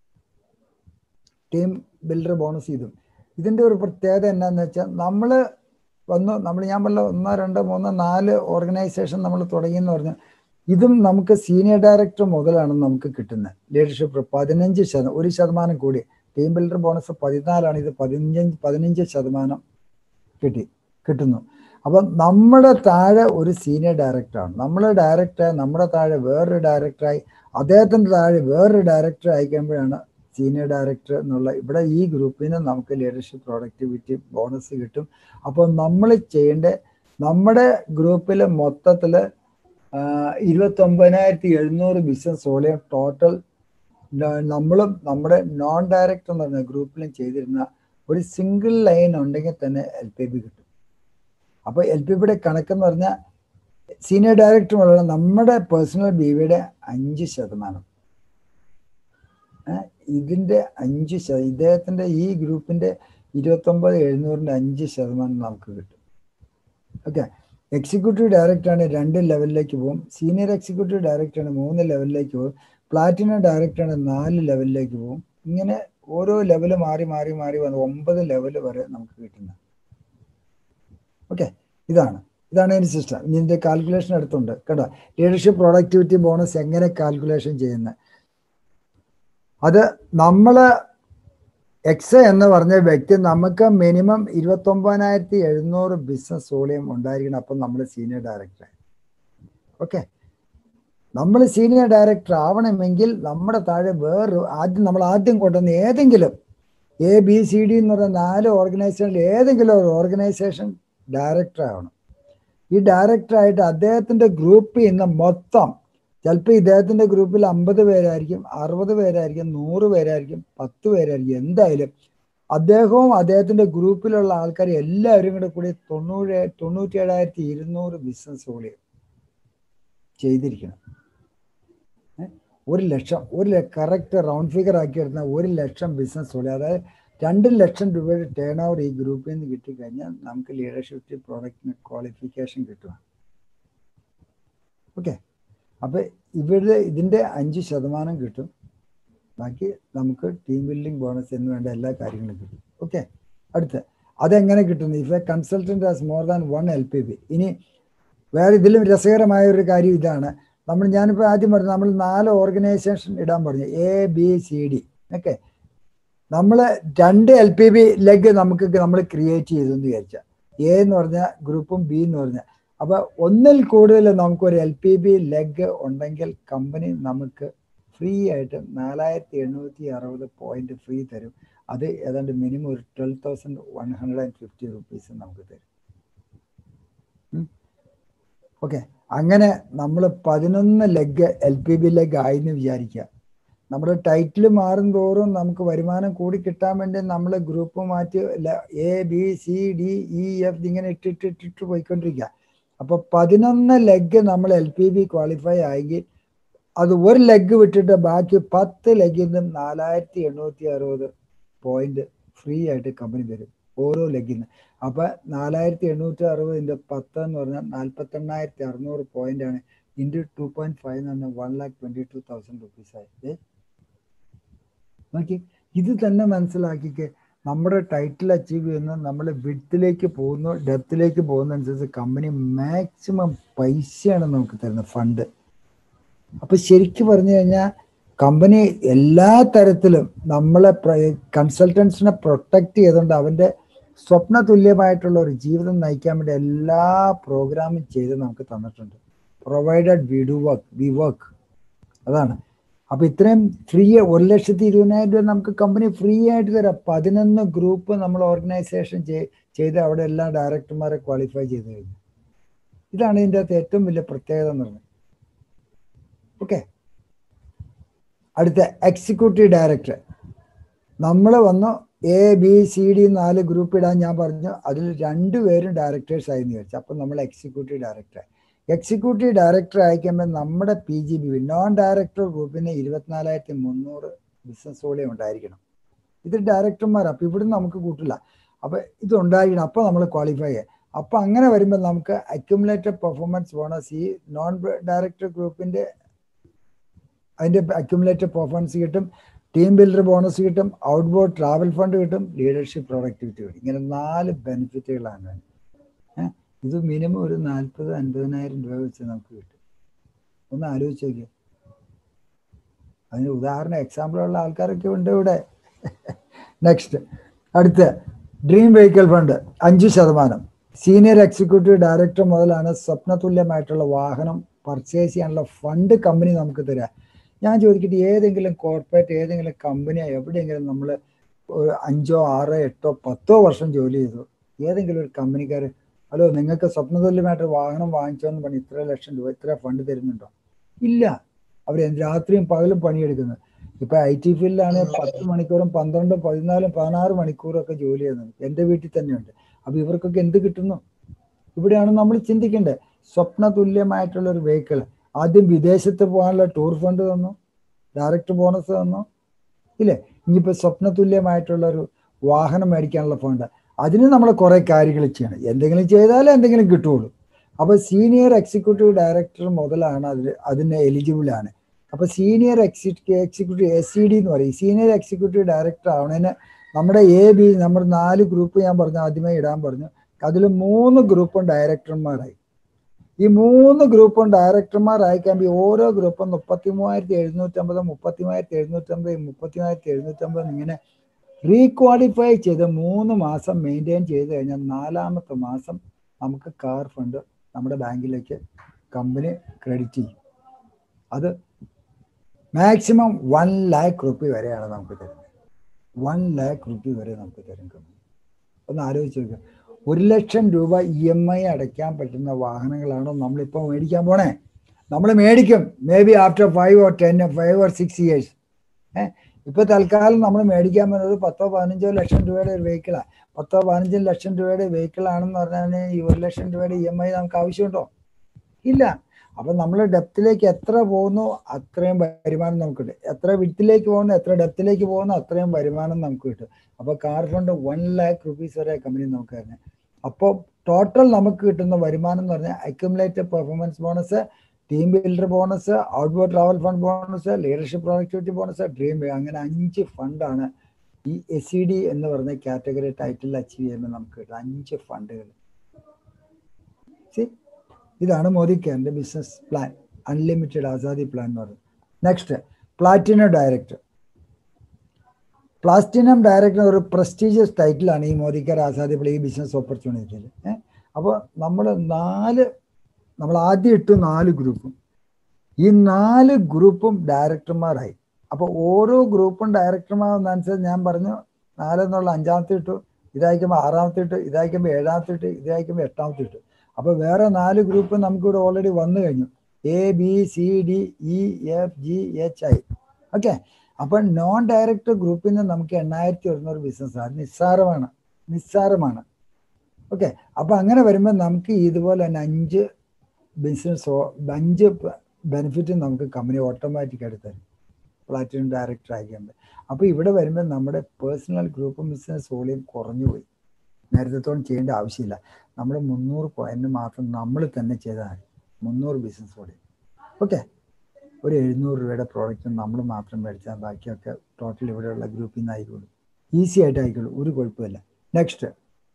ടീം ബിൽഡർ ബോണസ് ഇതും ഇതിൻ്റെ ഒരു പ്രത്യേകത എന്നാന്ന് വെച്ചാൽ നമ്മൾ വന്നു നമ്മൾ ഞാൻ പറഞ്ഞ ഒന്നോ രണ്ടോ മൂന്നോ നാല് ഓർഗനൈസേഷൻ നമ്മൾ തുടങ്ങിയെന്ന് പറഞ്ഞാൽ ഇതും നമുക്ക് സീനിയർ ഡയറക്ടർ മുതലാണ് നമുക്ക് കിട്ടുന്നത് ലീഡർഷിപ്പ് പതിനഞ്ച് ശതമാനം ഒരു ശതമാനം കൂടി ടീം ബിൽഡർ ബോണസ് പതിനാലാണ് ഇത് പതിനഞ്ച് പതിനഞ്ച് ശതമാനം കിട്ടി കിട്ടുന്നു അപ്പം നമ്മുടെ താഴെ ഒരു സീനിയർ ഡയറക്ടറാണ് നമ്മൾ ഡയറക്ടർ നമ്മുടെ താഴെ വേറൊരു ഡയറക്ടറായി അദ്ദേഹത്തിൻ്റെ താഴെ വേറൊരു ഡയറക്ടർ അയക്കുമ്പോഴാണ് സീനിയർ ഡയറക്ടർ എന്നുള്ള ഇവിടെ ഈ ഗ്രൂപ്പിന് നമുക്ക് ലീഡർഷിപ്പ് പ്രൊഡക്ടിവിറ്റി ബോണസ് കിട്ടും അപ്പോൾ നമ്മൾ ചെയ്യേണ്ട നമ്മുടെ ഗ്രൂപ്പിൽ മൊത്തത്തിൽ ഇരുപത്തൊമ്പതിനായിരത്തി എഴുന്നൂറ് ബിസിനസ് വോളിയം ടോട്ടൽ നമ്മളും നമ്മുടെ നോൺ ഡയറക്ടർ എന്ന് പറഞ്ഞ ഗ്രൂപ്പിലും ചെയ്തിരുന്ന ഒരു സിംഗിൾ ലൈൻ ഉണ്ടെങ്കിൽ തന്നെ എൽ പി ബി കിട്ടും അപ്പോൾ എൽ പി ബിയുടെ കണക്കെന്ന് പറഞ്ഞാൽ സീനിയർ ഡയറക്ടർ മുതലുള്ള നമ്മുടെ പേഴ്സണൽ ബി വിയുടെ അഞ്ച് ശതമാനം ഇതിൻ്റെ അഞ്ച് ശതമാനം ഇദ്ദേഹത്തിൻ്റെ ഈ ഗ്രൂപ്പിൻ്റെ ഇരുപത്തൊമ്പത് എഴുന്നൂറിൻ്റെ അഞ്ച് ശതമാനം നമുക്ക് കിട്ടും ഓക്കെ എക്സിക്യൂട്ടീവ് ഡയറക്ടറാണ് രണ്ട് ലെവലിലേക്ക് പോകും സീനിയർ എക്സിക്യൂട്ടീവ് ഡയറക്ടറാണ് മൂന്ന് ലെവലിലേക്ക് പോകും പ്ലാറ്റിനം ഡയറക്ടറാണ് നാല് ലെവലിലേക്ക് പോകും ഇങ്ങനെ ഓരോ ലെവൽ മാറി മാറി മാറി വന്ന് ഒമ്പത് ലെവൽ വരെ നമുക്ക് കിട്ടുന്നത് ഓക്കെ ഇതാണ് ഇതാണ് ഇതിൻ്റെ സിസ്റ്റം ഇതിൻ്റെ കാൽക്കുലേഷൻ എടുത്തുണ്ട് കേട്ടോ ലീഡർഷിപ്പ് പ്രൊഡക്ടിവിറ്റി ബോണസ് എങ്ങനെ കാൽക്കുലേഷൻ ചെയ്യുന്നത് അത് നമ്മൾ എക്സ് എന്ന് പറഞ്ഞ വ്യക്തി നമുക്ക് മിനിമം ഇരുപത്തൊമ്പതിനായിരത്തി എഴുന്നൂറ് ബിസിനസ് വോളിയം ഉണ്ടായിരിക്കണം അപ്പം നമ്മൾ സീനിയർ ഡയറക്ടർ ഓക്കെ നമ്മൾ സീനിയർ ഡയറക്ടർ ആവണമെങ്കിൽ നമ്മുടെ താഴെ വേറൊരു ആദ്യം നമ്മൾ ആദ്യം കൊണ്ടുവന്ന ഏതെങ്കിലും എ ബി സി ഡി എന്ന് പറയുന്ന നാല് ഓർഗനൈസേഷനിൽ ഏതെങ്കിലും ഒരു ഓർഗനൈസേഷൻ ഡയറക്ടർ ആവണം ഈ ഡയറക്ടറായിട്ട് അദ്ദേഹത്തിൻ്റെ ഗ്രൂപ്പിൽ നിന്ന് മൊത്തം ചിലപ്പോൾ ഇദ്ദേഹത്തിൻ്റെ ഗ്രൂപ്പിൽ അമ്പത് പേരായിരിക്കും അറുപത് പേരായിരിക്കും നൂറ് പേരായിരിക്കും പത്ത് പേരായിരിക്കും എന്തായാലും അദ്ദേഹവും അദ്ദേഹത്തിന്റെ ഗ്രൂപ്പിലുള്ള ആൾക്കാർ എല്ലാവരും കൂടെ കൂടി തൊണ്ണൂറ് തൊണ്ണൂറ്റി ഏഴായിരത്തി ഇരുന്നൂറ് ബിസിനസ്സുകൾ ചെയ്തിരിക്കണം ഏ? ഒരു ലക്ഷം ഒരു കറക്റ്റ് റൗണ്ട് ഫിഗർ ആക്കി എടുത്താൽ ഒരു ലക്ഷം ബിസിനസ്സുകൾ അതായത് രണ്ട് ലക്ഷം രൂപയുടെ ടേൺ ഓവർ ഈ ഗ്രൂപ്പിൽ നിന്ന് കിട്ടിക്കഴിഞ്ഞാൽ നമുക്ക് ലീഡർഷിപ്പ് പ്രോഡക്റ്റിന് ക്വാളിഫിക്കേഷൻ കിട്ടുക ഓക്കെ അപ്പൊ ഇവിടെ ഇതിന്റെ അഞ്ച് ശതമാനം കിട്ടും ബാക്കി നമുക്ക് ടീം ബിൽഡിംഗ് ബോണസ് എന്ന് വേണ്ട എല്ലാ കാര്യങ്ങളും കിട്ടും ഓക്കെ അടുത്ത് അതെങ്ങനെ കിട്ടുന്നു if a consultant has more than one L P B ഇനി വേറെ ഇതിലും രസകരമായ ഒരു കാര്യം ഇതാണ് നമ്മൾ ഞാനിപ്പോൾ ആദ്യം പറഞ്ഞു നമ്മൾ നാല് ഓർഗനൈസേഷൻ ഇടാൻ പറഞ്ഞു A B C D okay നമ്മൾ രണ്ട് എൽ പി ബി ലെഗ് നമുക്ക് നമ്മൾ ക്രിയേറ്റ് ചെയ്തു എന്ന് വിചാരിച്ച എ എന്ന് പറഞ്ഞ ഗ്രൂപ്പും ബി എന്ന് പറഞ്ഞ അപ്പൊ ഒന്നിൽ കൂടുതൽ നമുക്ക് ഒരു എൽ പി ബി ലെഗ് ഉണ്ടെങ്കിൽ കമ്പനി നമുക്ക് ഫ്രീ ആയിട്ട് നാലായിരത്തി എണ്ണൂറ്റി അറുപത് പോയിന്റ് ഫ്രീ തരും അത് ഏതാണ്ട് മിനിമം ഒരു twelve thousand one hundred and fifty rupees നമുക്ക് തരും ഓക്കെ അങ്ങനെ നമ്മൾ പതിനൊന്ന് leg L P B leg ആയി എന്ന് വിചാരിക്കുക നമ്മുടെ ടൈറ്റിൽ മാറും തോറും നമുക്ക് വരുമാനം കൂടി കിട്ടാൻ വേണ്ടി നമ്മൾ ഗ്രൂപ്പ് മാറ്റി A B C D E F ഇങ്ങനെ ഇട്ടിട്ട് ഇട്ടിട്ട് പോയിക്കൊണ്ടിരിക്കുക അപ്പൊ പതിനൊന്ന് ലെഗ് നമ്മൾ എൽ പി ബി ക്വാളിഫൈ ആയെങ്കിൽ അത് ഒരു ലെഗ് വിട്ടിട്ട് ബാക്കി പത്ത് ലെഗിൽ നിന്നും നാലായിരത്തി എണ്ണൂറ്റി അറുപത് പോയിന്റ് ഫ്രീ ആയിട്ട് കമ്പനി തരും ഓരോ ലെഗിന് അപ്പൊ നാലായിരത്തി എണ്ണൂറ്റി അറുപതിന്റെ പത്ത് എന്ന് പറഞ്ഞാൽ നാൽപ്പത്തി എണ്ണായിരത്തി അറുന്നൂറ് പോയിന്റ് ആണ് ഇൻറ്റു ടു പോയിന്റ് ഫൈവ് എന്ന് പറഞ്ഞാൽ one lakh twenty two thousand rupees ആയി നോക്കി ഇത് തന്നെ മനസ്സിലാക്കിക്ക് നമ്മുടെ ടൈറ്റിൽ അച്ചീവ് ചെയ്യുന്ന നമ്മൾ വിഡ്ത്തിലേക്ക് പോകുന്നു ഡെപ്തിലേക്ക് പോകുന്നതനുസരിച്ച് കമ്പനി മാക്സിമം പൈസയാണ് നമുക്ക് തരുന്നത് ഫണ്ട് അപ്പൊ ശരിക്കും പറഞ്ഞു കഴിഞ്ഞാൽ കമ്പനി എല്ലാ തരത്തിലും നമ്മളെ കൺസൾട്ടൻസിനെ പ്രൊട്ടക്ട് ചെയ്തുകൊണ്ട് അവന്റെ സ്വപ്ന തുല്യമായിട്ടുള്ള ഒരു ജീവിതം നയിക്കാൻ വേണ്ടി എല്ലാ പ്രോഗ്രാമും ചെയ്ത് നമുക്ക് തന്നിട്ടുണ്ട് provided we do work we work അതാണ് അപ്പൊ ഇത്രയും ഫ്രീ ഒരു ലക്ഷത്തി ഇരുപതിനായിരം രൂപ നമുക്ക് കമ്പനി ഫ്രീ ആയിട്ട് തരാം പതിനൊന്ന് ഗ്രൂപ്പ് നമ്മൾ ഓർഗനൈസേഷൻ ചെയ്ത് അവിടെ എല്ലാ ഡയറക്ടർമാരെ ക്വാളിഫൈ ചെയ്ത് കഴിഞ്ഞു ഇതാണ് ഇതിൻ്റെ അകത്ത് ഏറ്റവും വലിയ പ്രത്യേകത എന്ന് പറഞ്ഞത് ഓക്കെ അടുത്ത എക്സിക്യൂട്ടീവ് ഡയറക്ടർ നമ്മൾ വന്നു എ ബി സി ഡി നാല് ഗ്രൂപ്പ് ഇടാൻ ഞാൻ പറഞ്ഞു അതിൽ രണ്ടുപേരും ഡയറക്ടേഴ്സ് ആയി വിചാരിച്ചു അപ്പം നമ്മൾ എക്സിക്യൂട്ടീവ് ഡയറക്ടർ എക്സിക്യൂട്ടീവ് ഡയറക്ടർ അയക്കുമ്പോൾ നമ്മുടെ P G B non director ഗ്രൂപ്പിന് ഇരുപത്തിനാലായിരത്തി മുന്നൂറ് ബിസിനസ് ഓളെ ഉണ്ടായിരിക്കണം ഇത് ഡയറക്ടർമാർ അപ്പം ഇവിടുന്ന് നമുക്ക് കൂട്ടില്ല അപ്പം ഇത് ഉണ്ടായിരിക്കണം അപ്പോൾ നമ്മൾ ക്വാളിഫൈ ചെയ്യാം അപ്പം അങ്ങനെ വരുമ്പോൾ നമുക്ക് അക്യുമുലേറ്റഡ് പെർഫോമൻസ് ബോണസ് ഈ നോൺ ഡയറക്ടർ ഗ്രൂപ്പിൻ്റെ അതിൻ്റെ അക്യുമുലേറ്റഡ് പെർഫോമൻസ് കിട്ടും ടീം ബിൽഡർ ബോണസ് കിട്ടും ഔട്ട്ബോർഡ് ട്രാവൽ ഫണ്ട് കിട്ടും ലീഡർഷിപ്പ് പ്രൊഡക്ടിവിറ്റി കിട്ടും ഇങ്ങനെ നാല് ബെനിഫിറ്റുകളാണ് ഇത് മിനിമം ഒരു നാൽപ്പത് അൻപതിനായിരം രൂപ വെച്ച് നമുക്ക് കിട്ടും ഒന്ന് ആലോചിച്ച് നോക്കിയോ അതിന് ഉദാഹരണം എക്സാമ്പിളുള്ള ആൾക്കാരൊക്കെ ഉണ്ട് ഇവിടെ നെക്സ്റ്റ് അടുത്ത ഡ്രീം വെഹിക്കിൾ ഫണ്ട് അഞ്ച് ശതമാനം സീനിയർ എക്സിക്യൂട്ടീവ് ഡയറക്ടർ മുതലാണ് സ്വപ്നതുല്യമായിട്ടുള്ള വാഹനം പർച്ചേസ് ചെയ്യാനുള്ള ഫണ്ട് കമ്പനി നമുക്ക് തരാം ഞാൻ ചോദിക്കട്ടെ ഏതെങ്കിലും കോർപ്പറേറ്റ് ഏതെങ്കിലും കമ്പനിയോ എവിടെയെങ്കിലും നമ്മൾ അഞ്ചോ ആറോ എട്ടോ പത്തോ വർഷം ജോലി ചെയ്തു ഏതെങ്കിലും ഒരു കമ്പനിക്കാർ ഹലോ നിങ്ങൾക്ക് സ്വപ്നതുല്യമായിട്ട് വാഹനം വാങ്ങിച്ചോ എന്ന് പറഞ്ഞ് ഇത്ര ലക്ഷം രൂപ ഇത്ര ഫണ്ട് തരുന്നുണ്ടോ ഇല്ല അവർ രാത്രിയും പകലും പണിയെടുക്കുന്നത് ഇപ്പൊ ഐ ടി ഫീൽഡിലാണ് പത്ത് മണിക്കൂറും പന്ത്രണ്ടും പതിനാലും പതിനാറ് മണിക്കൂറും ഒക്കെ ജോലി ചെയ്യുന്നത് എൻ്റെ വീട്ടിൽ തന്നെയുണ്ട് അപ്പൊ ഇവർക്കൊക്കെ എന്ത് കിട്ടുന്നു ഇവിടെയാണ് നമ്മൾ ചിന്തിക്കേണ്ടത് സ്വപ്ന തുല്യമായിട്ടുള്ള ഒരു വെഹിക്കിൾ ആദ്യം വിദേശത്ത് പോകാനുള്ള ടൂർ ഫണ്ട് തന്നു ഡയറക്റ്റ് ബോണസ് തന്നു ഇല്ലേ ഇനിയിപ്പോൾ സ്വപ്ന തുല്യമായിട്ടുള്ള ഒരു വാഹനം മേടിക്കാനുള്ള ഫണ്ട് അതിന് നമ്മൾ കുറെ കാര്യങ്ങൾ ചെയ്യണം എന്തെങ്കിലും ചെയ്താലേ എന്തെങ്കിലും കിട്ടുള്ളൂ അപ്പോൾ സീനിയർ എക്സിക്യൂട്ടീവ് ഡയറക്ടർ മുതലാണ് അതിൽ അതിന് എലിജിബിൾ ആണ് അപ്പോൾ സീനിയർ എക്സിക്യൂ എക്സിക്യൂട്ടീവ് എസ് സി ഡി എന്ന് പറയും സീനിയർ എക്സിക്യൂട്ടീവ് ഡയറക്ടർ ആവണതിന് നമ്മുടെ എ ബി നമ്മൾ നാല് ഗ്രൂപ്പ് ഞാൻ പറഞ്ഞു ആദ്യമേ ഇടാൻ പറഞ്ഞു അതിൽ മൂന്ന് ഗ്രൂപ്പും ഡയറക്ടർമാരായി ഈ മൂന്ന് ഗ്രൂപ്പും ഡയറക്ടർമാരായി കഴിയുമ്പോൾ ഓരോ ഗ്രൂപ്പും മുപ്പത്തി മൂവായിരത്തി എഴുന്നൂറ്റമ്പത് മുപ്പത്തി മൂവായിരത്തി എഴുന്നൂറ്റമ്പത് മുപ്പത്തി മൂവായിരത്തി എഴുന്നൂറ്റമ്പത് ഇങ്ങനെ റീക്വാളിഫൈ ചെയ്ത് മൂന്ന് മാസം മെയിൻറ്റെയിൻ ചെയ്ത് കഴിഞ്ഞാൽ നാലാമത്തെ മാസം നമുക്ക് കാർ ഫണ്ട് നമ്മുടെ ബാങ്കിലേക്ക് കമ്പനി ക്രെഡിറ്റ് ചെയ്യും അത് മാക്സിമം വൺ ലാക്ക് റുപ്പി വരെയാണ് നമുക്ക് തരുന്നത് വൺ ലാക്ക് റുപ്പി വരെ നമുക്ക് തരും കമ്പനി ഒന്ന് ആലോചിച്ച് നോക്കുക ഒരു ലക്ഷം രൂപ ഇ എം ഐ അടയ്ക്കാൻ പറ്റുന്ന വാഹനങ്ങളാണോ നമ്മളിപ്പോൾ മേടിക്കാൻ പോണേ നമ്മൾ മേടിക്കും maybe after five or ten five or six years ഏഹ് ഇപ്പൊ തൽക്കാലം നമ്മൾ മേടിക്കാൻ പറ്റുന്നത് പത്തോ പതിനഞ്ചോ ലക്ഷം രൂപയുടെ ഒരു വെഹിക്കിളാണ് പത്തോ പതിനഞ്ചോ ലക്ഷം രൂപയുടെ വെഹിക്കിൾ ആണെന്ന് പറഞ്ഞാൽ ഈ ഒരു ലക്ഷം രൂപയുടെ ഇ എം ഐ നമുക്ക് ആവശ്യമുണ്ടോ ഇല്ല അപ്പൊ നമ്മൾ ഡെപ്തിലേക്ക് എത്ര പോകുന്നു അത്രയും വരുമാനം നമുക്ക് കിട്ടും എത്ര വിട്ടിലേക്ക് പോകുന്നു എത്ര ഡെപ്തിലേക്ക് പോകുന്നു അത്രയും വരുമാനം നമുക്ക് കിട്ടും അപ്പൊ car fund one lakh rupees വരെ കമ്പനി നമുക്ക് തന്നെ അപ്പോൾ ടോട്ടൽ നമുക്ക് കിട്ടുന്ന വരുമാനം എന്ന് പറഞ്ഞാൽ accumulated performance bonus team builder bonus outboard travel fund bonus leadership productivity bonus dream അങ്ങനെ അഞ്ച് ഫണ്ടാണ് ഈ എസ് സി ഡി എന്ന് പറഞ്ഞ കാറ്റഗറി ടൈറ്റിൽ അച്ചീവ് ചെയ്യുമ്പോൾ നമുക്ക് കിട്ടും അഞ്ച് ഫണ്ടുകൾ ഇതാണ് മോദി കെയറിന്റെ business plan unlimited Azadi plan എന്ന് പറയുന്നത് next platinum director platinum director ഒരു പ്രസ്റ്റീജിയസ് ടൈറ്റിലാണ് ഈ മോദി കെയർ ആസാദി പ്ലേ ഈ ബിസിനസ് ഓപ്പർച്യൂണിറ്റിയിൽ ഏഹ് അപ്പോൾ നമ്മൾ നാല് നമ്മൾ ആദ്യം ഇട്ടു നാല് ഗ്രൂപ്പും ഈ നാല് ഗ്രൂപ്പും ഡയറക്ടർമാരായി അപ്പോൾ ഓരോ ഗ്രൂപ്പും ഡയറക്ടർമാരെന്നനുസരിച്ച് ഞാൻ പറഞ്ഞു നാലെന്നുള്ള അഞ്ചാമത്തെ ഇട്ടു ഇതായിരിക്കുമ്പോൾ ആറാമത്തെ ഇട്ടു ഇതായിരിക്കുമ്പോൾ ഏഴാമത്തെ ഇട്ടു ഇതായിരിക്കുമ്പോൾ എട്ടാമത്തെ ഇട്ടു അപ്പോൾ വേറെ നാല് ഗ്രൂപ്പ് നമുക്കിവിടെ ഓൾറെഡി വന്നു കഴിഞ്ഞു A B C D E F G H I okay അപ്പം നോൺ ഡയറക്ടർ ഗ്രൂപ്പിൽ നിന്ന് നമുക്ക് എണ്ണായിരത്തി ഒരുന്നൂറ് ബിസിനസ്സാണ് നിസ്സാരമാണ് നിസ്സാരമാണ് ഓക്കെ അപ്പം അങ്ങനെ വരുമ്പോൾ നമുക്ക് ഇതുപോലെ തന്നെ അഞ്ച് ബിസിനസ് അഞ്ച് ബെനിഫിറ്റ് നമുക്ക് കമ്പനി ഓട്ടോമാറ്റിക് ആയിട്ട് തരും പ്ലാറ്റിനം ഡയറക്ടർ ആയിക്കുമ്പോൾ അപ്പോൾ ഇവിടെ വരുമ്പോൾ നമ്മുടെ പേഴ്സണൽ ഗ്രൂപ്പ് ബിസിനസ് വോളിയം കുറഞ്ഞു പോയി നേരത്തെ ചെയ്യേണ്ട ആവശ്യമില്ല നമ്മൾ മുന്നൂറ് പോയിന്റ് മാത്രം നമ്മൾ തന്നെ ചെയ്താൽ മതി മുന്നൂറ് ബിസിനസ് വോളിയം ഓക്കെ ഒരു എഴുന്നൂറ് രൂപയുടെ പ്രോഡക്റ്റ് നമ്മൾ മാത്രം മേടിച്ചാൽ ബാക്കിയൊക്കെ ടോട്ടൽ ഇവിടെയുള്ള ഗ്രൂപ്പിൽ നിന്ന് ആയിക്കോളും ഈസി ആയിട്ട് ആയിക്കോളും ഒരു കുഴപ്പമില്ല നെക്സ്റ്റ്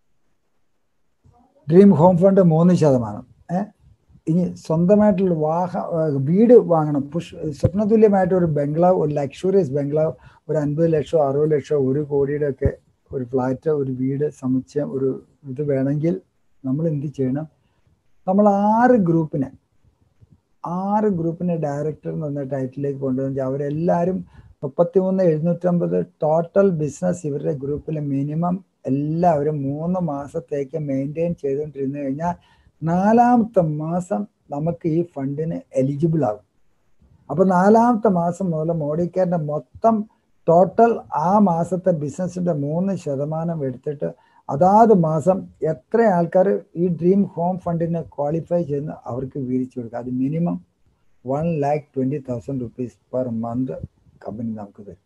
ഡ്രീം ഹോം ഫണ്ട് മൂന്ന് ശതമാനം ഏഹ് ഇനി സ്വന്തമായിട്ടുള്ള വാഹ വീട് വാങ്ങണം പുഷ് സ്വപ്നതുല്യമായിട്ട് ഒരു ബംഗ്ലാവ് ഒരു ലക്ഷറിയസ് ബംഗ്ലാവ് ഒരു അൻപത് ലക്ഷമോ അറുപത് ലക്ഷമോ ഒരു കോടിയുടെ ഒക്കെ ഒരു ഫ്ലാറ്റ് ഒരു വീട് സമുച്ചയം ഒരു ഇത് വേണമെങ്കിൽ നമ്മൾ എന്ത് ചെയ്യണം നമ്മൾ ആറ് ഗ്രൂപ്പിനെ ആറ് ഗ്രൂപ്പിനെ ഡയറക്ടർ എന്ന് പറഞ്ഞ ടൈറ്റിലേക്ക് കൊണ്ടുവന്ന് അവരെല്ലാവരും മുപ്പത്തിമൂന്ന് എഴുന്നൂറ്റമ്പത് ടോട്ടൽ ബിസിനസ് ഇവരുടെ ഗ്രൂപ്പിൽ മിനിമം എല്ലാവരും മൂന്ന് മാസത്തേക്ക് മെയിൻറ്റെയിൻ ചെയ്തുകൊണ്ടിരുന്നു കഴിഞ്ഞാൽ നാലാമത്തെ മാസം നമുക്ക് ഈ ഫണ്ടിന് എലിജിബിൾ ആകും അപ്പൊ നാലാമത്തെ മാസം മുതൽ മോഡിക്കാരൻ്റെ മൊത്തം ടോട്ടൽ ആ മാസത്തെ ബിസിനസിന്റെ മൂന്ന് ശതമാനം എടുത്തിട്ട് അതാത് മാസം എത്ര ആൾക്കാർ ഈ ഡ്രീം ഹോം ഫണ്ടിന് ക്വാളിഫൈ ചെയ്യുന്ന അവർക്ക് വീതിച്ചു കൊടുക്കുക അത് minimum one lakh twenty thousand rupees per month company നമുക്ക് തരും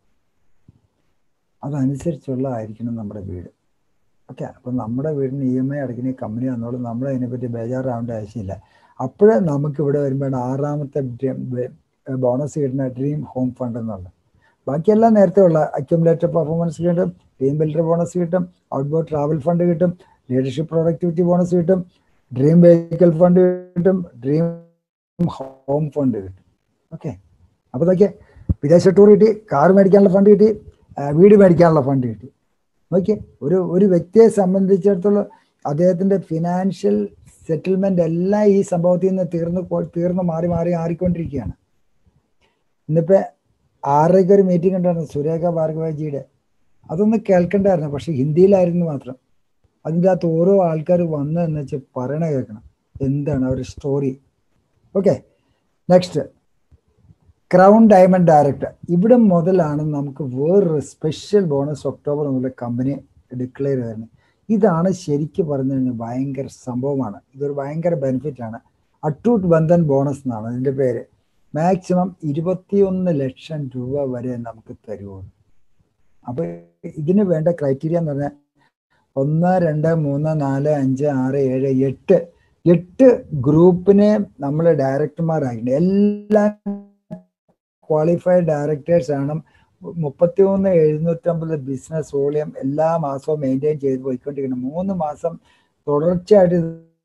അതനുസരിച്ചുള്ളതായിരിക്കണം നമ്മുടെ വീട് ഓക്കെ അപ്പം നമ്മുടെ വീടിന് ഇ എം ഐ അടയ്ക്കുന്ന കമ്പനി വന്നോളും നമ്മൾ അതിനെപ്പറ്റി ബേജാറാവേണ്ട ആവശ്യമില്ല അപ്പോഴേ നമുക്ക് ഇവിടെ വരുമ്പോൾ ആറാമത്തെ ബോണസ് കിട്ടുന്ന ഡ്രീം ഹോം ഫണ്ട് എന്നുള്ളത് ബാക്കിയെല്ലാം നേരത്തെ ഉള്ള അക്യുമുലേറ്റഡ് പെർഫോമൻസ് കിട്ടും ടീം ബിൽഡർ ബോണസ് കിട്ടും ഔട്ട്ബോർഡ് ട്രാവൽ ഫണ്ട് കിട്ടും ലീഡർഷിപ്പ് പ്രൊഡക്ടിവിറ്റി ബോണസ് കിട്ടും ഡ്രീം വെഹിക്കൽ ഫണ്ട് കിട്ടും ഡ്രീം ഹോം ഫണ്ട് കിട്ടും ഓക്കെ അപ്പോൾ ഇതൊക്കെ വിദേശ ടൂർ കിട്ടി കാർ മേടിക്കാനുള്ള ഫണ്ട് കിട്ടി വീട് മേടിക്കാനുള്ള ഫണ്ട് കിട്ടി ഓക്കെ ഒരു ഒരു വ്യക്തിയെ സംബന്ധിച്ചിടത്തോളം അദ്ദേഹത്തിൻ്റെ ഫിനാൻഷ്യൽ സെറ്റിൽമെൻ്റ് എല്ലാം ഈ സംഭവത്തിൽ നിന്ന് തീർന്ന് തീർന്ന് മാറി മാറി മാറിക്കൊണ്ടിരിക്കുകയാണ് ഇന്നിപ്പോൾ ആറരയ്ക്ക് ഒരു മീറ്റിംഗ് ഉണ്ടായിരുന്നു സുരേഖ ഭാർഗവജിയുടെ അതൊന്ന് കേൾക്കണ്ടായിരുന്നു പക്ഷെ ഹിന്ദിയിലായിരുന്നു മാത്രം അതിൻ്റെ അകത്ത് ഓരോ ആൾക്കാർ വന്നു എന്ന് വെച്ച് പറയണ കേൾക്കണം എന്താണ് അവരുടെ story okay next crown diamond director ഇവിടെ മുതലാണ് നമുക്ക് വേറൊരു സ്പെഷ്യൽ ബോണസ് ഒക്ടോബർ മുതൽ കമ്പനി ഡിക്ലെയർ ചെയ്യുന്നത് ഇതാണ് ശരിക്കും പറഞ്ഞു കഴിഞ്ഞാൽ ഭയങ്കര സംഭവമാണ് ഇതൊരു ഭയങ്കര ബെനിഫിറ്റ് ആണ് അട്ടൂട്ട് ബന്ധൻ ബോണസ് എന്നാണ് അതിൻ്റെ പേര് മാക്സിമം ഇരുപത്തിയൊന്ന് ലക്ഷം രൂപ വരെ നമുക്ക് തരുള്ളൂ അപ്പൊ ഇതിന് വേണ്ട ക്രൈറ്റീരിയ എന്ന് പറഞ്ഞാൽ ഒന്ന് രണ്ട് മൂന്ന് നാല് അഞ്ച് ആറ് ഏഴ് എട്ട് എട്ട് ഗ്രൂപ്പിനെ നമ്മൾ ഡയറക്ടർമാരായിട്ടുണ്ട് എല്ലാ ക്വാളിഫൈഡ് ഡയറക്ടേഴ്സ് ആണ് മുപ്പത്തിമൂന്ന് എഴുന്നൂറ്റമ്പത് ബിസിനസ് വോളിയം എല്ലാ മാസവും മെയിൻറ്റെയിൻ ചെയ്ത് പോയിക്കൊണ്ടിരിക്കണം മൂന്ന് മാസം തുടർച്ചയായിട്ട്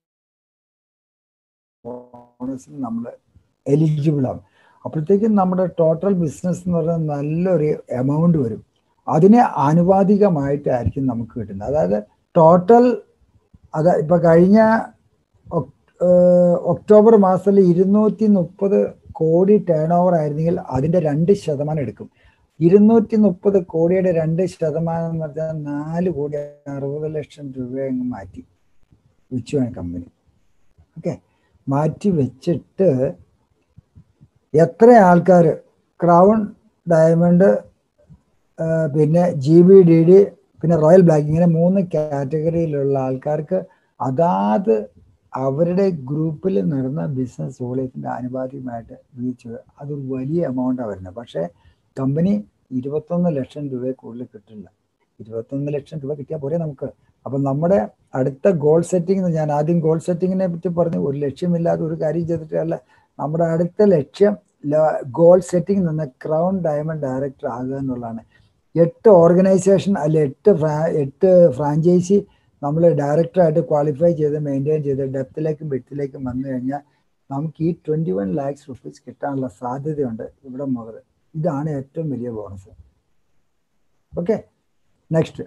ബോണസിന് നമ്മൾ എലിജിബിൾ ആവും അപ്പോഴത്തേക്കും നമ്മുടെ ടോട്ടൽ ബിസിനസ് എന്ന് പറയുന്നത് നല്ലൊരു എമൗണ്ട് വരും അതിന് ആനുപാതികമായിട്ടായിരിക്കും നമുക്ക് കിട്ടുന്നത് അതായത് ടോട്ടൽ അത് ഇപ്പൊ കഴിഞ്ഞ ഒക്ടോബർ മാസത്തിൽ ഇരുന്നൂറ്റി മുപ്പത് കോടി ടേൺ ഓവർ ആയിരുന്നെങ്കിൽ അതിന്റെ രണ്ട് ശതമാനം എടുക്കും ഇരുന്നൂറ്റി മുപ്പത് കോടിയുടെ രണ്ട് ശതമാനം എന്ന് പറഞ്ഞാൽ നാല് കോടി അറുപത് ലക്ഷം രൂപ അങ്ങ് മാറ്റി വെച്ചു കമ്പനി ഓക്കെ മാറ്റി വെച്ചിട്ട് എത്ര ആൾക്കാർ ക്രൗൺ ഡയമണ്ട് പിന്നെ ജി ബി ഡി ഡി പിന്നെ റോയൽ ബ്ലാക്ക് ഇങ്ങനെ മൂന്ന് കാറ്റഗറിയിലുള്ള ആൾക്കാർക്ക് അതാത് അവരുടെ ഗ്രൂപ്പിൽ നടന്ന ബിസിനസ് വോളിയത്തിൻ്റെ ആനുപാതികമായിട്ട് വീഴ്ച അതൊരു വലിയ എമൗണ്ടാണ് വരുന്നത് പക്ഷേ കമ്പനി ഇരുപത്തൊന്ന് ലക്ഷം രൂപയെ കൂടുതൽ കിട്ടില്ല ഇരുപത്തൊന്ന് ലക്ഷം രൂപ കിട്ടിയാൽ പോരെ നമുക്ക് അപ്പം നമ്മുടെ അടുത്ത ഗോൾ സെറ്റിംഗ് ഞാൻ ആദ്യം ഗോൾ സെറ്റിങ്ങിനെ പറ്റി പറഞ്ഞു ഒരു ലക്ഷ്യമില്ലാതെ ഒരു കാര്യം ചെയ്തിട്ടല്ല നമ്മുടെ അടുത്ത ലക്ഷ്യം ഗോൾ സെറ്റിംഗ് നിന്ന് ക്രൗൺ ഡയമണ്ട് ഡയറക്ടർ ആകുക എന്നുള്ളതാണ് എട്ട് ഓർഗനൈസേഷൻ അല്ലെ എട്ട് ഫ്രാ എട്ട് ഫ്രാഞ്ചൈസി നമ്മൾ ഡയറക്ടറായിട്ട് ക്വാളിഫൈ ചെയ്ത് മെയിൻറ്റെയിൻ ചെയ്ത് ഡെപ്തിലേക്കും ബെറ്റിലേക്കും വന്നു കഴിഞ്ഞാൽ നമുക്ക് ഈ ട്വൻറ്റി വൺ ലാക്സ് റുപ്പീസ് കിട്ടാനുള്ള സാധ്യതയുണ്ട് ഇവിടെ മുതൽ ഇതാണ് ഏറ്റവും വലിയ bonus okay next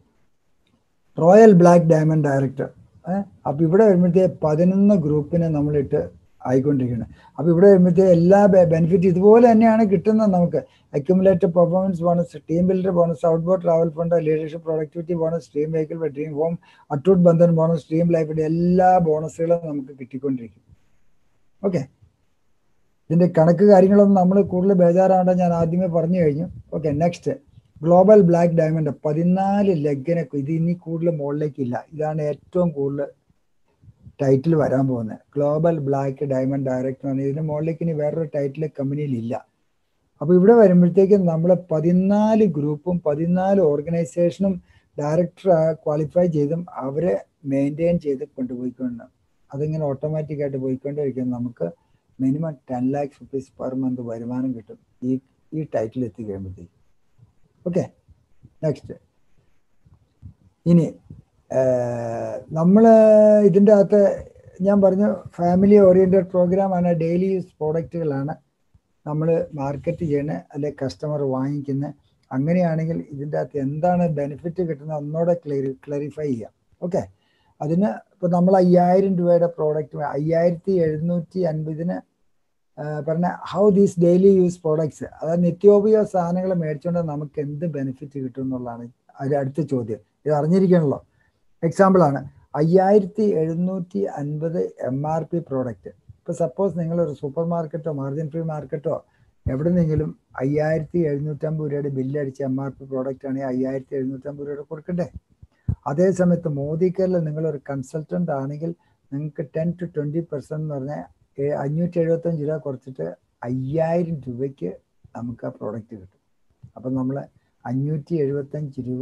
royal black diamond director അപ്പം ഇവിടെ വരുമ്പോഴത്തേ പതിനൊന്ന് ഗ്രൂപ്പിനെ നമ്മളിട്ട് ആയിക്കൊണ്ടിരിക്കുന്നത് അപ്പോൾ ഇവിടെ വരുമ്പോഴത്തേ എല്ലാ ബെനിഫിറ്റ് ഇതുപോലെ തന്നെയാണ് കിട്ടുന്നത് നമുക്ക് accumulated performance bonus team builder bonus out board travel fund leadership productivity bonus dream vehicle dream home Atoot Bandhan bonus dream ലൈഫിൻ്റെ എല്ലാ ബോണസുകളും നമുക്ക് കിട്ടിക്കൊണ്ടിരിക്കും ഓക്കെ ഇതിൻ്റെ കണക്ക് കാര്യങ്ങളൊന്നും നമ്മൾ കൂടുതൽ ബേജാറാണ്ട് ഞാൻ ആദ്യമേ പറഞ്ഞു കഴിഞ്ഞു okay next global black diamond പതിനാല് ലെഗിനെ ഇത് ഇനി കൂടുതൽ മുകളിലേക്കില്ല ഇതാണ് ഏറ്റവും കൂടുതൽ ടൈറ്റിൽ വരാൻ പോകുന്നത് ഗ്ലോബൽ ബ്ലാക്ക് ഡയമണ്ട് ഡയറക്ടർ ആണ് ഇതിന് മുകളിലേക്ക് ഇനി വേറൊരു ടൈറ്റിൽ കമ്പനിയിൽ ഇല്ല അപ്പോൾ ഇവിടെ വരുമ്പോഴത്തേക്കും നമ്മൾ പതിനാല് ഗ്രൂപ്പും പതിനാല് ഓർഗനൈസേഷനും ഡയറക്ടർ ക്വാളിഫൈ ചെയ്തും അവരെ മെയിൻറ്റെയിൻ ചെയ്ത് കൊണ്ടുപോയിക്കൊണ്ട് അതിങ്ങനെ ഓട്ടോമാറ്റിക് ആയിട്ട് പോയിക്കൊണ്ടിരിക്കും നമുക്ക് minimum ten lakhs rupees per month വരുമാനം കിട്ടും ഈ ഈ ടൈറ്റിൽ എത്തി കഴിയുമ്പോഴത്തേക്ക് ഓക്കെ നെക്സ്റ്റ് ഇനി നമ്മൾ ഇതിൻ്റെ അകത്ത് ഞാൻ പറഞ്ഞു ഫാമിലി ഓറിയൻറ്റഡ് പ്രോഗ്രാമാണ് ഡെയിലി യൂസ് പ്രോഡക്റ്റുകളാണ് നമ്മൾ മാർക്കറ്റ് ചെയ്യുന്നത് അല്ലെ കസ്റ്റമർ വാങ്ങിക്കുന്നത് അങ്ങനെയാണെങ്കിൽ ഇതിൻ്റെ അകത്ത് എന്താണ് ബെനിഫിറ്റ് കിട്ടുന്നത് ഒന്നോടെ ക്ലിയർ ക്ലറിഫൈ ചെയ്യാം ഓക്കെ അതിന് ഇപ്പോൾ നമ്മൾ അയ്യായിരം രൂപയുടെ പ്രോഡക്റ്റ് അയ്യായിരത്തി എഴുന്നൂറ്റി അൻപതിന് പറഞ്ഞ how these daily use products അതായത് നിത്യോപയോഗ സാധനങ്ങൾ മേടിച്ചുകൊണ്ട് നമുക്ക് എന്ത് ബെനിഫിറ്റ് കിട്ടും എന്നുള്ളതാണ് അതിൽ അടുത്ത ചോദ്യം ഇത് അറിഞ്ഞിരിക്കണല്ലോ എക്സാമ്പിൾ ആണ് അയ്യായിരത്തി എഴുന്നൂറ്റി അൻപത് എം ആർ പി പ്രോഡക്റ്റ് ഇപ്പോൾ സപ്പോസ് നിങ്ങൾ ഒരു സൂപ്പർ മാർക്കറ്റോ മാർജിൻ ഫ്രീ മാർക്കറ്റോ എവിടെന്നെങ്കിലും അയ്യായിരത്തി എഴുന്നൂറ്റമ്പത് രൂപയുടെ ബില്ല് അടിച്ച എം ആർ പി പ്രോഡക്റ്റ് ആണെങ്കിൽ അയ്യായിരത്തി എഴുന്നൂറ്റമ്പത് രൂപയുടെ കൊടുക്കണ്ടേ അതേ സമയത്ത് മോദി കെയറിൽ നിങ്ങളൊരു കൺസൾട്ടൻ്റ് ആണെങ്കിൽ നിങ്ങൾക്ക് ടെൻ ടു ട്വൻറ്റി പെർസെൻറ്റ് എന്ന് പറഞ്ഞാൽ അഞ്ഞൂറ്റി എഴുപത്തഞ്ച് രൂപ കുറച്ചിട്ട് അയ്യായിരം രൂപയ്ക്ക് നമുക്ക് ആ പ്രോഡക്റ്റ് കിട്ടും അപ്പം നമ്മൾ അഞ്ഞൂറ്റി എഴുപത്തഞ്ച് രൂപ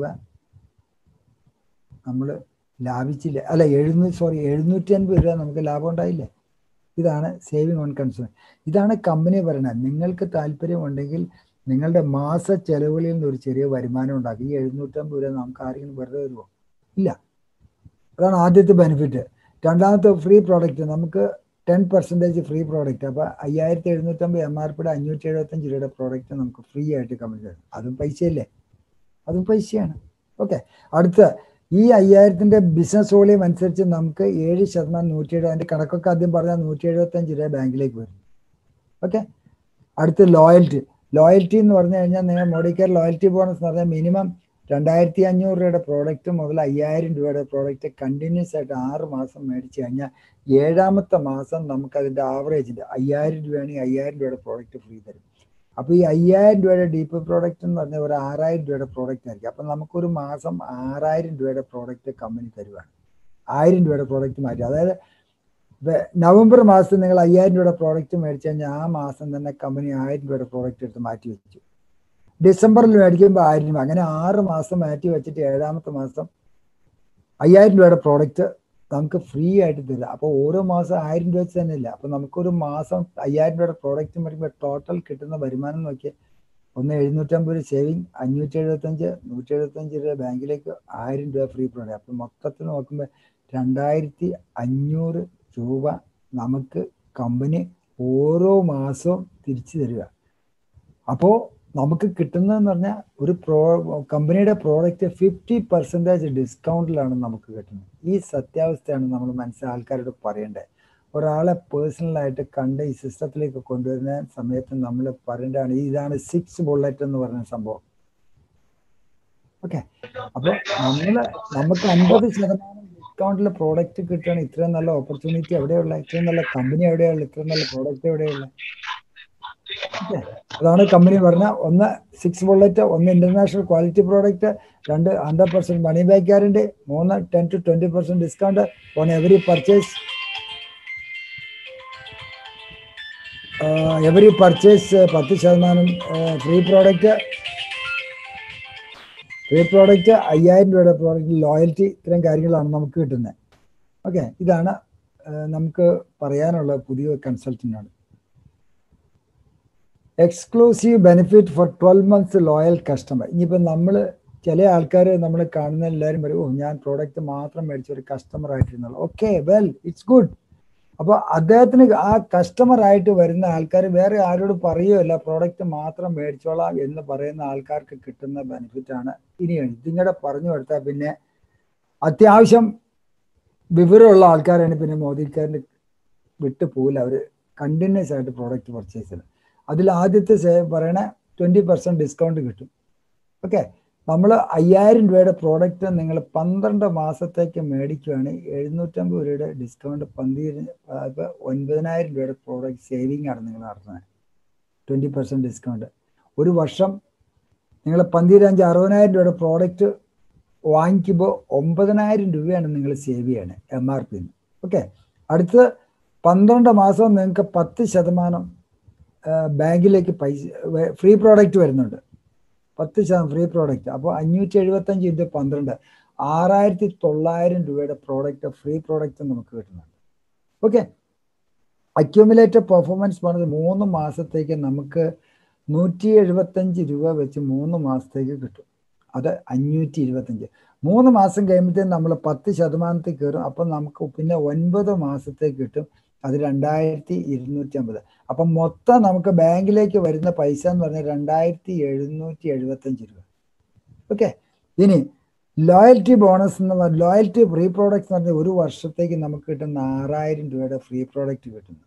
നമ്മൾ ലാഭിച്ചില്ല അല്ല എഴുന്നൂറ് സോറി എഴുന്നൂറ്റി അൻപത് രൂപ നമുക്ക് ലാഭം ഉണ്ടായില്ലേ ഇതാണ് സേവിങ് ഓൺ കൺസ്യൂമർ ഇതാണ് കമ്പനി പറയുന്നത് നിങ്ങൾക്ക് താല്പര്യമുണ്ടെങ്കിൽ നിങ്ങളുടെ മാസ ചെലവുകളിൽ നിന്ന് ഒരു ചെറിയ വരുമാനം ഉണ്ടാക്കും ഈ എഴുന്നൂറ്റമ്പത് രൂപ നമുക്ക് ആരെങ്കിലും വെറുതെ തരുമോ ഇല്ല അതാണ് ആദ്യത്തെ ബെനിഫിറ്റ് രണ്ടാമത്തെ ഫ്രീ പ്രോഡക്റ്റ് നമുക്ക് ടെൻ പെർസെൻറ്റേജ് ഫ്രീ പ്രോഡക്റ്റ് അപ്പോൾ അയ്യായിരത്തി എഴുന്നൂറ്റമ്പത് എം ആർ പിയുടെ അഞ്ഞൂറ്റി എഴുപത്തഞ്ച് രൂപയുടെ പ്രോഡക്റ്റ് നമുക്ക് ഫ്രീ ആയിട്ട് കമ്പനി തരും അതും പൈസയല്ലേ അതും പൈസയാണ് ഓക്കെ അടുത്ത ഈ അയ്യായിരത്തിൻ്റെ ബിസിനസ് വോളിയം അനുസരിച്ച് നമുക്ക് ഏഴ് ശതമാനം നൂറ്റി എഴുപത് അതിൻ്റെ കണക്കൊക്കെ ആദ്യം പറഞ്ഞാൽ നൂറ്റി എഴുപത്തഞ്ച് രൂപ ബാങ്കിലേക്ക് വരും ഓക്കെ അടുത്ത് ലോയൽറ്റി ലോയൽറ്റി എന്ന് പറഞ്ഞു കഴിഞ്ഞാൽ നിങ്ങൾ മോഡിക്കെയർ ലോയൽറ്റി ബോണസ് എന്ന് പറഞ്ഞാൽ മിനിമം രണ്ടായിരത്തി അഞ്ഞൂറ് രൂപയുടെ പ്രോഡക്റ്റ് മുതൽ അയ്യായിരം രൂപയുടെ പ്രോഡക്റ്റ് കണ്ടിന്യൂസ് ആയിട്ട് ആറ് മാസം മേടിച്ച് കഴിഞ്ഞാൽ ഏഴാമത്തെ മാസം നമുക്ക് അതിൻ്റെ ആവറേജിൻ്റെ അയ്യായിരം രൂപയാണെങ്കിൽ അയ്യായിരം രൂപയുടെ പ്രോഡക്റ്റ് ഫ്രീ തരും അപ്പോൾ ഈ അയ്യായിരം രൂപയുടെ ഡീപ്പ് പ്രോഡക്റ്റ് എന്ന് പറഞ്ഞാൽ ഒരു ആറായിരം രൂപയുടെ പ്രോഡക്റ്റ് ആയിരിക്കും അപ്പം നമുക്കൊരു മാസം ആറായിരം രൂപയുടെ പ്രോഡക്റ്റ് കമ്പനി തരുവാണ് ആയിരം രൂപയുടെ പ്രോഡക്റ്റ് മാറ്റി അതായത് നവംബർ മാസത്തിൽ നിങ്ങൾ അയ്യായിരം രൂപയുടെ പ്രോഡക്റ്റ് മേടിച്ചു കഴിഞ്ഞാൽ ആ മാസം തന്നെ കമ്പനി ആയിരം രൂപയുടെ പ്രോഡക്റ്റ് എടുത്ത് മാറ്റി വെച്ചു ഡിസംബറിൽ മേടിക്കുമ്പോൾ ആയിരം രൂപ അങ്ങനെ ആറ് മാസം മാറ്റി വെച്ചിട്ട് ഏഴാമത്തെ മാസം അയ്യായിരം രൂപയുടെ പ്രോഡക്റ്റ് നമുക്ക് ഫ്രീ ആയിട്ട് തരിക അപ്പോൾ ഓരോ മാസം ആയിരം രൂപ വെച്ച് തന്നെ ഇല്ല അപ്പോൾ നമുക്കൊരു മാസം അയ്യായിരം രൂപയുടെ പ്രോഡക്റ്റ് മേടിക്കുമ്പോൾ ടോട്ടൽ കിട്ടുന്ന വരുമാനം നോക്കി ഒന്ന് എഴുന്നൂറ്റമ്പത് രൂപ സേവിങ് അഞ്ഞൂറ്റി എഴുപത്തഞ്ച് നൂറ്റി എഴുപത്തഞ്ച് രൂപ ബാങ്കിലേക്ക് ആയിരം രൂപ ഫ്രീ പ്രോഡക്റ്റ് അപ്പോൾ മൊത്തത്തിൽ നോക്കുമ്പോൾ രണ്ടായിരത്തി അഞ്ഞൂറ് രൂപ നമുക്ക് കമ്പനി ഓരോ മാസവും തിരിച്ചു തരിക അപ്പോൾ നമുക്ക് കിട്ടുന്നതെന്ന് പറഞ്ഞാൽ ഒരു പ്രോ കമ്പനിയുടെ പ്രോഡക്റ്റ് ഫിഫ്റ്റി പെർസെൻറ്റേജ് ഡിസ്കൗണ്ടിലാണ് നമുക്ക് കിട്ടുന്നത് ഈ സത്യാവസ്ഥയാണ് നമ്മൾ മനസ്സിൽ ആൾക്കാരോട് പറയേണ്ടത് ഒരാളെ പേഴ്സണലായിട്ട് കണ്ട് ഈ സിസ്റ്റത്തിലേക്ക് കൊണ്ടുവരുന്ന സമയത്ത് നമ്മൾ പറയേണ്ടതാണ് ഇതാണ് സിക്സ് ബുള്ളറ്റ് എന്ന് പറഞ്ഞ സംഭവം ഓക്കെ അപ്പോൾ നമ്മൾ നമുക്ക് അൻപത് ശതമാനം ഡിസ്കൗണ്ടിൽ പ്രോഡക്റ്റ് കിട്ടുകയാണ് ഇത്രയും നല്ല ഓപ്പർച്യൂണിറ്റി എവിടെയുള്ള ഇത്രയും നല്ല കമ്പനി എവിടെയുള്ള ഇത്രയും നല്ല പ്രോഡക്റ്റ് എവിടെയുള്ള ഓക്കെ അതാണ് കമ്പനി പറഞ്ഞ ഒന്ന് സിക്സ് ബുള്ളറ്റ് ഒന്ന് ഇന്റർനാഷണൽ ക്വാളിറ്റി പ്രോഡക്റ്റ് രണ്ട് hundred percent money back guarantee മൂന്ന് ten to twenty percent discount on every purchase every purchase പത്ത് ശതമാനം ഫ്രീ പ്രോഡക്റ്റ് ഫ്രീ പ്രോഡക്റ്റ് അയ്യായിരം രൂപയുടെ പ്രോഡക്റ്റ് ലോയൽറ്റി ഇത്തരം കാര്യങ്ങളാണ് നമുക്ക് കിട്ടുന്നത് ഓക്കെ ഇതാണ് നമുക്ക് പറയാനുള്ള പുതിയ കൺസൾട്ടൻ്റാണ് exclusive benefit for twelve months loyal customer ഇനിയിപ്പോൾ നമ്മൾ ചില ആൾക്കാർ നമ്മൾ കാണുന്ന എല്ലാവരും പറയും ഓ ഞാൻ പ്രോഡക്റ്റ് മാത്രം മേടിച്ച ഒരു കസ്റ്റമർ ആയിട്ടിരുന്നുള്ളൂ ഓക്കെ വെൽ ഇറ്റ്സ് ഗുഡ് അപ്പോൾ അദ്ദേഹത്തിന് ആ കസ്റ്റമർ ആയിട്ട് വരുന്ന ആൾക്കാർ വേറെ ആരോട് പറയുകയല്ല പ്രോഡക്റ്റ് മാത്രം മേടിച്ചോളാം എന്ന് പറയുന്ന ആൾക്കാർക്ക് കിട്ടുന്ന ബെനിഫിറ്റ് ആണ് ഇനിയാണ് ഇതിങ്ങടെ പറഞ്ഞു കൊടുത്താൽ പിന്നെ അത്യാവശ്യം വിവരമുള്ള ആൾക്കാരാണ് പിന്നെ മോദിക്കാരന് വിട്ടു പോകില്ല അവർ കണ്ടിന്യൂസ് ആയിട്ട് പ്രോഡക്റ്റ് പർച്ചേസ് ചെയ്യുന്നത് അതിൽ ആദ്യത്തെ പറയണ ട്വൻറ്റി പെർസെൻറ്റ് ഡിസ്കൗണ്ട് കിട്ടും ഓക്കെ നമ്മൾ അയ്യായിരം രൂപയുടെ പ്രോഡക്റ്റ് നിങ്ങൾ പന്ത്രണ്ട് മാസത്തേക്ക് മേടിക്കുകയാണെങ്കിൽ എഴുന്നൂറ്റമ്പത് രൂപയുടെ ഡിസ്കൗണ്ട് പന്തിന് ഇപ്പോൾ ഒൻപതിനായിരം രൂപയുടെ പ്രോഡക്റ്റ് സേവിങ് ആണ് നിങ്ങൾ നടത്തുന്നത് ട്വൻറ്റി പെർസെൻറ്റ് ഡിസ്കൗണ്ട് ഒരു വർഷം നിങ്ങൾ പന്തിരഞ്ച് അറുപതിനായിരം രൂപയുടെ പ്രോഡക്റ്റ് വാങ്ങിക്കുമ്പോൾ ഒമ്പതിനായിരം രൂപയാണ് നിങ്ങൾ സേവ് ചെയ്യണത് എം ആർ പിന്ന് ഓക്കെ അടുത്ത് പന്ത്രണ്ട് മാസം നിങ്ങൾക്ക് പത്ത് ശതമാനം ബാങ്കിലേക്ക് പൈസ ഫ്രീ പ്രോഡക്റ്റ് വരുന്നുണ്ട് പത്ത് ശതമാനം ഫ്രീ പ്രോഡക്റ്റ് അപ്പോൾ അഞ്ഞൂറ്റി എഴുപത്തഞ്ച് ഇൻറ്റു പന്ത്രണ്ട് ആറായിരത്തി തൊള്ളായിരം രൂപയുടെ പ്രോഡക്റ്റ് ഫ്രീ പ്രോഡക്റ്റ് നമുക്ക് കിട്ടുന്നുണ്ട് ഓക്കെ അക്യൂമുലേറ്റഡ് പെർഫോമൻസ് പറഞ്ഞത് മൂന്ന് മാസത്തേക്ക് നമുക്ക് നൂറ്റി എഴുപത്തഞ്ച് രൂപ വെച്ച് മൂന്ന് മാസത്തേക്ക് കിട്ടും അത് അഞ്ഞൂറ്റി ഇരുപത്തഞ്ച് മൂന്ന് മാസം കഴിയുമ്പോഴത്തേക്കും നമ്മൾ പത്ത് ശതമാനത്തിൽ കയറും അപ്പം നമുക്ക് പിന്നെ ഒൻപത് മാസത്തേക്ക് കിട്ടും അത് രണ്ടായിരത്തി ഇരുന്നൂറ്റി അമ്പത് അപ്പം മൊത്തം നമുക്ക് ബാങ്കിലേക്ക് വരുന്ന പൈസ എന്ന് പറഞ്ഞാൽ രണ്ടായിരത്തി എഴുന്നൂറ്റി എഴുപത്തഞ്ച് രൂപ ഓക്കെ ഇനി ലോയൽറ്റി ബോണസ് എന്ന് പറഞ്ഞാൽ ലോയൽറ്റി ഫ്രീ പ്രോഡക്റ്റ് എന്ന് പറഞ്ഞാൽ ഒരു വർഷത്തേക്ക് നമുക്ക് കിട്ടുന്ന ആറായിരം രൂപയുടെ ഫ്രീ പ്രോഡക്റ്റ് കിട്ടുന്നു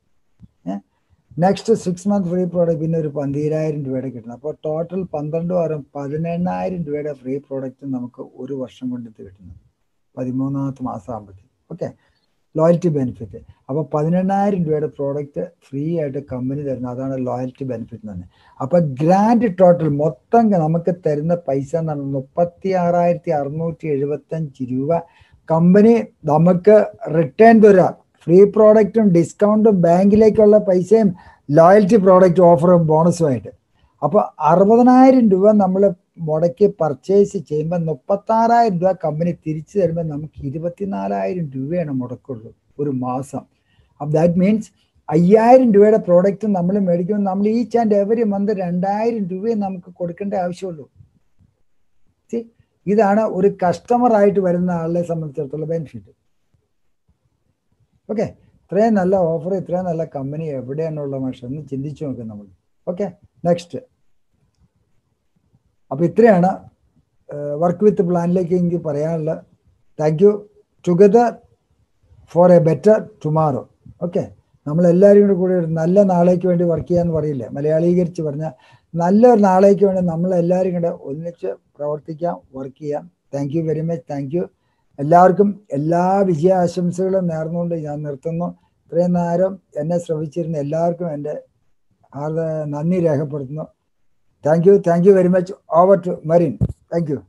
next six month free product പിന്നെ ഒരു പന്തിരായിരം രൂപയുടെ കിട്ടുന്നു അപ്പോൾ ടോട്ടൽ പന്ത്രണ്ട് വാരം പതിനെണ്ണായിരം രൂപയുടെ ഫ്രീ പ്രോഡക്റ്റ് നമുക്ക് ഒരു വർഷം കൊണ്ടിട്ട് കിട്ടുന്നു പതിമൂന്നാമത്തെ മാസം ആകുമ്പോഴത്തേക്ക് ഓക്കെ ലോയൽറ്റി ബെനിഫിറ്റ് അപ്പോൾ പതിനെണ്ണായിരം രൂപയുടെ പ്രോഡക്റ്റ് ഫ്രീ ആയിട്ട് കമ്പനി തരുന്നത് അതാണ് ലോയൽറ്റി ബെനിഫിറ്റ് എന്ന് പറഞ്ഞത് അപ്പോൾ ഗ്രാൻഡ് ടോട്ടൽ മൊത്തം നമുക്ക് തരുന്ന പൈസ എന്ന് പറഞ്ഞാൽ മുപ്പത്തി ആറായിരത്തി അറുന്നൂറ്റി എഴുപത്തഞ്ച് രൂപ കമ്പനി നമുക്ക് റിട്ടേൺ തരാം ഫ്രീ പ്രോഡക്റ്റും ഡിസ്കൗണ്ടും ബാങ്കിലേക്കുള്ള പൈസയും ലോയൽറ്റി പ്രോഡക്റ്റ് ഓഫറും ബോണസുമായിട്ട് അപ്പോൾ അറുപതിനായിരം രൂപ നമ്മൾ മുടക്കി പർച്ചേസ് ചെയ്യുമ്പോൾ മുപ്പത്താറായിരം രൂപ കമ്പനി തിരിച്ചു തരുമ്പോൾ നമുക്ക് ഇരുപത്തിനാലായിരം രൂപയാണ് മുടക്കുള്ളൂ ഒരു മാസം അപ്പം ദാറ്റ് മീൻസ് അയ്യായിരം രൂപയുടെ പ്രോഡക്റ്റ് നമ്മൾ മേടിക്കുമ്പോൾ നമ്മൾ ഈച്ച് ആൻഡ് എവറി മന്ത് രണ്ടായിരം രൂപയെ നമുക്ക് കൊടുക്കേണ്ട ആവശ്യമുള്ളൂ ഇതാണ് ഒരു കസ്റ്റമർ ആയിട്ട് വരുന്ന ആളെ സംബന്ധിച്ചിടത്തോളം ബെനിഫിറ്റ് ഓക്കെ ഇത്രയും നല്ല ഓഫർ ഇത്രയും നല്ല കമ്പനി എവിടെയാണുള്ള പക്ഷെ ഒന്ന് ചിന്തിച്ചു നോക്കാം നമ്മൾ ഓക്കെ നെക്സ്റ്റ് അപ്പോൾ ഇത്രയാണ് വർക്ക് വിത്ത് പ്ലാനിലേക്ക് എനിക്ക് പറയാനുള്ളത് thank you together for a better tomorrow okay നമ്മളെല്ലാവരും കൂടെ കൂടി ഒരു നല്ല നാളേക്ക് വേണ്ടി വർക്ക് ചെയ്യാന്ന് പറയില്ലേ മലയാളീകരിച്ച് പറഞ്ഞാൽ നല്ലൊരു നാളേക്ക് വേണ്ടി നമ്മളെല്ലാവരും കൂടെ ഒന്നിച്ച് പ്രവർത്തിക്കാം വർക്ക് ചെയ്യാം thank you very much thank you എല്ലാവർക്കും എല്ലാ വിജയാശംസകളും നേർന്നുകൊണ്ട് ഞാൻ നിർത്തുന്നു ഇത്രയും നേരം എന്നെ ശ്രമിച്ചിരുന്ന എല്ലാവർക്കും എൻ്റെ നന്ദി രേഖപ്പെടുത്തുന്നു thank you thank you very much over to മരീൻ താങ്ക് യു